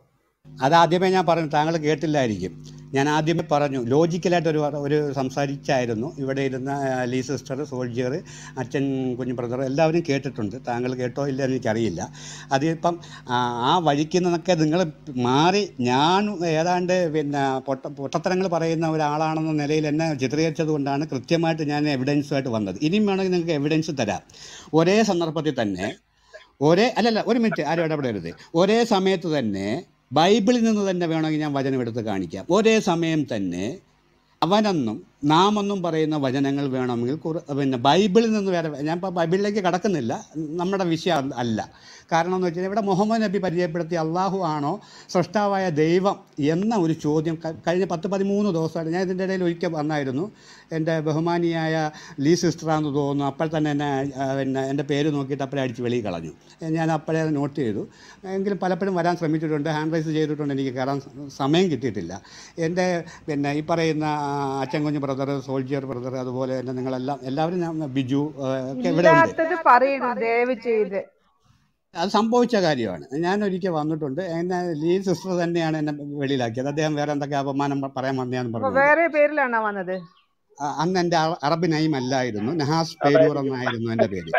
അത് ആദ്യമേ ഞാൻ പറഞ്ഞു താങ്കൾ കേട്ടില്ലായിരിക്കും ഞാൻ ആദ്യമേ പറഞ്ഞു ലോജിക്കലായിട്ട് ഒരു ഒരു സംസാരിച്ചായിരുന്നു ഇവിടെ ഇരുന്ന ആ, ലീ സിസ്റ്റർ സോൾജിയർ അച്ഛൻ കുഞ്ഞു ബ്രദർ എല്ലാവരും കേട്ടിട്ടുണ്ട് താങ്കൾ കേട്ടോ ഇല്ല എന്ന് എനിക്കറിയില്ല അതിപ്പം ആ ആ വഴിക്ക് നിന്നൊക്കെ നിങ്ങൾ മാറി ഞാൻ ഏതാണ്ട് പിന്നെ പൊട്ട പൊട്ടത്തരങ്ങൾ പറയുന്ന ഒരാളാണെന്ന നിലയിൽ എന്നെ ചിത്രീകരിച്ചത് കൊണ്ടാണ് കൃത്യമായിട്ട് ഞാൻ എവിഡൻസുമായിട്ട് വന്നത് ഇനിയും വേണമെങ്കിൽ നിങ്ങൾക്ക് എവിഡൻസ് തരാം ഒരേ സന്ദർഭത്തിൽ തന്നെ ഒരേ അല്ലല്ല ഒരു മിനിറ്റ് ആരും ഇടപെടരുത് ഒരേ സമയത്ത് തന്നെ ബൈബിളിൽ നിന്ന് തന്നെ വേണമെങ്കിൽ ഞാൻ വചനം എടുത്ത് കാണിക്കാം ഒരേ സമയം തന്നെ അവനെന്നും നാം എന്നും പറയുന്ന വചനങ്ങൾ വേണമെങ്കിൽ കുറ പിന്നെ ബൈബിളിൽ നിന്ന് വേറെ ഞാൻ ഇപ്പോൾ ബൈബിളിലേക്ക് കടക്കുന്നില്ല നമ്മുടെ വിഷയം അല്ല കാരണം എന്ന് വെച്ചാൽ ഇവിടെ മുഹമ്മദ് നബി പരിചയപ്പെടുത്തിയ അള്ളാഹു ആണോ സൃഷ്ടാവായ ദൈവം എന്ന ഒരു ചോദ്യം ക- കഴിഞ്ഞ പത്ത് പതിമൂന്ന് ദിവസമായിട്ട് ഞാൻ ഇതിൻ്റെ ഇടയിൽ ഒരിക്കൽ വന്നായിരുന്നു എൻ്റെ ബഹുമാനിയായ ലീ സിസ്റ്ററാന്ന് തോന്നുന്നു അപ്പോൾ തന്നെ എന്നെ ആ, പിന്നെ എൻ്റെ പേര് നോക്കിയിട്ട് അപ്പോഴേ അടിച്ച് വെളിയിൽ കളഞ്ഞു ഞാൻ അപ്പോഴേ അത് നോട്ട് ചെയ്തു എങ്കിലും പലപ്പോഴും വരാൻ ശ്രമിച്ചിട്ടുണ്ട് ഹാൻഡ് റൈസ് ചെയ്തിട്ടുണ്ട് എനിക്ക് കയറാൻ സ- സമയം കിട്ടിയിട്ടില്ല എൻ്റെ പിന്നെ ഈ പറയുന്ന ആ, അച്ഛൻ കുഞ്ഞ് ബ്രദർ സോൾജിയർ ബ്രദർ അതുപോലെ തന്നെ നിങ്ങളെല്ലാം എല്ലാവരും ഞാൻ ബിജു ആ, ഒക്കെ ഇവിടെ ഉണ്ട് ഇല്ലാത്തത് പറയണു ദയവ് ചെയ്ത് അത് സംഭവിച്ച കാര്യമാണ് ഞാൻ ഒരിക്കൽ വന്നിട്ടുണ്ട് എന്നെ ലീ സിസ്റ്റർ തന്നെയാണ് എന്നെ വെളിയിലാക്കിയത് അദ്ദേഹം വേറെ എന്തൊക്കെ അപമാനം പ- പറയാൻ വന്നതാന്ന് അപ്പൊ പറഞ്ഞുകൊണ്ട് വേറെ പേരിലാണോ വന്നത് ആ, അന്ന് എൻ്റെ അ- അറബ് നൈം അല്ലായിരുന്നു നഹാസ് പേരൂർ എന്നായിരുന്നു എൻ്റെ പേര്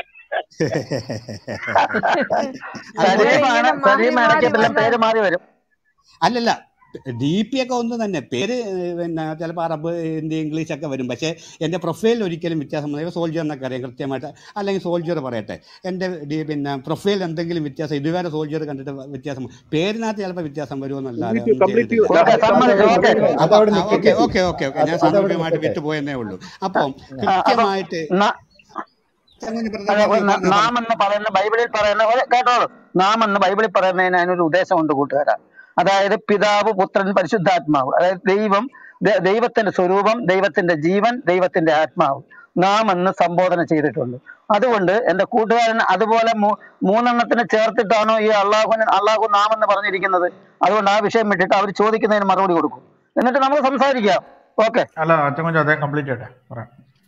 അതുപോലെ ഇവിടെ സലീമാണ് ഇങ്ങനെ മാറി സലീം മാറി ഇടയ്ക്ക് പിന്നെ വന്ന് പേര് മാറി വരും അല്ലല്ല ഡി പി ഒക്കെ ഒന്ന് തന്നെ പേര് ഏഹ്, പിന്നെ ചിലപ്പോൾ അറബ് ഹിന്ദി ഇംഗ്ലീഷ് ഒക്കെ വരും പക്ഷേ എൻ്റെ പ്രൊഫൈലിൽ ഒരിക്കലും വ്യത്യാസം വന്നില്ല സോൾജിയർ എന്നൊക്കെ അറിയാം കൃത്യമായിട്ട് അല്ലെങ്കിൽ സോൾജിയർ പറയട്ടെ എൻ്റെ ഡി പിന്നെ പ്രൊഫൈൽ എന്തെങ്കിലും വ്യത്യാസം ഇതുവരെ സോൾജിയർ കണ്ടിട്ട് വ്യത്യാസം complete ചിലപ്പോൾ വ്യത്യാസം വരുമെന്നല്ലാതെ കംപ്ലീറ്റ് ഒന്നും കംപ്ലീറ്റ് ചെയ്തിട്ടില്ല ഓക്കെ സമ്മതിച്ചു ഓക്കെ അപ്പം അതവിടെ ഓക്കെ നിൽക്കട്ടെ ഓക്കെ ഓക്കെ ഓക്കെ ഞാൻ അതവിടെ സാന്ദർഭികമായിട്ട് നിൽക്കട്ടെ വിട്ടുപോയെന്നേ ഉള്ളൂ അപ്പം അപ്പം കൃത്യമായിട്ട് ന- ചങ്ങന് ബ്രദർ അതെ പറഞ്ഞു ന- പറഞ്ഞു നാം പറഞ്ഞു എന്ന് പറയുന്ന ബൈബിളിൽ പറയുന്ന ഒരു കേട്ടോളൂ നാം എന്ന് ബൈബിളിൽ പറയുന്നതിന് അതിനൊരു ഉദ്ദേശമുണ്ട് കൂട്ടുകാരാ അതായത് പിതാവ് പുത്രൻ പരിശുദ്ധാത്മാവ് അതായത് ദൈവം ദ- ദൈവത്തിന്റെ സ്വരൂപം ദൈവത്തിന്റെ ജീവൻ ദൈവത്തിന്റെ ആത്മാവ് നാം എന്ന് സംബോധന ചെയ്തിട്ടുണ്ട് അതുകൊണ്ട് എന്റെ കൂട്ടുകാരൻ അതുപോലെ മൂ- മൂന്നെണ്ണത്തിന് ചേർത്തിട്ടാണോ ഈ അള്ളാഹുവിന് അള്ളാഹു നാം എന്ന് പറഞ്ഞിരിക്കുന്നത് അതുകൊണ്ട് ആ വിഷയം വിട്ടിട്ട് അവർ ചോദിക്കുന്നതിന് മറുപടി കൊടുക്കും എന്നിട്ട് നമുക്ക് സംസാരിക്കാം ഓക്കെ അല്ല അച്ഛൻ കുഞ്ഞ് അദ്ദേഹം കംപ്ലീറ്റ് ചെയ്യട്ടെ പറയാം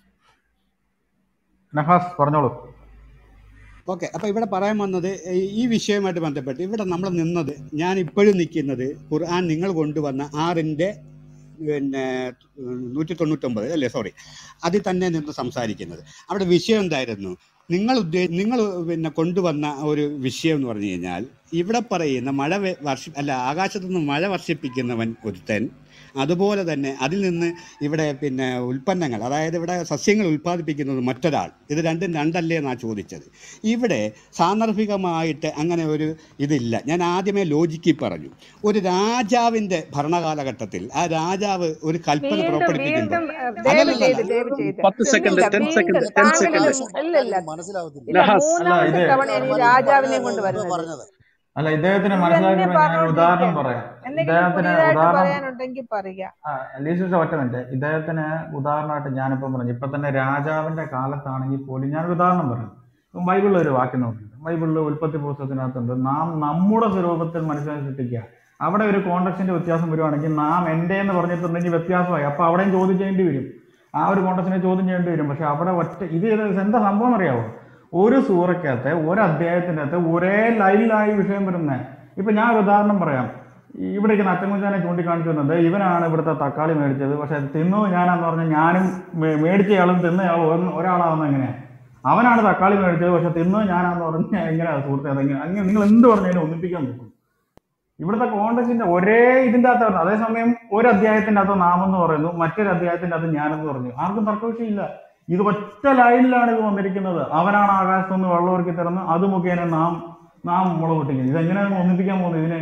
നഹാസ് പറഞ്ഞോളൂ ഓക്കെ അപ്പോൾ ഇവിടെ പറയാൻ വന്നത് ഈ- ഈ വിഷയവുമായിട്ട് ബന്ധപ്പെട്ട് ഇവിടെ നമ്മൾ നിന്നത് ഞാൻ ഇപ്പോഴും നിൽക്കുന്നത് ഖുർആൻ നിങ്ങൾ കൊണ്ടുവന്ന ആറിൻ്റെ പിന്നെ നൂറ്റി തൊണ്ണൂറ്റൊമ്പത് അല്ലേ സോറി അതിൽ തന്നെ നിന്ന് സംസാരിക്കുന്നത് അവിടെ വിഷയം എന്തായിരുന്നു നിങ്ങൾ ഉദ്ദേ നിങ്ങൾ പിന്നെ കൊണ്ടുവന്ന ഒരു വിഷയം എന്ന് പറഞ്ഞു കഴിഞ്ഞാൽ ഇവിടെ പറയുന്ന മഴ വെ- വർഷ അല്ല ആകാശത്തു നിന്ന് മഴ വർഷിപ്പിക്കുന്നവൻ ഒരുത്തൻ അതുപോലെ തന്നെ അതിൽ നിന്ന് ഇവിടെ പിന്നെ ഉൽപ്പന്നങ്ങൾ അതായത് ഇവിടെ സസ്യങ്ങൾ ഉൽപ്പാദിപ്പിക്കുന്നത് മറ്റൊരാൾ ഇത് രണ്ടും രണ്ടല്ലേ എന്നാണ് ചോദിച്ചത് ഇവിടെ സാന്ദർഭികമായിട്ട് അങ്ങനെ ഒരു ഇതില്ല ഞാൻ ആദ്യമേ ലോജിക്കി പറഞ്ഞു ഒരു രാജാവിൻ്റെ ഭരണകാലഘട്ടത്തിൽ ആ രാജാവ് ഒരു കൽപ്പന വീണ്ടും പുറപ്പെടുപ്പിക്കുമ്പോൾ വീണ്ടും ഏഹ്, ദയവ് അല്ലല്ലല്ല ചെയ്ത് ദയവ് ചെയ്ത് പത്ത് സെക്കൻഡ് ഇല്ല ടെൻ വീണ്ടും സെക്കൻഡ് ടെൻ താങ്കൾ സെക്കൻഡ് ഇത് ഇല്ലില്ല മനസ്സിലാവത്തില്ല ഇല്ല നഹാസ് അല്ല മൂന്നാമത്തെ ഇത് തവണയാണ് ഈ രാജാവിനെ കൊണ്ട് വരുന്നത് അല്ല ഇദ്ദേഹത്തിന് ഇത് മനസ്സിലാക്കി തന്നെ ഞാൻ ഒരു ഉദാഹരണം പറഞ്ഞോണ്ടിരിക്കുകയാണ് പറയാം എന്തെങ്കിലും ഇദ്ദേഹത്തിന് പുതിയതായിട്ട് ഉദാഹരണം പറയാനുണ്ടെങ്കിൽ പറയുക ലീസിസ് ഒറ്റ മിനിറ്റ് ഇദ്ദേഹത്തിന് ഉദാഹരണമായിട്ട് ഞാനിപ്പം പറഞ്ഞു ഇപ്പൊ തന്നെ രാജാവിന്റെ കാലത്താണെങ്കിൽ പോലും ഞാനൊരു ഉദാഹരണം പറയാം ഇപ്പം ബൈബിളിൽ ഒരു വാക്യം നോക്കിയിട്ട് ബൈബിളിൽ ഉൽപ്പത്തി പുസ്തകത്തിനകത്തുണ്ട് നാം നമ്മുടെ സ്വരൂപത്തിൽ മനുഷ്യനെ സൃഷ്ടിക്കുക അവിടെ ഒരു കോണ്ടക്സിന്റെ വ്യത്യാസം വരുവാണെങ്കിൽ നാം എൻ്റെ എന്ന് പറഞ്ഞിട്ടുണ്ടെങ്കിൽ വ്യത്യാസമായി അപ്പൊ അവിടെയും ചോദ്യം ചെയ്യേണ്ടി വരും ആ ഒരു കോണ്ടക്സിനെ ചോദ്യം ചെയ്യേണ്ടി വരും പക്ഷെ അവിടെ ഒറ്റ ഇത് ഇത് എന്താ സംഭവം അറിയാവോ ഒരു സൂറക്കകത്ത് ഒരു അധ്യായത്തിൻ്റെ അകത്ത് ഒരേ ലൈനിലായി വിഷയം വരുന്നത് ഇപ്പൊ ഞാൻ ഒരു ഉദാഹരണം പറയാം ഈ ഇവിടെ ഇരിക്കുന്ന അച്ചൻകുഞ്ചാനെ ചൂണ്ടിക്കാണിച്ചു വന്നത് ഇവനാണ് ഇവിടുത്തെ തക്കാളി മേടിച്ചത് പക്ഷെ തിന്നു ഞാനാന്ന് പറഞ്ഞാൽ ഞാനും മേ- മേടിച്ചയാളും തിന്നയാളും ഒന്ന് ഒരാളാവുന്ന എങ്ങനെയാ അവനാണ് തക്കാളി മേടിച്ചത് പക്ഷെ തിന്നു ഞാനാന്ന് പറഞ്ഞാൽ എങ്ങനെയാ സുഹൃത്തെ അതെങ്ങനെ അങ്ങനെ നിങ്ങൾ എന്ത് പറഞ്ഞാലും ഒന്നിപ്പിക്കാൻ നോക്കും ഇവിടുത്തെ കോണ്ടക്സിന്റെ ഒരേ ഇതിന്റെ അകത്ത് അതേസമയം ഒരു അധ്യായത്തിന്റെ അകത്ത് നാം എന്ന് പറയുന്നു മറ്റൊരു അധ്യായത്തിന്റെ അകത്ത് ഞാനെന്ന് പറഞ്ഞു ആർക്കും തർക്കവിഷയമില്ല ഇത് ഒറ്റ ലൈനിലാണ് ഇത് വന്നിരിക്കുന്നത് അവനാണ് ആകാശത്തുനിന്ന് വെള്ളം ഒരുക്കി തരുന്നത് അത് മുഖേന നാം നാം മുള പൊട്ടിക്കുന്നത് ഇതെങ്ങനെയാണ് ഒന്നിപ്പിക്കാൻ പോകുന്നത് ഇതിനെ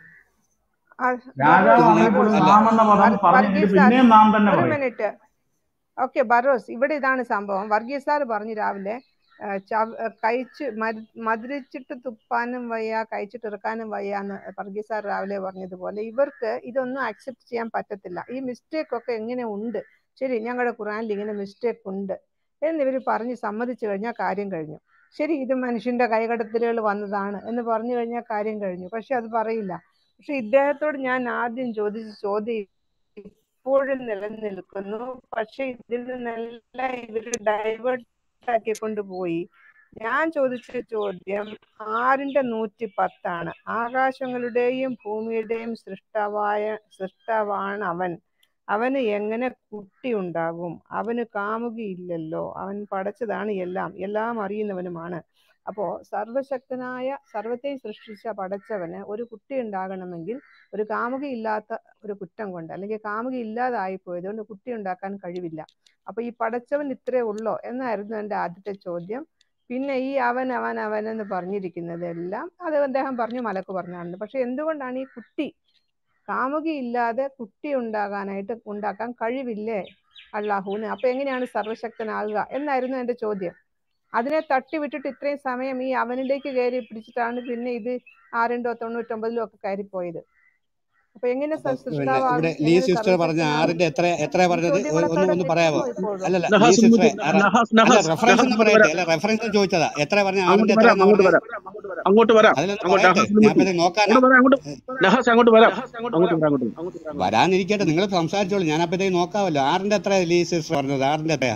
ആ, രാജാവ് ബറോസ് ആണെങ്കിൽ പോലും ബറോസ് അല്ല നാം എന്ന പദം വർ- പറഞ്ഞെങ്കിൽ വർഗീസ് സാർ പിന്നെയും നാം തന്നെ ഒരു പറയും മിനിറ്റ് ഓക്കെ ബറോസ് ഇവിടെ ഇതാണ് സംഭവം വർഗീസ് സാർ പറഞ്ഞു രാവിലെ ആ, ചവ- ആ, കഴിച്ച് മരു- മധുരിച്ചിട്ട് തുപ്പാനും വയ്യ കഴിച്ചിട്ട് ഇറക്കാനും വയ്യ എന്ന് വർഗീസ് സാർ രാവിലെ പറഞ്ഞതുപോലെ ഇവർക്ക് ഇതൊന്നും അക്സെപ്റ്റ് ചെയ്യാൻ പറ്റത്തില്ല ഈ മിസ്റ്റേക്ക് ഒക്കെ എങ്ങനെ ഉണ്ട് ശരി ഞങ്ങളുടെ ഖുറാനിൽ ഇങ്ങനെ മിസ്റ്റേക്ക് ഉണ്ട് എന്നിവർ പറഞ്ഞ് സമ്മതിച്ചു കഴിഞ്ഞാൽ കാര്യം കഴിഞ്ഞു ശരി ഇത് മനുഷ്യന്റെ കൈകടത്തലുകൾ വന്നതാണ് എന്ന് പറഞ്ഞു കഴിഞ്ഞാൽ കാര്യം കഴിഞ്ഞു പക്ഷെ അത് പറയില്ല പക്ഷെ ഇദ്ദേഹത്തോട് ഞാൻ ആദ്യം ചോദിച്ച ചോദ്യം ഇപ്പോഴും നിലനിൽക്കുന്നു പക്ഷെ ഇതിൽ നിന്നെല്ലാം ഇവർ ഡൈവേർട്ട് ആക്കിക്കൊണ്ട് പോയി ഞാൻ ചോദിച്ച ചോദ്യം ആറിന്റെ നൂറ്റി പത്താണ് ആകാശങ്ങളുടെയും ഭൂമിയുടെയും സൃഷ്ടാവായ സൃഷ്ടാവാണ് അവൻ അവന് എങ്ങനെ കുട്ടി ഉണ്ടാകും അവന് കാമുകിയില്ലല്ലോ അവൻ പടച്ചതാണ് എല്ലാം എല്ലാം അറിയുന്നവനുമാണ് അപ്പോ സർവശക്തനായ സർവത്തെയും സൃഷ്ടിച്ച പടച്ചവന് ഒരു കുട്ടി ഉണ്ടാകണമെങ്കിൽ ഒരു കാമുകി ഇല്ലാത്ത ഒരു കുറ്റം കൊണ്ട് അല്ലെങ്കിൽ കാമുകി ഇല്ലാതായി പോയതുകൊണ്ട് കുട്ടി ഉണ്ടാക്കാൻ കഴിവില്ല അപ്പൊ ഈ പടച്ചവൻ ഇത്രേ ഉള്ളോ എന്നായിരുന്നു എൻ്റെ ആദ്യത്തെ ചോദ്യം പിന്നെ ഈ അവൻ അവൻ അവൻ എന്ന് പറഞ്ഞിരിക്കുന്നതെല്ലാം അത് അദ്ദേഹം പറഞ്ഞു മലക്ക് പറഞ്ഞാണ് പക്ഷെ എന്തുകൊണ്ടാണ് ഈ കുട്ടി കാമുകി ഇല്ലാതെ കുട്ടി ഉണ്ടാകാനായിട്ട് ഉണ്ടാക്കാൻ കഴിവില്ലേ അള്ളാഹുവിന് അപ്പൊ എങ്ങനെയാണ് സർവശക്തനാകുക എന്നായിരുന്നു എൻ്റെ ചോദ്യം അതിനെ തട്ടി വിട്ടിട്ട് ഇത്രയും സമയം ഈ അവനിലേക്ക് കയറി പിടിച്ചിട്ടാണ് പിന്നെ ഇത് ആറിൻ്റോ തൊണ്ണൂറ്റൊമ്പതിലോ ഒക്കെ കയറിപ്പോയത് അപ്പൊ എങ്ങനെ അപ്പൊ സ- പിന്നെ ഇവിടെ സൃഷ്ടാവാകും ലീ എങ്ങനെ സിസ്റ്റർ പറഞ്ഞ സർവശക്തനാകും ആറിന്റെ എത്ര എത്ര ഈ പറഞ്ഞത് ഒ- ചോദ്യങ്ങളൊക്കെ ഒന്ന് അവിടെ ഒന്ന് പറയാമോ നിൽക്കുന്നു ഇപ്പോഴും അല്ലല്ല ലീ നഹാസ് സിസ്റ്ററെ ഇങ്ങോട്ട് ആ, റ- നഹാസ് അല്ല നഹാസ് റെഫറൻസ് നഹാസ് ഒന്ന് ഇങ്ങോട്ട് പറയട്ടെ വരാം അല്ല റെഫറൻസ് ചോദിച്ചതാ എത്ര പറഞ്ഞ അങ്ങോട്ട് ആറിന്റെ എത്ര വരാം എന്നാ അങ്ങോട്ട് പറഞ്ഞത് വരാം അങ്ങോട്ട് വരാം അതിലൊന്ന് അങ്ങോട്ട് പറയട്ടെ നഹാസിന് ഞാൻ മുട്ടി പിന്നെ നോക്കാനാ അങ്ങോട്ട് വരാം അങ്ങോട്ട് നഹാസ് അങ്ങോട്ട് വരാം അങ്ങോട്ട് വരാം അങ്ങോട്ട് വരാം വരാനിരിക്കട്ടെ നിങ്ങൾ സംസാരിച്ചോളൂ ഞാൻ അപ്പഴത്തേക്ക് നോക്കാമല്ലോ ആറിന്റെ എത്ര ലീ സിസ്റ്റർ പറഞ്ഞത് ആറിന്റെ എത്രയാ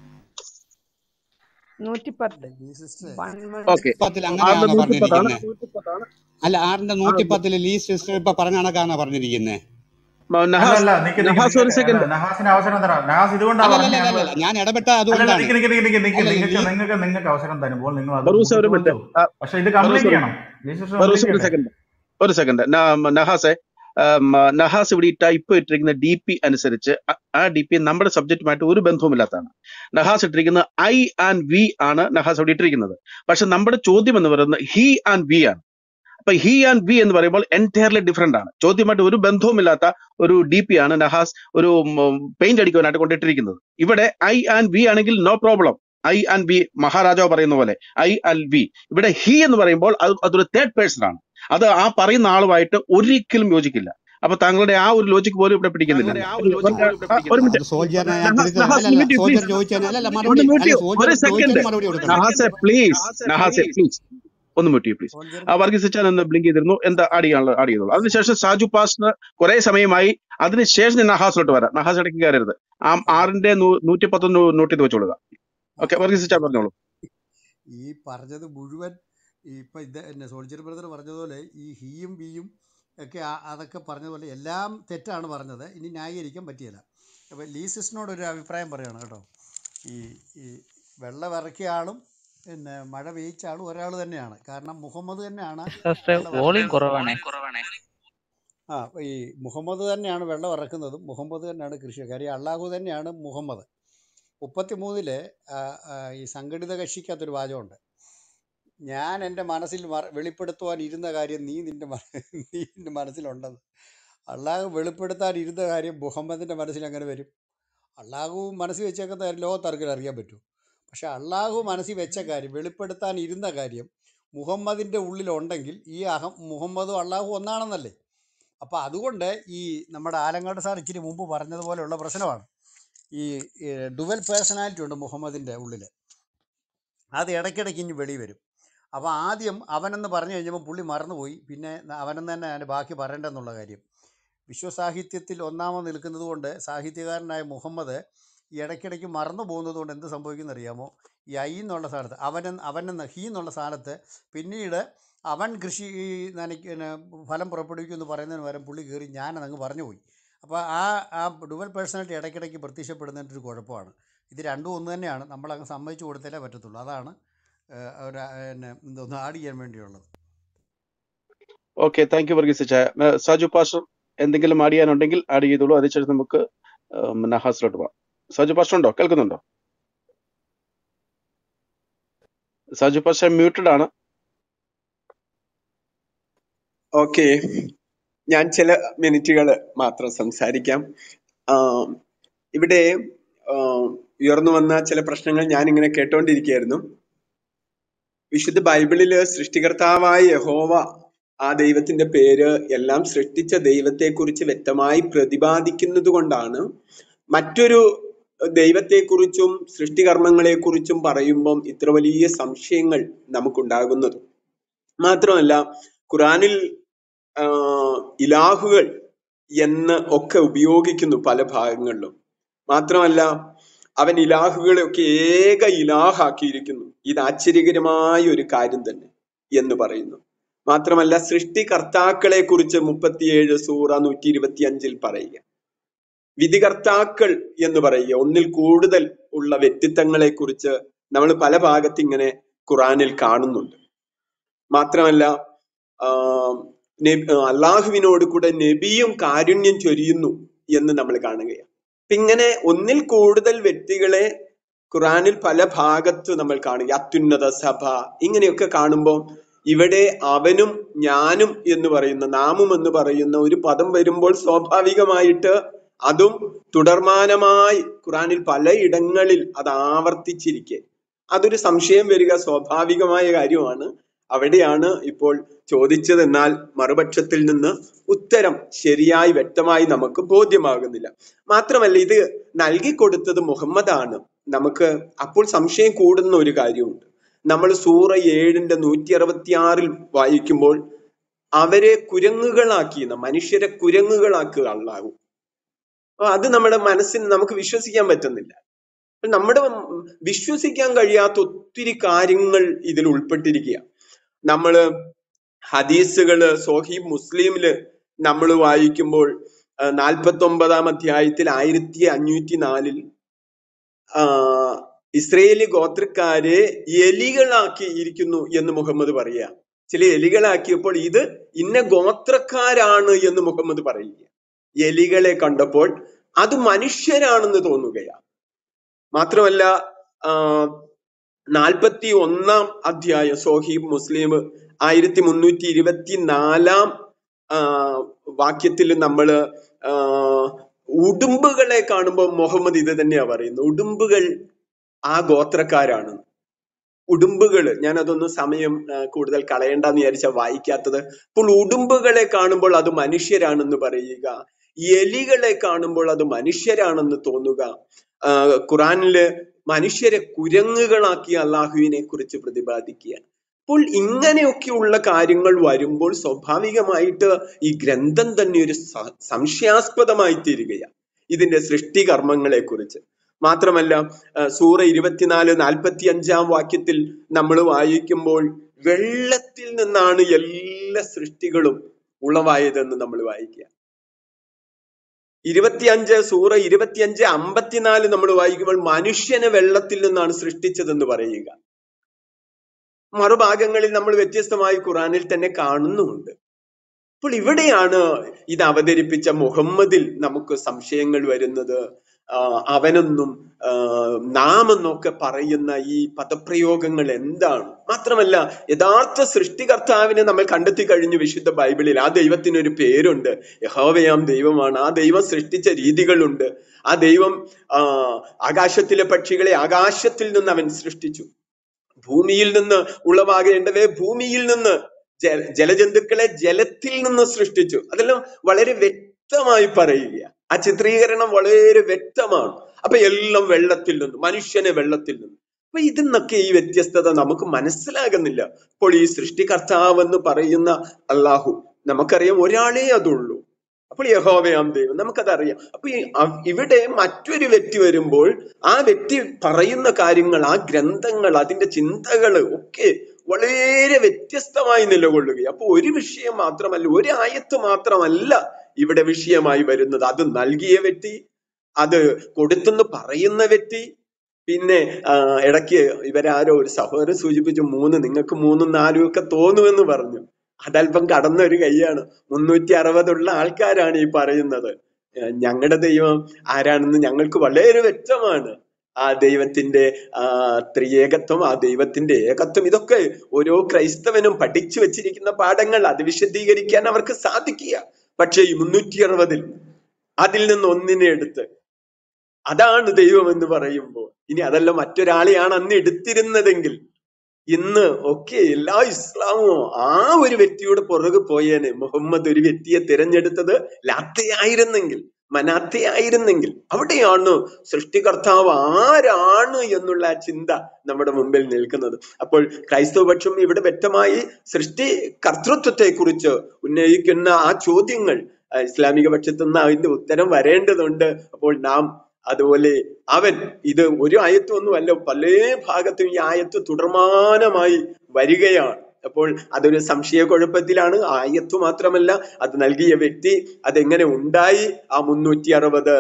നൂറ്റിപ്പത്ത് വൺ വൺ ഓക്കെ പത്തിൽ ആറിന്റെ അങ്ങനെയാണോ നൂറ്റിപ്പത്താണ് പറഞ്ഞിരിക്കുന്നത് അല്ല ആറിന്റെ നൂറ്റി പത്തില് ലീ സിസ്റ്റർ ഇപ്പൊ പറഞ്ഞ കണക്കാണോ പറഞ്ഞിരിക്കുന്നത് മ- അല്ല നഹാസ് അല്ല നിക്ക് നിക്ക് നഹാസ് നിക്ക് ഒരു അല്ല സെക്കൻഡ് നഹാസിന് അവസരം തരാം നഹാസ് ഇതുകൊണ്ടാ അല്ലല്ല പറഞ്ഞ അല്ല ഞങ്ങള് അല്ല ഞാൻ ഇടപെട്ട അല്ലല്ല അതുകൊണ്ടാണ് നിക്ക് നിക്ക് നിക്ക് നിക്ക് നിക്ക് അല്ലല്ല നിങ്ങൾക്ക് ലീ നിങ്ങൾക്ക് നിങ്ങൾക്ക് അവസരം തരുമ്പോൾ നിങ്ങൾ അത് ബറൂസ ഒരു മിനിറ്റ് മുറിച്ചുകൊള്ളൂ പക്ഷെ ഇത് ബറൂസ് കംപ്ലീറ്റ് ഒരു ചെയ്യണം രജിസ്റ്റർ ബറൂസ് കംപ്ലീറ്റ് ഒരു ചെയ്യട്ടെ സെക്കൻഡ് ഒരു സെക്കൻഡ് നഹാസെ ആം, നഹാസ് ഇവിടെ ഈ ടൈപ്പ് ഇട്ടിരിക്കുന്ന ഡി പി അനുസരിച്ച് അ- ആ ഡി പി നമ്മുടെ സബ്ജക്റ്റുമായിട്ട് ഒരു ബന്ധവുമില്ലാത്തതാണ് നഹാസ് ഇട്ടിരിക്കുന്നത് ഐ ആൻഡ് വി ആണ് നഹാസ് ഇവിടെ ഇട്ടിരിക്കുന്നത് പക്ഷെ നമ്മുടെ ചോദ്യം എന്ന് പറയുന്നത് ഹി ആൻഡ് വി ആണ് അപ്പൊ ഹി ആൻഡ് വി എന്ന് പറയുമ്പോൾ എൻറ്റയർലി ഡിഫറെന്റ് ആണ് ചോദ്യമായിട്ട് ഒരു ബന്ധവുമില്ലാത്ത ഒരു ഡി പി ആണ് നഹാസ് ഒരു പെയിന്റ് അടിക്കുവാനായിട്ട് കൊണ്ടിട്ടിരിക്കുന്നത് ഇവിടെ ഐ ആൻഡ് വി ആണെങ്കിൽ no problem I and we മഹാരാജാവ് പറയുന്ന പോലെ ഐ ആൻഡ് വി ഇവിടെ ഹി എന്ന് പറയുമ്പോൾ അത് അതൊരു തേർഡ് പേഴ്സൺ ആണ് അത് ആ പറയുന്ന ആളുമായിട്ട് ഒരിക്കലും യോജിക്കില്ല അപ്പൊ താങ്കളുടെ ആ ഒരു ലോജിക്ക് പോലും ഇവിടെ പിടിക്കുന്നില്ല ഒരു ആ, ഒരു അത് മിനിറ്റ് സോൾജറിനെ ഞാൻ നഹാസ് തിരുത്തുന്നു നഹാസ് അല്ലല്ല മ്യൂട്ട് സോൾജർ പ്ലീസ് ചോദിച്ചതിന് അല്ലല്ല ഒന്ന് മറുപടി മ്യൂട്ട് അല്ല ഒരു സോൾജർ സെക്കൻഡ് ചോദിച്ചതിന് മറുപടി കൊടുക്കണം നഹാസെ പ്ലീസ് നഹാസെ പ്ലീസ് ഒന്ന് മ്യൂട്ട് ചെയ്യൂ പ്ലീസ് ആ വർഗീസ് അച്ഛൻ ഒന്ന് ബ്ലിങ്ക് ചെയ്തിരുന്നു എന്താ ആഡ് ചെയ്യാനുള്ള ആഡ് ചെയ്തോളൂ അതിനുശേഷം സാജു പാസ്റ്റിന് കുറെ സമയമായി അതിനുശേഷം ഞാൻ നഹാസിലോട്ട് വരാം നഹാസ് ഇടയ്ക്ക് കയറരുത് ആ ആറിന്റെ നൂറ്റി പത്തൊന്ന് നോട്ട് ചെയ്ത് വെച്ചോളുക ഓക്കെ വർഗീസ് അച്ഛൻ പറഞ്ഞോളൂ ഈ പറഞ്ഞത് മുഴുവൻ ഈ ഇപ്പൊ ഇത് എന്നെ സോൾജർ ബ്രദർ പറഞ്ഞതുപോലെ ഈ ഹീയും ബിയും ഒക്കെ ആ- അതൊക്കെ പറഞ്ഞതുപോലെ എല്ലാം തെറ്റാണ് പറഞ്ഞത് ഇനി ന്യായീകരിക്കാൻ പറ്റിയില്ല അപ്പോൾ ലീസിസിനോട് ഒരു അഭിപ്രായം പറയുകയാണ് കേട്ടോ ഈ ഈ വെള്ളം ഇറക്കിയ ആളും പിന്നെ മഴ പെയ്ച്ച ആളും ഒരാൾ തന്നെയാണ് കാരണം മുഹമ്മദ് തന്നെയാണ് ഫസ്റ്റ് വെള്ളം വോളിയം ഇറക്കുന്നത് കുറവാണേ ആ ഈ മുഹമ്മദ് തന്നെയാണ് വെള്ളം ഇറക്കുന്നതും മുഹമ്മദ് തന്നെയാണ് കൃഷി കാര്യം അള്ളാഹു തന്നെയാണ് മുഹമ്മദ് മുപ്പത്തി മൂന്നില് ഈ സംഘടിത കക്ഷിക്കകത്തൊരു വാചകമുണ്ട് ഞാൻ എൻ്റെ മനസ്സിൽ മറ- വെളിപ്പെടുത്തുവാൻ ഇരുന്ന കാര്യം നീ നിന്റെ മ- നീ നിന്റെ മനസ്സിലുണ്ടെന്ന് അള്ളാഹു വെളിപ്പെടുത്താൻ ഇരുന്ന കാര്യം മുഹമ്മദിൻ്റെ മനസ്സിൽ എങ്ങനെ വരും അള്ളാഹു മനസ്സിൽ വെച്ചേക്കുന്ന കാര്യം ലോകത്താർക്കും അറിയാൻ പറ്റൂ പക്ഷെ അള്ളാഹു മനസ്സിൽ വെച്ച കാര്യം വെളിപ്പെടുത്താൻ ഇരുന്ന കാര്യം മുഹമ്മദിൻ്റെ ഉള്ളിലുണ്ടെങ്കിൽ ഈ അഹം മുഹമ്മദും അള്ളാഹു ഒന്നാണെന്നല്ലേ അപ്പോൾ അതുകൊണ്ട് ഈ നമ്മുടെ ആലങ്ങാട് സാർ ഇച്ചിരി മുമ്പ് പറഞ്ഞതുപോലെയുള്ള പ്രശ്നമാണ് ഈ ഡുവൽ പേഴ്സണാലിറ്റി ഉണ്ട് മുഹമ്മദിൻ്റെ ഉള്ളിൽ അത് ഇടയ്ക്കിടയ്ക്ക് ഇനി വെളി വരും അപ്പോൾ ആദ്യം അവനെന്ന് പറഞ്ഞു കഴിഞ്ഞപ്പോൾ പുള്ളി മറന്നുപോയി പിന്നെ അവനെന്ന് തന്നെ അതിൻ്റെ ബാക്കി പറയേണ്ടെന്നുള്ള കാര്യം വിശ്വസാഹിത്യത്തിൽ ഒന്നാമത് നിൽക്കുന്നത് കൊണ്ട് സാഹിത്യകാരനായ മുഹമ്മദ് ഈ ഇടയ്ക്കിടയ്ക്ക് മറന്നു പോകുന്നത് കൊണ്ട് എന്ത് സംഭവിക്കുന്ന അറിയാമോ ഈ ഐ എന്നുള്ള സ്ഥാനത്ത് അവൻ അവനെന്ന് ഹീ എന്നുള്ള സ്ഥാനത്ത് പിന്നീട് അവൻ കൃഷി നനയ്ക്ക് പിന്നെ ഫലം പുറപ്പെടുവിക്കും എന്ന് പറയുന്നതിന് പകരം പുള്ളി കയറി ഞാനതങ്ങ് പറഞ്ഞു പോയി അപ്പോൾ ആ ആ ഡുവൽ പേഴ്സണാലിറ്റി ഇടയ്ക്കിടയ്ക്ക് പ്രത്യക്ഷപ്പെടുന്നതിൻ്റെ ഒരു കുഴപ്പമാണ് ഇത് രണ്ടും ഒന്ന് തന്നെയാണ് നമ്മളങ്ങ് സമ്മതിച്ചു കൊടുത്താലേ പറ്റത്തുള്ളൂ അതാണ് ഏഹ്, ഒരു പിന്നെ എന്തോന്ന് ആഡ് ചെയ്യാൻ വേണ്ടിയുള്ളത് ഓക്കെ താങ്ക് യു വർഗീസ് ചായ ഏഹ് സാജു പാസ്റ്റർ എന്തെങ്കിലും ആഡ് ചെയ്യാനുണ്ടെങ്കിൽ ആഡ് ചെയ്തോളൂ അതിനുശേഷം നമുക്ക് ഏഹ് നഹാസിലോട്ട് പോവാം സാജു പാസ്റ്റർ ഉണ്ടോ കേൾക്കുന്നുണ്ടോ സാജു പാസ്റ്റർ മ്യൂട്ടഡ് ആണ് ഓക്കെ ഞാൻ ചില മിനിറ്റുകൾ മാത്രം സംസാരിക്കാം ആം, ഇവിടെ ആം, ഉയർന്നു വന്ന ചില പ്രശ്നങ്ങൾ ഞാൻ ഇങ്ങനെ കേട്ടോണ്ടിരിക്കുകയായിരുന്നു വിശുദ്ധ ബൈബിളില് സൃഷ്ടികർത്താവായ യഹോവ ആ ദൈവത്തിന്റെ പേര് എല്ലാം സൃഷ്ടിച്ച ദൈവത്തെക്കുറിച്ച് വ്യക്തമായി പ്രതിപാദിക്കുന്നത് കൊണ്ടാണ് മറ്റൊരു ദൈവത്തെക്കുറിച്ചും സൃഷ്ടികർമ്മങ്ങളെക്കുറിച്ചും പറയുമ്പം ഇത്ര വലിയ സംശയങ്ങൾ നമുക്കുണ്ടാകുന്നത് മാത്രമല്ല ഖുറാനിൽ ആ, ഇലാഹുകൾ എന്ന് ഒക്കെ ഉപയോഗിക്കുന്നു പല ഭാഗങ്ങളിലും മാത്രമല്ല അവൻ ഇലാഹുകളെ ഒക്കെ ഏക ഇലാഹാക്കിയിരിക്കുന്നു ഇത് ആശ്ചര്യകരമായ ഒരു കാര്യം തന്നെ എന്ന് പറയുന്നു മാത്രമല്ല സൃഷ്ടികർത്താക്കളെ കുറിച്ച് മുപ്പത്തിയേഴ് സൂറ നൂറ്റി ഇരുപത്തി അഞ്ചിൽ പറയുക വിധികർത്താക്കൾ എന്ന് പറയുക ഒന്നിൽ കൂടുതൽ ഉള്ള വ്യക്തിത്വങ്ങളെ കുറിച്ച് നമ്മൾ പല ഭാഗത്ത് ഇങ്ങനെ ഖുറാനിൽ കാണുന്നുണ്ട് മാത്രമല്ല ആം, നബി- അള്ളാഹുവിനോട് കൂടെ നബിയും കാരുണ്യം ചൊരിയുന്നു എന്ന് നമ്മൾ കാണുകയാണ് അപ്പൊ ഇങ്ങനെ ഒന്നിൽ കൂടുതൽ വ്യക്തികളെ ഖുറാനിൽ പല ഭാഗത്ത് നമ്മൾ കാണുക അത്യുന്നത സഭ ഇങ്ങനെയൊക്കെ കാണുമ്പോൾ ഇവിടെ അവനും ഞാനും എന്ന് പറയുന്ന നാമും എന്ന് പറയുന്ന ഒരു പദം വരുമ്പോൾ സ്വാഭാവികമായിട്ട് അതും തുടർമാനമായി ഖുറാനിൽ പലയിടങ്ങളിൽ അത് ആവർത്തിച്ചിരിക്കെ അതൊരു സംശയം വരിക സ്വാഭാവികമായ കാര്യമാണ് അവിടെയാണ് ഇപ്പോൾ ചോദിച്ചതെന്നാൽ മറുപക്ഷത്തിൽ നിന്ന് ഉത്തരം ശരിയായി വ്യക്തമായി നമുക്ക് ബോധ്യമാകുന്നില്ല മാത്രമല്ല ഇത് നൽകിക്കൊടുത്തത് മുഹമ്മദാണ് നമുക്ക് അപ്പോൾ സംശയം കൂടുന്ന ഒരു കാര്യമുണ്ട് നമ്മൾ സൂറ ഏഴിന്റെ നൂറ്റി അറുപത്തി ആറിൽ വായിക്കുമ്പോൾ അവരെ കുരങ്ങുകളാക്കിയെന്ന് മനുഷ്യരെ കുരങ്ങുകളാക്കുക അള്ളാഹു അപ്പൊ അത് നമ്മുടെ മനസ്സിന് നമുക്ക് വിശ്വസിക്കാൻ പറ്റുന്നില്ല അപ്പൊ നമ്മുടെ വിശ്വസിക്കാൻ കഴിയാത്ത ഒത്തിരി കാര്യങ്ങൾ ഇതിൽ ഉൾപ്പെട്ടിരിക്കുക നമ്മള് ഹദീസുകള് സോഹീബ് മുസ്ലിമില് നമ്മൾ വായിക്കുമ്പോൾ നാൽപ്പത്തി ഒമ്പതാം അധ്യായത്തിൽ ആയിരത്തി അഞ്ഞൂറ്റി നാലിൽ ആഹ് ഇസ്രയേലി ഗോത്രക്കാരെ എലികളാക്കി ഇരിക്കുന്നു എന്ന് മുഹമ്മദ് പറയുക ചില എലികളാക്കിയപ്പോൾ ഇത് ഇന്ന ഗോത്രക്കാരാണ് എന്ന് മുഹമ്മദ് പറയുക എലികളെ കണ്ടപ്പോൾ അത് മനുഷ്യരാണെന്ന് തോന്നുകയാണ് മാത്രമല്ല ആഹ് നാൽപ്പത്തി ഒന്നാം അധ്യായം സോഹീബ് മുസ്ലിം ആയിരത്തി മുന്നൂറ്റി ഇരുപത്തി നാലാം വാക്യത്തിൽ നമ്മള് ആഹ് ഉടുമ്പുകളെ കാണുമ്പോൾ മുഹമ്മദ് ഇത് തന്നെയാ പറയുന്നത് ഉടുമ്പുകൾ ആ ഗോത്രക്കാരാണ് ഉടുമ്പുകള് ഞാൻ അതൊന്നും സമയം ആ, കൂടുതൽ കളയണ്ടെന്ന് വിചാരിച്ച വായിക്കാത്തത് അപ്പോൾ ഉടുമ്പുകളെ കാണുമ്പോൾ അത് മനുഷ്യരാണെന്ന് പറയുക എലികളെ കാണുമ്പോൾ അത് മനുഷ്യരാണെന്ന് തോന്നുക ആ, ഖുറാനില് മനുഷ്യരെ കുരങ്ങുകളാക്കി അള്ളാഹുവിനെ കുറിച്ച് പ്രതിപാദിക്കുക അപ്പോൾ ഇങ്ങനെയൊക്കെയുള്ള കാര്യങ്ങൾ വരുമ്പോൾ സ്വാഭാവികമായിട്ട് ഈ ഗ്രന്ഥം തന്നെ ഒരു സ- സംശയാസ്പദമായി തീരുകയാണ് ഇതിന്റെ സൃഷ്ടികർമ്മങ്ങളെ കുറിച്ച് മാത്രമല്ല ആ, സൂറ ഇരുപത്തിനാല് നാൽപ്പത്തി അഞ്ചാം വാക്യത്തിൽ നമ്മൾ വായിക്കുമ്പോൾ വെള്ളത്തിൽ നിന്നാണ് എല്ലാ സൃഷ്ടികളും ഉളവായതെന്ന് നമ്മൾ വായിക്കുക ഇരുപത്തിയഞ്ച് സൂറ ഇരുപത്തിയഞ്ച് അമ്പത്തിനാല് നമ്മൾ വായിക്കുമ്പോൾ മനുഷ്യനെ വെള്ളത്തിൽ നിന്നാണ് സൃഷ്ടിച്ചതെന്ന് പറയുക മറുഭാഗങ്ങളിൽ നമ്മൾ വ്യത്യസ്തമായി ഖുറാനിൽ തന്നെ കാണുന്നുമുണ്ട് അപ്പോൾ ഇവിടെയാണ് ഇത് അവതരിപ്പിച്ച മുഹമ്മദിൽ നമുക്ക് സംശയങ്ങൾ വരുന്നത് ആ, അവനെന്നും ആ, നാമെന്നൊക്കെ പറയുന്ന ഈ പദപ്രയോഗങ്ങൾ എന്താണ് മാത്രമല്ല യഥാർത്ഥ സൃഷ്ടികർത്താവിനെ നമ്മൾ കണ്ടെത്തി കഴിഞ്ഞു വിശുദ്ധ ബൈബിളിൽ ആ ദൈവത്തിന് ഒരു പേരുണ്ട് യഹോവയാം ദൈവമാണ് ആ ദൈവം സൃഷ്ടിച്ച രീതികളുണ്ട് ആ ദൈവം ആ ആകാശത്തിലെ പക്ഷികളെ ആകാശത്തിൽ നിന്ന് അവൻ സൃഷ്ടിച്ചു ഭൂമിയിൽ നിന്ന് ഉളവാകേണ്ടവയെ ഭൂമിയിൽ നിന്ന് ജല ജലജന്തുക്കളെ ജലത്തിൽ നിന്ന് സൃഷ്ടിച്ചു അതെല്ലാം വളരെ വ്യക്തമായി പറയുക ആ ചിത്രീകരണം വളരെ വ്യക്തമാണ് അപ്പൊ എല്ലാം വെള്ളത്തിൽ നിന്ന് മനുഷ്യനെ വെള്ളത്തിൽ നിന്ന് അപ്പൊ ഇതിന്നൊക്കെ ഈ വ്യത്യസ്തത നമുക്ക് മനസ്സിലാകുന്നില്ല അപ്പോൾ ഈ സൃഷ്ടികർത്താവ് എന്ന് പറയുന്ന അള്ളാഹു നമുക്കറിയാം ഒരാളേ അതുള്ളൂ അപ്പോൾ യഹോവയാം ദൈവം നമുക്കതറിയാം അപ്പൊ ഈ അ- ഇവിടെ മറ്റൊരു വ്യക്തി വരുമ്പോൾ ആ വ്യക്തി പറയുന്ന കാര്യങ്ങൾ ആ ഗ്രന്ഥങ്ങൾ അതിന്റെ ചിന്തകള് ഒക്കെ വളരെ വ്യത്യസ്തമായി നിലകൊള്ളുകയും അപ്പൊ ഒരു വിഷയം മാത്രമല്ല ഒരു ആയത്ത് മാത്രമല്ല ഇവിടെ വിഷയമായി വരുന്നത് അത് നൽകിയ വ്യക്തി അത് കൊടുത്തെന്ന് പറയുന്ന വ്യക്തി പിന്നെ ആ, ഇടയ്ക്ക് ഇവരാരോ ഒരു സഹോദരൻ സൂചിപ്പിച്ചു മൂന്ന് നിങ്ങൾക്ക് മൂന്നും നാലും ഒക്കെ തോന്നുമെന്ന് പറഞ്ഞു അതല്പം കടന്ന ഒരു കൈയാണ് മുന്നൂറ്റി അറുപതുള്ള ആൾക്കാരാണ് ഈ പറയുന്നത് ഞങ്ങളുടെ ദൈവം ആരാണെന്ന് ഞങ്ങൾക്ക് വളരെ വ്യക്തമാണ് ആ ദൈവത്തിന്റെ ആ ത്രിയേകത്വം ആ ദൈവത്തിന്റെ ഏകത്വം ഇതൊക്കെ ഓരോ ക്രൈസ്തവനും പഠിച്ചു വെച്ചിരിക്കുന്ന പാഠങ്ങൾ അത് വിശദീകരിക്കാൻ അവർക്ക് സാധിക്കുക പക്ഷേ ഈ മുന്നൂറ്റി അറുപതിൽ അതിൽ നിന്ന് ഒന്നിനെ എടുത്ത് അതാണ് ദൈവം എന്ന് പറയുമ്പോൾ ഇനി അതല്ല മറ്റൊരാളെയാണ് അന്ന് എടുത്തിരുന്നതെങ്കിൽ ഇന്ന് ഒക്കെ എല്ലാ ഇസ്ലാമും ആ ഒരു വ്യക്തിയുടെ പുറകെ പോയേനെ മുഹമ്മദ് ഒരു വ്യക്തിയെ തിരഞ്ഞെടുത്തത് ലാത്തയായിരുന്നെങ്കിൽ മനാത്തയായിരുന്നെങ്കിൽ അവിടെയാണ് സൃഷ്ടികർത്താവ് ആരാണ് എന്നുള്ള ആ ചിന്ത നമ്മുടെ മുമ്പിൽ നിൽക്കുന്നത് അപ്പോൾ ക്രൈസ്തവ പക്ഷം ഇവിടെ വ്യക്തമായി സൃഷ്ടി കർത്തൃത്വത്തെ കുറിച്ച് ഉന്നയിക്കുന്ന ആ ചോദ്യങ്ങൾ ആ, ഇസ്ലാമിക പക്ഷത്തു നിന്ന് അതിന്റെ ഉത്തരം വരേണ്ടതുണ്ട് അപ്പോൾ നാം അതുപോലെ അവൻ ഇത് ഒരു ആയത്തൊന്നുമല്ല പല ഭാഗത്തും ഈ ആയത്ത് തുടർമാനമായി വരികയാണ് അപ്പോൾ അതൊരു സംശയക്കുഴപ്പത്തിലാണ് ആയത്ത് മാത്രമല്ല അത് നൽകിയ വ്യക്തി അതെങ്ങനെ ഉണ്ടായി ആ മുന്നൂറ്റി അറുപത്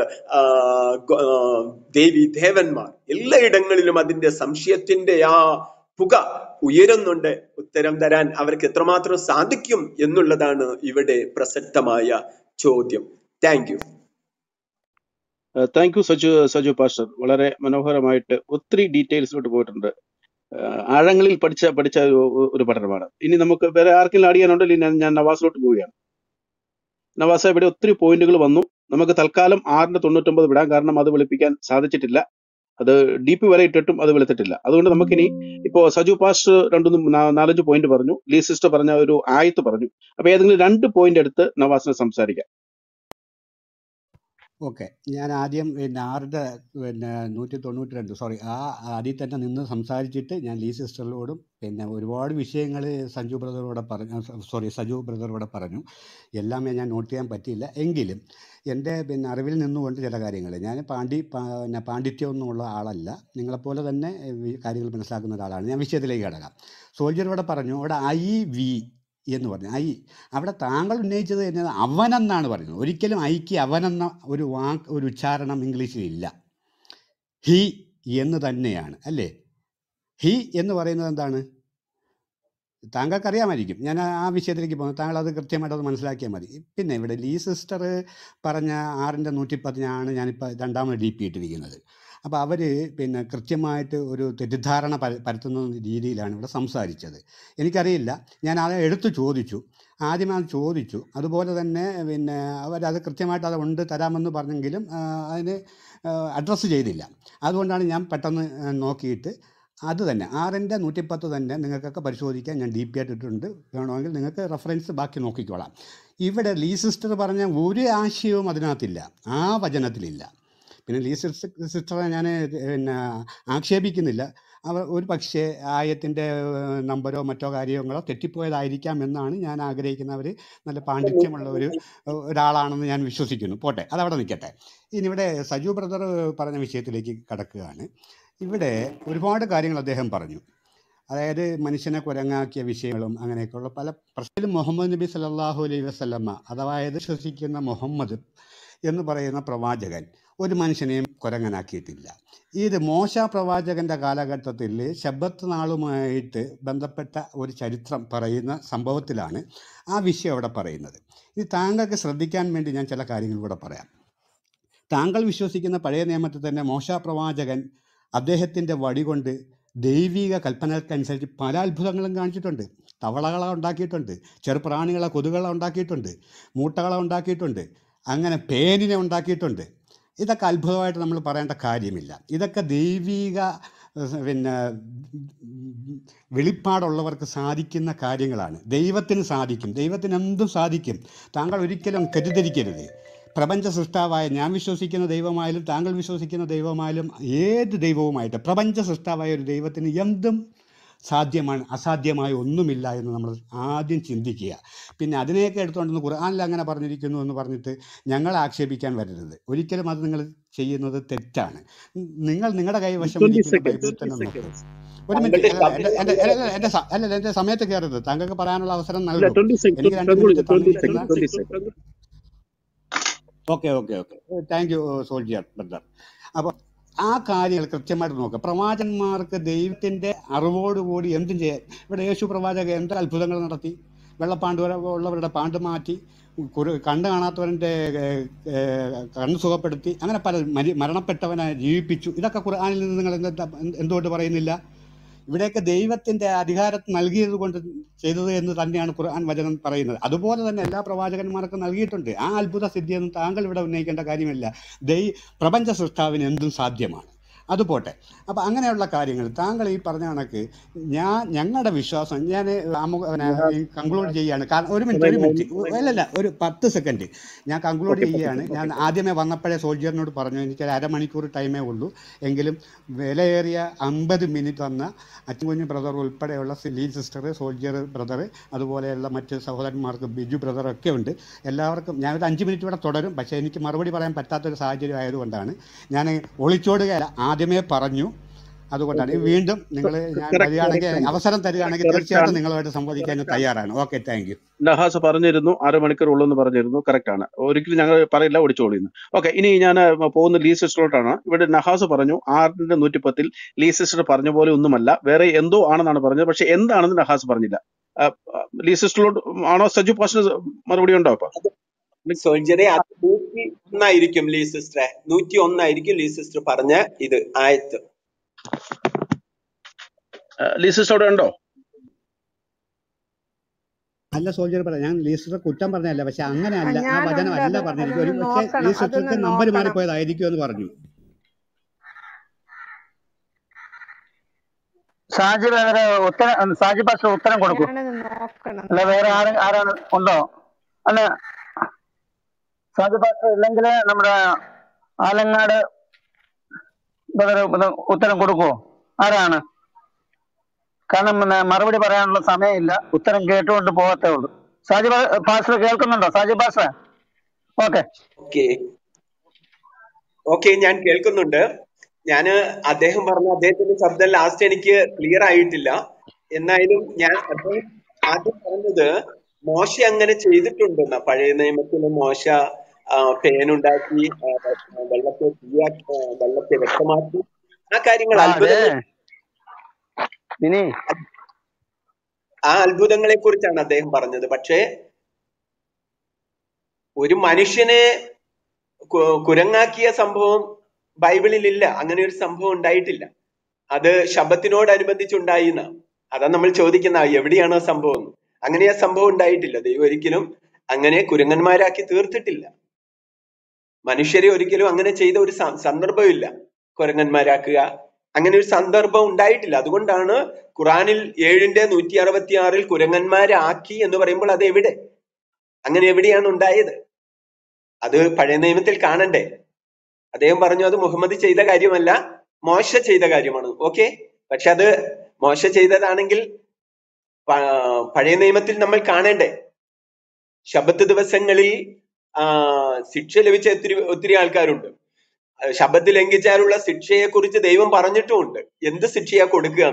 ദേവി ദേവന്മാർ എല്ലായിടങ്ങളിലും അതിന്റെ സംശയത്തിന്റെ ആ പുക ഉയരുന്നുണ്ട് ഉത്തരം തരാൻ അവർക്ക് എത്രമാത്രം സാധിക്കും എന്നുള്ളതാണ് ഇവിടെ പ്രസക്തമായ ചോദ്യം thank you thank you Saju Saju pastor വളരെ മനോഹരമായിട്ട് ഒത്തിരി ഡീറ്റെയിൽസിലോട്ട് പോയിട്ടുണ്ട് ആഹ് ആഴങ്ങളിൽ പഠിച്ച പഠിച്ച ഒരു ഒരു പഠനമാണ് ഇനി നമുക്ക് വേറെ ആർക്കെങ്കിലും ആഡ് ചെയ്യാനുണ്ടോ ഞാൻ ഞാൻ നവാസിലോട്ട് പോവുകയാണ് നവാസ ഇവിടെ ഒത്തിരി പോയിന്റുകൾ വന്നു നമുക്ക് തൽക്കാലം ആറിന്റെ തൊണ്ണൂറ്റൊമ്പത് വിടാം കാരണം അത് വെളുപ്പിക്കാൻ സാധിച്ചിട്ടില്ല അത് ഡി പി വരെ ഇട്ടിട്ടും അത് വെളുത്തിട്ടില്ല അതുകൊണ്ട് നമുക്കിനി ഇപ്പോ സജു പാസ്റ്റർ രണ്ടു നാലഞ്ച് പോയിന്റ് പറഞ്ഞു ലീ സിസ്റ്റർ പറഞ്ഞ ഒരു ആയത്ത് പറഞ്ഞു അപ്പൊ ഏതെങ്കിലും രണ്ട് പോയിന്റ് എടുത്ത് നവാസിനെ സംസാരിക്കാം ഓക്കെ ഞാൻ ആദ്യം പിന്നെ ആറിൻ്റെ പിന്നെ നൂറ്റി തൊണ്ണൂറ്റി രണ്ട് സോറി ആ അതിൽ തന്നെ നിന്ന് സംസാരിച്ചിട്ട് ഞാൻ ലീ സിസ്റ്ററിനോടും പിന്നെ ഒരുപാട് വിഷയങ്ങൾ സഞ്ജു ബ്രദറോടെ പറഞ്ഞു സോറി സജു ബ്രദറോടെ പറഞ്ഞു എല്ലാം ഞാൻ നോട്ട് ചെയ്യാൻ പറ്റിയില്ല എങ്കിലും എൻ്റെ പിന്നെ അറിവിൽ നിന്നുകൊണ്ട് ചില കാര്യങ്ങൾ ഞാൻ പാണ്ഡി പാ- പിന്നെ പാണ്ഡിത്യമൊന്നുമുള്ള ആളല്ല നിങ്ങളെപ്പോലെ തന്നെ ഏ, വി- കാര്യങ്ങൾ മനസ്സിലാക്കുന്ന ഒരാളാണ് ഞാൻ വിഷയത്തിലേക്ക് കിടക്കാം സോൾജർ ഇവിടെ പറഞ്ഞു അവിടെ ഐ വി എന്ന് പറഞ്ഞു ഐ അവിടെ താങ്കൾ ഉന്നയിച്ചത് എന്നത് അവനെന്നാണ് പറയുന്നത് ഒരിക്കലും ഐക്ക് അവനെന്ന ഒരു വാക്ക് ഒരു ഉച്ചാരണം ഇംഗ്ലീഷിൽ ഇല്ല ഹി എന്ന് തന്നെയാണ് അല്ലേ ഹി എന്ന് പറയുന്നത് എന്താണ് താങ്കൾക്ക് അറിയാമായിരിക്കും ഞാൻ ആ ആ വിഷയത്തിലേക്ക് പോകുന്നു താങ്കൾ അത് കൃത്യമായിട്ട് അത് മനസ്സിലാക്കിയാൽ മതി പിന്നെ ഇവിടെ ലീ സിസ്റ്റർ പറഞ്ഞ ആറിൻ്റെ നൂറ്റിപ്പത്തിനാണ് ഞാനിപ്പോൾ രണ്ടാമത് ഡി പി ഇട്ടിരിക്കുന്നത് അപ്പോൾ അവർ പിന്നെ കൃത്യമായിട്ട് ഒരു തെറ്റിദ്ധാരണ പര പരത്തുന്ന രീതിയിലാണ് ഇവിടെ സംസാരിച്ചത് എനിക്കറിയില്ല ഞാൻ അത് എടുത്തു ചോദിച്ചു ആദ്യം അത് ചോദിച്ചു അതുപോലെ തന്നെ പിന്നെ അവരത് കൃത്യമായിട്ട് അത് ഉണ്ട് തരാമെന്ന് പറഞ്ഞെങ്കിലും ആ, അതിന് അഡ്രസ്സ് ചെയ്തില്ല അതുകൊണ്ടാണ് ഞാൻ പെട്ടെന്ന് ആ, നോക്കിയിട്ട് അത് തന്നെ ആറിൻ്റെ നൂറ്റിപ്പത്ത് തന്നെ നിങ്ങൾക്കൊക്കെ പരിശോധിക്കാൻ ഞാൻ ഡി പി ആയിട്ടിട്ടുണ്ട് വേണമെങ്കിൽ നിങ്ങൾക്ക് റെഫറൻസ് ബാക്കി നോക്കിക്കോളാം ഇവിടെ ലീ സിസ്റ്റർ പറഞ്ഞ ഒരു ആശയവും അതിനകത്തില്ല ആ വചനത്തിലില്ല പിന്നെ ലീ സിസ്റ്റർ സിസ്റ്ററെ ഞാൻ പിന്നെ ആക്ഷേപിക്കുന്നില്ല അവർ ഒരു പക്ഷേ ആയത്തിൻ്റെ നമ്പരോ മറ്റോ കാര്യങ്ങളോ തെറ്റിപ്പോയതായിരിക്കാം എന്നാണ് ഞാൻ ആഗ്രഹിക്കുന്നവർ നല്ല പാണ്ഡിത്യമുള്ള ഒരു ഒരാളാണെന്ന് ഞാൻ വിശ്വസിക്കുന്നു പോട്ടെ അതവിടെ നിൽക്കട്ടെ ഇനി ഇവിടെ സജു ബ്രദർ പറഞ്ഞ വിഷയത്തിലേക്ക് കടക്കുകയാണ് ഇവിടെ ഒരുപാട് കാര്യങ്ങൾ അദ്ദേഹം പറഞ്ഞു അതായത് മനുഷ്യനെ കുരങ്ങാക്കിയ വിഷയങ്ങളും അങ്ങനെയൊക്കെയുള്ള പല പ്രശ്നത്തിലും മുഹമ്മദ് നബി സല്ലല്ലാഹു അലൈഹി വസല്ലമ്മ അതായത് വിശ്വസിക്കുന്ന മുഹമ്മദ് എന്ന് പറയുന്ന പ്രവാചകൻ ഒരു മനുഷ്യനെയും കുരങ്ങനാക്കിയിട്ടില്ല ഇത് മോശ പ്രവാചകന്റെ കാലഘട്ടത്തിൽ ശബത്ത് നാളുമായിട്ട് ബന്ധപ്പെട്ട ഒരു ചരിത്രം പറയുന്ന സംഭവത്തിലാണ് ആ വിഷയം അവിടെ പറയുന്നത് ഇത് താങ്കൾക്ക് ശ്രദ്ധിക്കാൻ വേണ്ടി ഞാൻ ചില കാര്യങ്ങൾ കൂടെ പറയാം താങ്കൾ വിശ്വസിക്കുന്ന പഴയ നിയമത്തിൽ തന്നെ മോശ പ്രവാചകൻ അദ്ദേഹത്തിൻ്റെ വടി കൊണ്ട് ദൈവിക കൽപ്പനകൾക്കനുസരിച്ച് പല അത്ഭുതങ്ങളും കാണിച്ചിട്ടുണ്ട് തവളകളെ ഉണ്ടാക്കിയിട്ടുണ്ട് ചെറുപ്രാണികളെ കൊതുകളെ ഉണ്ടാക്കിയിട്ടുണ്ട് മൂട്ടകളെ ഉണ്ടാക്കിയിട്ടുണ്ട് അങ്ങനെ പേനിനെ ഉണ്ടാക്കിയിട്ടുണ്ട് ഇതൊക്കെ അത്ഭുതമായിട്ട് നമ്മൾ പറയേണ്ട കാര്യമില്ല ഇതൊക്കെ ദൈവിക ഏഹ്, പിന്നെ വെളിപ്പാടുള്ളവർക്ക് സാധിക്കുന്ന കാര്യങ്ങളാണ് ദൈവത്തിന് സാധിക്കും ദൈവത്തിന് എന്തും സാധിക്കും താങ്കൾ ഒരിക്കലും തെറ്റിദ്ധരിക്കരുത് പ്രപഞ്ച സൃഷ്ടാവായ ഞാൻ വിശ്വസിക്കുന്ന ദൈവമായാലും താങ്കൾ വിശ്വസിക്കുന്ന ദൈവമായാലും ഏത് ദൈവവുമായിട്ട് പ്രപഞ്ച സൃഷ്ടാവായ ഒരു ദൈവത്തിന് എന്തും സാധ്യമാണ് അസാധ്യമായ ഒന്നുമില്ല എന്ന് നമ്മൾ ആദ്യം ചിന്തിക്കുക പിന്നെ അതിനെയൊക്കെ എടുത്തുകൊണ്ടെന്ന് ഖുർആനിൽ അങ്ങനെ പറഞ്ഞിരിക്കുന്നു എന്ന് പറഞ്ഞിട്ട് ഞങ്ങളെ ആക്ഷേപിക്കാൻ വരരുത് ഒരിക്കലും അത് നിങ്ങൾ ചെയ്യുന്നത് തെറ്റാണ് ഉം, നിങ്ങൾ നിങ്ങളുടെ കൈവശം ട്വന്റി ഇരിക്കുന്ന സെക്കൻഡ്സ് ബൈബിളിൽ ട്വന്റി തന്നെ നോക്കുക സെക്കൻഡ്സ് ഒരു മിനിറ്റ് താങ്കളുടെ അല്ല എൻ്റെ ശബ്ദം എൻ്റെ അല്ല എൻ്റെ സ- അല്ല എൻ്റെ സമയത്ത് കയറരുത് താങ്കൾക്ക് പറയാനുള്ള അവസരം ഇല്ല നൽകും ട്വന്റി സെക്കൻഡ് എനിക്ക് രണ്ട് മിനിറ്റ് ട്വന്റി തന്നിരിക്കുന്ന second twenty second okay okay okay thank you soldier brother അപ്പോൾ ആ കാര്യങ്ങൾ കൃത്യമായിട്ട് നോക്കുക പ്രവാചകന്മാർക്ക് ദൈവത്തിൻ്റെ അറിവോടുകൂടി എന്തും ചെയ്യാൻ ഇവിടെ യേശു പ്രവാചകൻ എന്ത് അത്ഭുതങ്ങൾ നടത്തി വെള്ളപ്പാണ്ട് ഉള്ളവരുടെ പാണ്ട് മാറ്റി കുറു കണ്ണ് കാണാത്തവൻ്റെ ഏഹ്, ഏഹ്, കണ്ണ് സുഖപ്പെടുത്തി അങ്ങനെ പല മരി മരണപ്പെട്ടവനെ ജീവിപ്പിച്ചു ഇതൊക്കെ ഖുർആനിൽ നിന്ന് നിങ്ങൾ എന്താ എന്തുകൊണ്ട് പറയുന്നില്ല ഇവിടെയൊക്കെ ദൈവത്തിന്റെ അധികാരം നൽകിയത് കൊണ്ട് ചെയ്തത് എന്ന് തന്നെയാണ് ഖുർആൻ വചനം പറയുന്നത് അതുപോലെ തന്നെ എല്ലാ പ്രവാചകന്മാർക്കും നൽകിയിട്ടുണ്ട് ആ അത്ഭുത സിദ്ധിയൊന്നും താങ്കൾ ഇവിടെ ഉന്നയിക്കേണ്ട കാര്യമില്ല ദൈ പ്രപഞ്ച സൃഷ്ടാവിന് എന്തും സാധ്യമാണ് അത് പോട്ടെ അപ്പം അങ്ങനെയുള്ള കാര്യങ്ങൾ താങ്കൾ ഈ പറഞ്ഞ കണക്ക് ഞാൻ ഞങ്ങളുടെ വിശ്വാസം ഞാൻ കൺക്ലൂഡ് ചെയ്യുകയാണ് കാരണം ഒരു മിനിറ്റ് ഒരു മിനിറ്റ് അല്ലല്ല ഒരു പത്ത് സെക്കൻഡ് ഞാൻ കൺക്ലൂഡ് ഓക്കെ പത്ത് ചെയ്യുകയാണ് ഞാൻ ഓക്കെ ആദ്യമേ വന്നപ്പോഴേ സോൾജിയറിനോട് പറഞ്ഞു എനിക്ക് ഒരു അരമണിക്കൂർ ടൈമേ ഉള്ളൂ എങ്കിലും വിലയേറിയ അമ്പത് മിനിറ്റ് വന്ന അച്ചുകുഞ്ഞ് ബ്രദർ ഉൾപ്പെടെയുള്ള ലീ സിസ്റ്റർ സോൾജിയർ ബ്രദർ അതുപോലെയുള്ള മറ്റ് സഹോദരന്മാർക്ക് ബിജു ബ്രദർ ഒക്കെ ഉണ്ട് എല്ലാവർക്കും ഞാൻ ഒരു അഞ്ച് മിനിറ്റ് ഇവിടെ തുടരും പക്ഷേ എനിക്ക് മറുപടി പറയാൻ പറ്റാത്തൊരു സാഹചര്യം ആയതുകൊണ്ടാണ് ഞാൻ ഒളിച്ചോടുകയല്ല ആദ്യമേ പറഞ്ഞു അതുകൊണ്ടാണ് വീണ്ടും നിങ്ങൾ ഞാൻ കറക്റ്റ് വരികയാണെങ്കിൽ കറക്റ്റ് ആണ് അവസരം തരികയാണെങ്കിൽ കറക്റ്റ് തീർച്ചയായിട്ടും ആണ് നിങ്ങളുമായിട്ട് സംവദിക്കാൻ തയ്യാറാണ് ഓക്കെ താങ്ക് യു നഹാസ് പറഞ്ഞിരുന്നു അരമണിക്കൂർ ഉള്ളെന്ന് പറഞ്ഞിരുന്നു കറക്റ്റ് ആണ് ഒരിക്കലും ഞങ്ങൾ പറയില്ല ഓടിച്ചോളിന്ന് ഓക്കെ ഇനി ഞാൻ പോകുന്ന ലീ സിസ്റ്ററോട്ടാണ് ഇവിടെ നഹാസ് പറഞ്ഞു ആറിന്റെ നൂറ്റിപ്പത്തിൽ ലീ സിസ്റ്റർ പറഞ്ഞ പോലെ ഒന്നുമല്ല വേറെ എന്തോ ആണെന്നാണ് പറഞ്ഞത് പക്ഷെ എന്താണെന്ന് നഹാസ് പറഞ്ഞില്ല ആ, ആ, ലീ സിസ്റ്ററോട് ആണോ സജു പാഷന് മറുപടി ഉണ്ടോ അപ്പൊ സോൾജറെ അത് നൂറ്റി ഒന്നായിരിക്കും ലീ സിസ്റ്ററെ നൂറ്റി ഒന്നായിരിക്കും ലീ സിസ്റ്റർ പറഞ്ഞ ഇത് ആയത്ത് ആ, ലീ സിസ്റ്റർ അവിടെ ഉണ്ടോ അല്ല സോൾജർ പറയാം ഞാൻ ലീസ്റ്റർ കുറ്റം പറഞ്ഞല്ല പക്ഷെ ആ, അങ്ങനെയല്ല ആ ഞാനുണ്ട് വചനമല്ല അത് പറഞ്ഞിരിക്കും ഒരു അതൊന്ന് പക്ഷേ നോക്കണം ലീസ്റ്റർക്ക് അതൊന്ന് നമ്പർ നോക്കണം മാറിപ്പോയതായിരിക്കും എന്ന് പറഞ്ഞു ഷാജി വേറെ ഉത്തരം ഷാജി പാസ്റ്റർ ഉത്തരം കൊടുക്കൂ ഞാനത് നോക്കണം അല്ല വേറെ നോക്കണം ആരും ആരാണ് ഉണ്ടോ അല്ല ഷാജി പാസ്റ്റർ ഇല്ലെങ്കിൽ നമ്മുടെ ആലങ്ങാട് ബ്രദർ ഉത്തരം കൊടുക്കുവോ ആരാണ് കാരണം പിന്നെ മറുപടി പറയാനുള്ള സമയമില്ല ഉത്തരം കേട്ടുകൊണ്ട് പോകത്തേ ഉള്ളൂ ഷാജി പാ- പാസ്റ്റർ കേൾക്കുന്നുണ്ടോ Shaji pastor okay okay okay ഞാൻ കേൾക്കുന്നുണ്ട് ഞാന് അദ്ദേഹം പറഞ്ഞ അദ്ദേഹത്തിന്റെ ശബ്ദം ലാസ്റ്റ് എനിക്ക് ക്ലിയർ ആയിട്ടില്ല എന്നാലും ഞാൻ അദ്ദേഹം ആദ്യം പറഞ്ഞത് മോശ അങ്ങനെ ചെയ്തിട്ടുണ്ടെന്ന പഴയ നിയമത്തിൽ മോശ ആ, പേനുണ്ടാക്കി ആ, വെള്ളത്തെ തീയാക്കി ആ, വെള്ളത്തെ വ്യക്തമാക്കി ആ കാര്യങ്ങൾ ആ അതെ അത്ഭുതങ്ങൾ ഇനി ആ അത്ഭുതങ്ങളെ കുറിച്ചാണ് അദ്ദേഹം പറഞ്ഞത് പക്ഷേ ഒരു മനുഷ്യനെ കു- കുരങ്ങാക്കിയ സംഭവം ബൈബിളിൽ ഇല്ല അങ്ങനെ ഒരു സംഭവം ഉണ്ടായിട്ടില്ല അത് ശബത്തിനോടനുബന്ധിച്ചുണ്ടായി എന്നാ അതാ നമ്മൾ ചോദിക്കുന്ന എവിടെയാണ് ആ സംഭവം എന്ന്. അങ്ങനെ ആ സംഭവം ഉണ്ടായിട്ടില്ല ദൈവം ഒരിക്കലും അങ്ങനെ കുരങ്ങന്മാരാക്കി തീർത്തിട്ടില്ല മനുഷ്യരെ ഒരിക്കലും അങ്ങനെ ചെയ്ത ഒരു സ- സന്ദർഭമില്ല കുരങ്ങന്മാരാക്കുക അങ്ങനെ ഒരു സന്ദർഭം ഉണ്ടായിട്ടില്ല അതുകൊണ്ടാണ് ഖുറാനിൽ ഏഴിന്റെ നൂറ്റി അറുപത്തി ആറിൽ കുരങ്ങന്മാരാക്കി എന്ന് പറയുമ്പോൾ അത് എവിടെ അങ്ങനെ എവിടെയാണ് ഉണ്ടായത് അത് പഴയ നിയമത്തിൽ കാണണ്ടേ അദ്ദേഹം പറഞ്ഞു അത് മുഹമ്മദ് ചെയ്ത കാര്യമല്ല മോശ ചെയ്ത കാര്യമാണ് ഓക്കെ പക്ഷെ അത് മോശ ചെയ്തതാണെങ്കിൽ പ- പഴയ നിയമത്തിൽ നമ്മൾ കാണേണ്ടേ ശബത്ത് ദിവസങ്ങളിൽ ആ ശിക്ഷ ലഭിച്ച ഒത്തിരി ഒത്തിരി ആൾക്കാരുണ്ട് ശബത്ത് ലംഘിച്ചാലുള്ള ശിക്ഷയെ കുറിച്ച് ദൈവം പറഞ്ഞിട്ടുമുണ്ട് എന്ത് ശിക്ഷയാ കൊടുക്കുക എന്ന്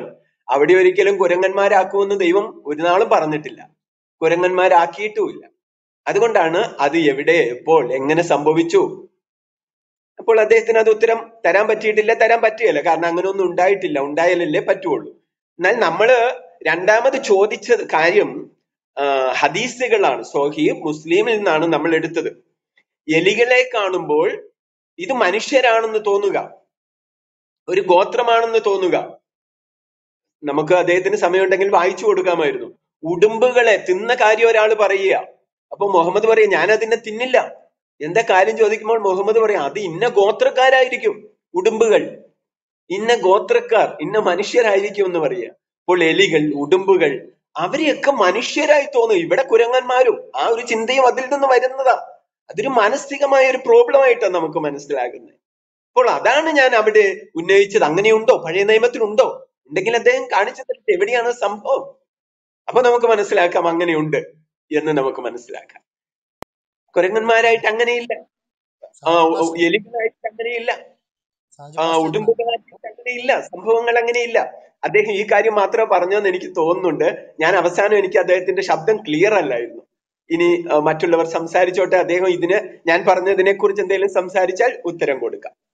അവിടെ ഒരിക്കലും കുരങ്ങന്മാരാക്കുമെന്ന് ദൈവം ഒരു നാളും പറഞ്ഞിട്ടില്ല കുരങ്ങന്മാരാക്കിയിട്ടുമില്ല അതുകൊണ്ടാണ് അത് എവിടെ എപ്പോൾ എങ്ങനെ സംഭവിച്ചു അപ്പോൾ അദ്ദേഹത്തിന് അത് ഉത്തരം തരാൻ പറ്റിയിട്ടില്ല തരാൻ പറ്റുകയില്ല കാരണം അങ്ങനെ ഒന്നും ഉണ്ടായിട്ടില്ല ഉണ്ടായാലല്ലേ പറ്റുള്ളൂ എന്നാൽ നമ്മള് രണ്ടാമത് ചോദിച്ച കാര്യം ആ, ഹദീസുകളാണ് സോഹി മുസ്ലിമിൽ നിന്നാണ് നമ്മൾ എടുത്തത് എലികളെ കാണുമ്പോൾ ഇത് മനുഷ്യരാണെന്ന് തോന്നുക ഒരു ഗോത്രമാണെന്ന് തോന്നുക നമുക്ക് അദ്ദേഹത്തിന് സമയമുണ്ടെങ്കിൽ വായിച്ചു കൊടുക്കാമായിരുന്നു ഉടുമ്പുകളെ തിന്ന കാര്യം ഒരാൾ പറയുക അപ്പൊ മുഹമ്മദ് പറയും ഞാൻ അതിനെ തിന്നില്ല എന്താ കാര്യം ചോദിക്കുമ്പോൾ മുഹമ്മദ് പറയും അത് ഇന്ന ഗോത്രക്കാരായിരിക്കും ഉടുമ്പുകൾ ഇന്ന ഗോത്രക്കാർ ഇന്ന മനുഷ്യരായിരിക്കും എന്ന് പറയുക അപ്പോൾ എലികൾ ഉടുമ്പുകൾ അവരെയൊക്കെ മനുഷ്യരായി തോന്നും ഇവിടെ കുരങ്ങന്മാരും ആ ഒരു ചിന്തയും അതിൽ നിന്ന് വരുന്നതാ അതൊരു മാനസികമായ ഒരു പ്രോബ്ലം ആയിട്ടാണ് നമുക്ക് മനസ്സിലാകുന്നത് അപ്പോൾ അതാണ് ഞാൻ അവിടെ ഉന്നയിച്ചത് അങ്ങനെയുണ്ടോ പഴയ നിയമത്തിലുണ്ടോ ഉണ്ടെങ്കിൽ അദ്ദേഹം കാണിച്ചു തരട്ടെ എവിടെയാണ് സംഭവം അപ്പൊ നമുക്ക് മനസ്സിലാക്കാം അങ്ങനെയുണ്ട് എന്ന് നമുക്ക് മനസ്സിലാക്കാം കുരങ്ങന്മാരായിട്ട് അങ്ങനെയില്ല ആ സാജു ഒ- പാസ്റ്റർ എലികളായിട്ട് അങ്ങനെയില്ല സാജു ആ പാസ്റ്റർ ഉണ്ട് ഉടുമ്പുകളായിട്ട് അങ്ങനെയില്ല സംഭവങ്ങൾ അങ്ങനെയില്ല അദ്ദേഹം ഈ കാര്യം മാത്രമേ പറഞ്ഞെന്ന് എനിക്ക് തോന്നുന്നുണ്ട് ഞാൻ അവസാനം എനിക്ക് അദ്ദേഹത്തിന്റെ ശബ്ദം ക്ലിയർ അല്ലായിരുന്നു ഇനി ആ, മറ്റുള്ളവർ സംസാരിച്ചോട്ടെ അദ്ദേഹം ഇതിന് ഞാൻ പറഞ്ഞതിനെ കുറിച്ച് എന്തെങ്കിലും സംസാരിച്ചാൽ ഉത്തരം കൊടുക്കാം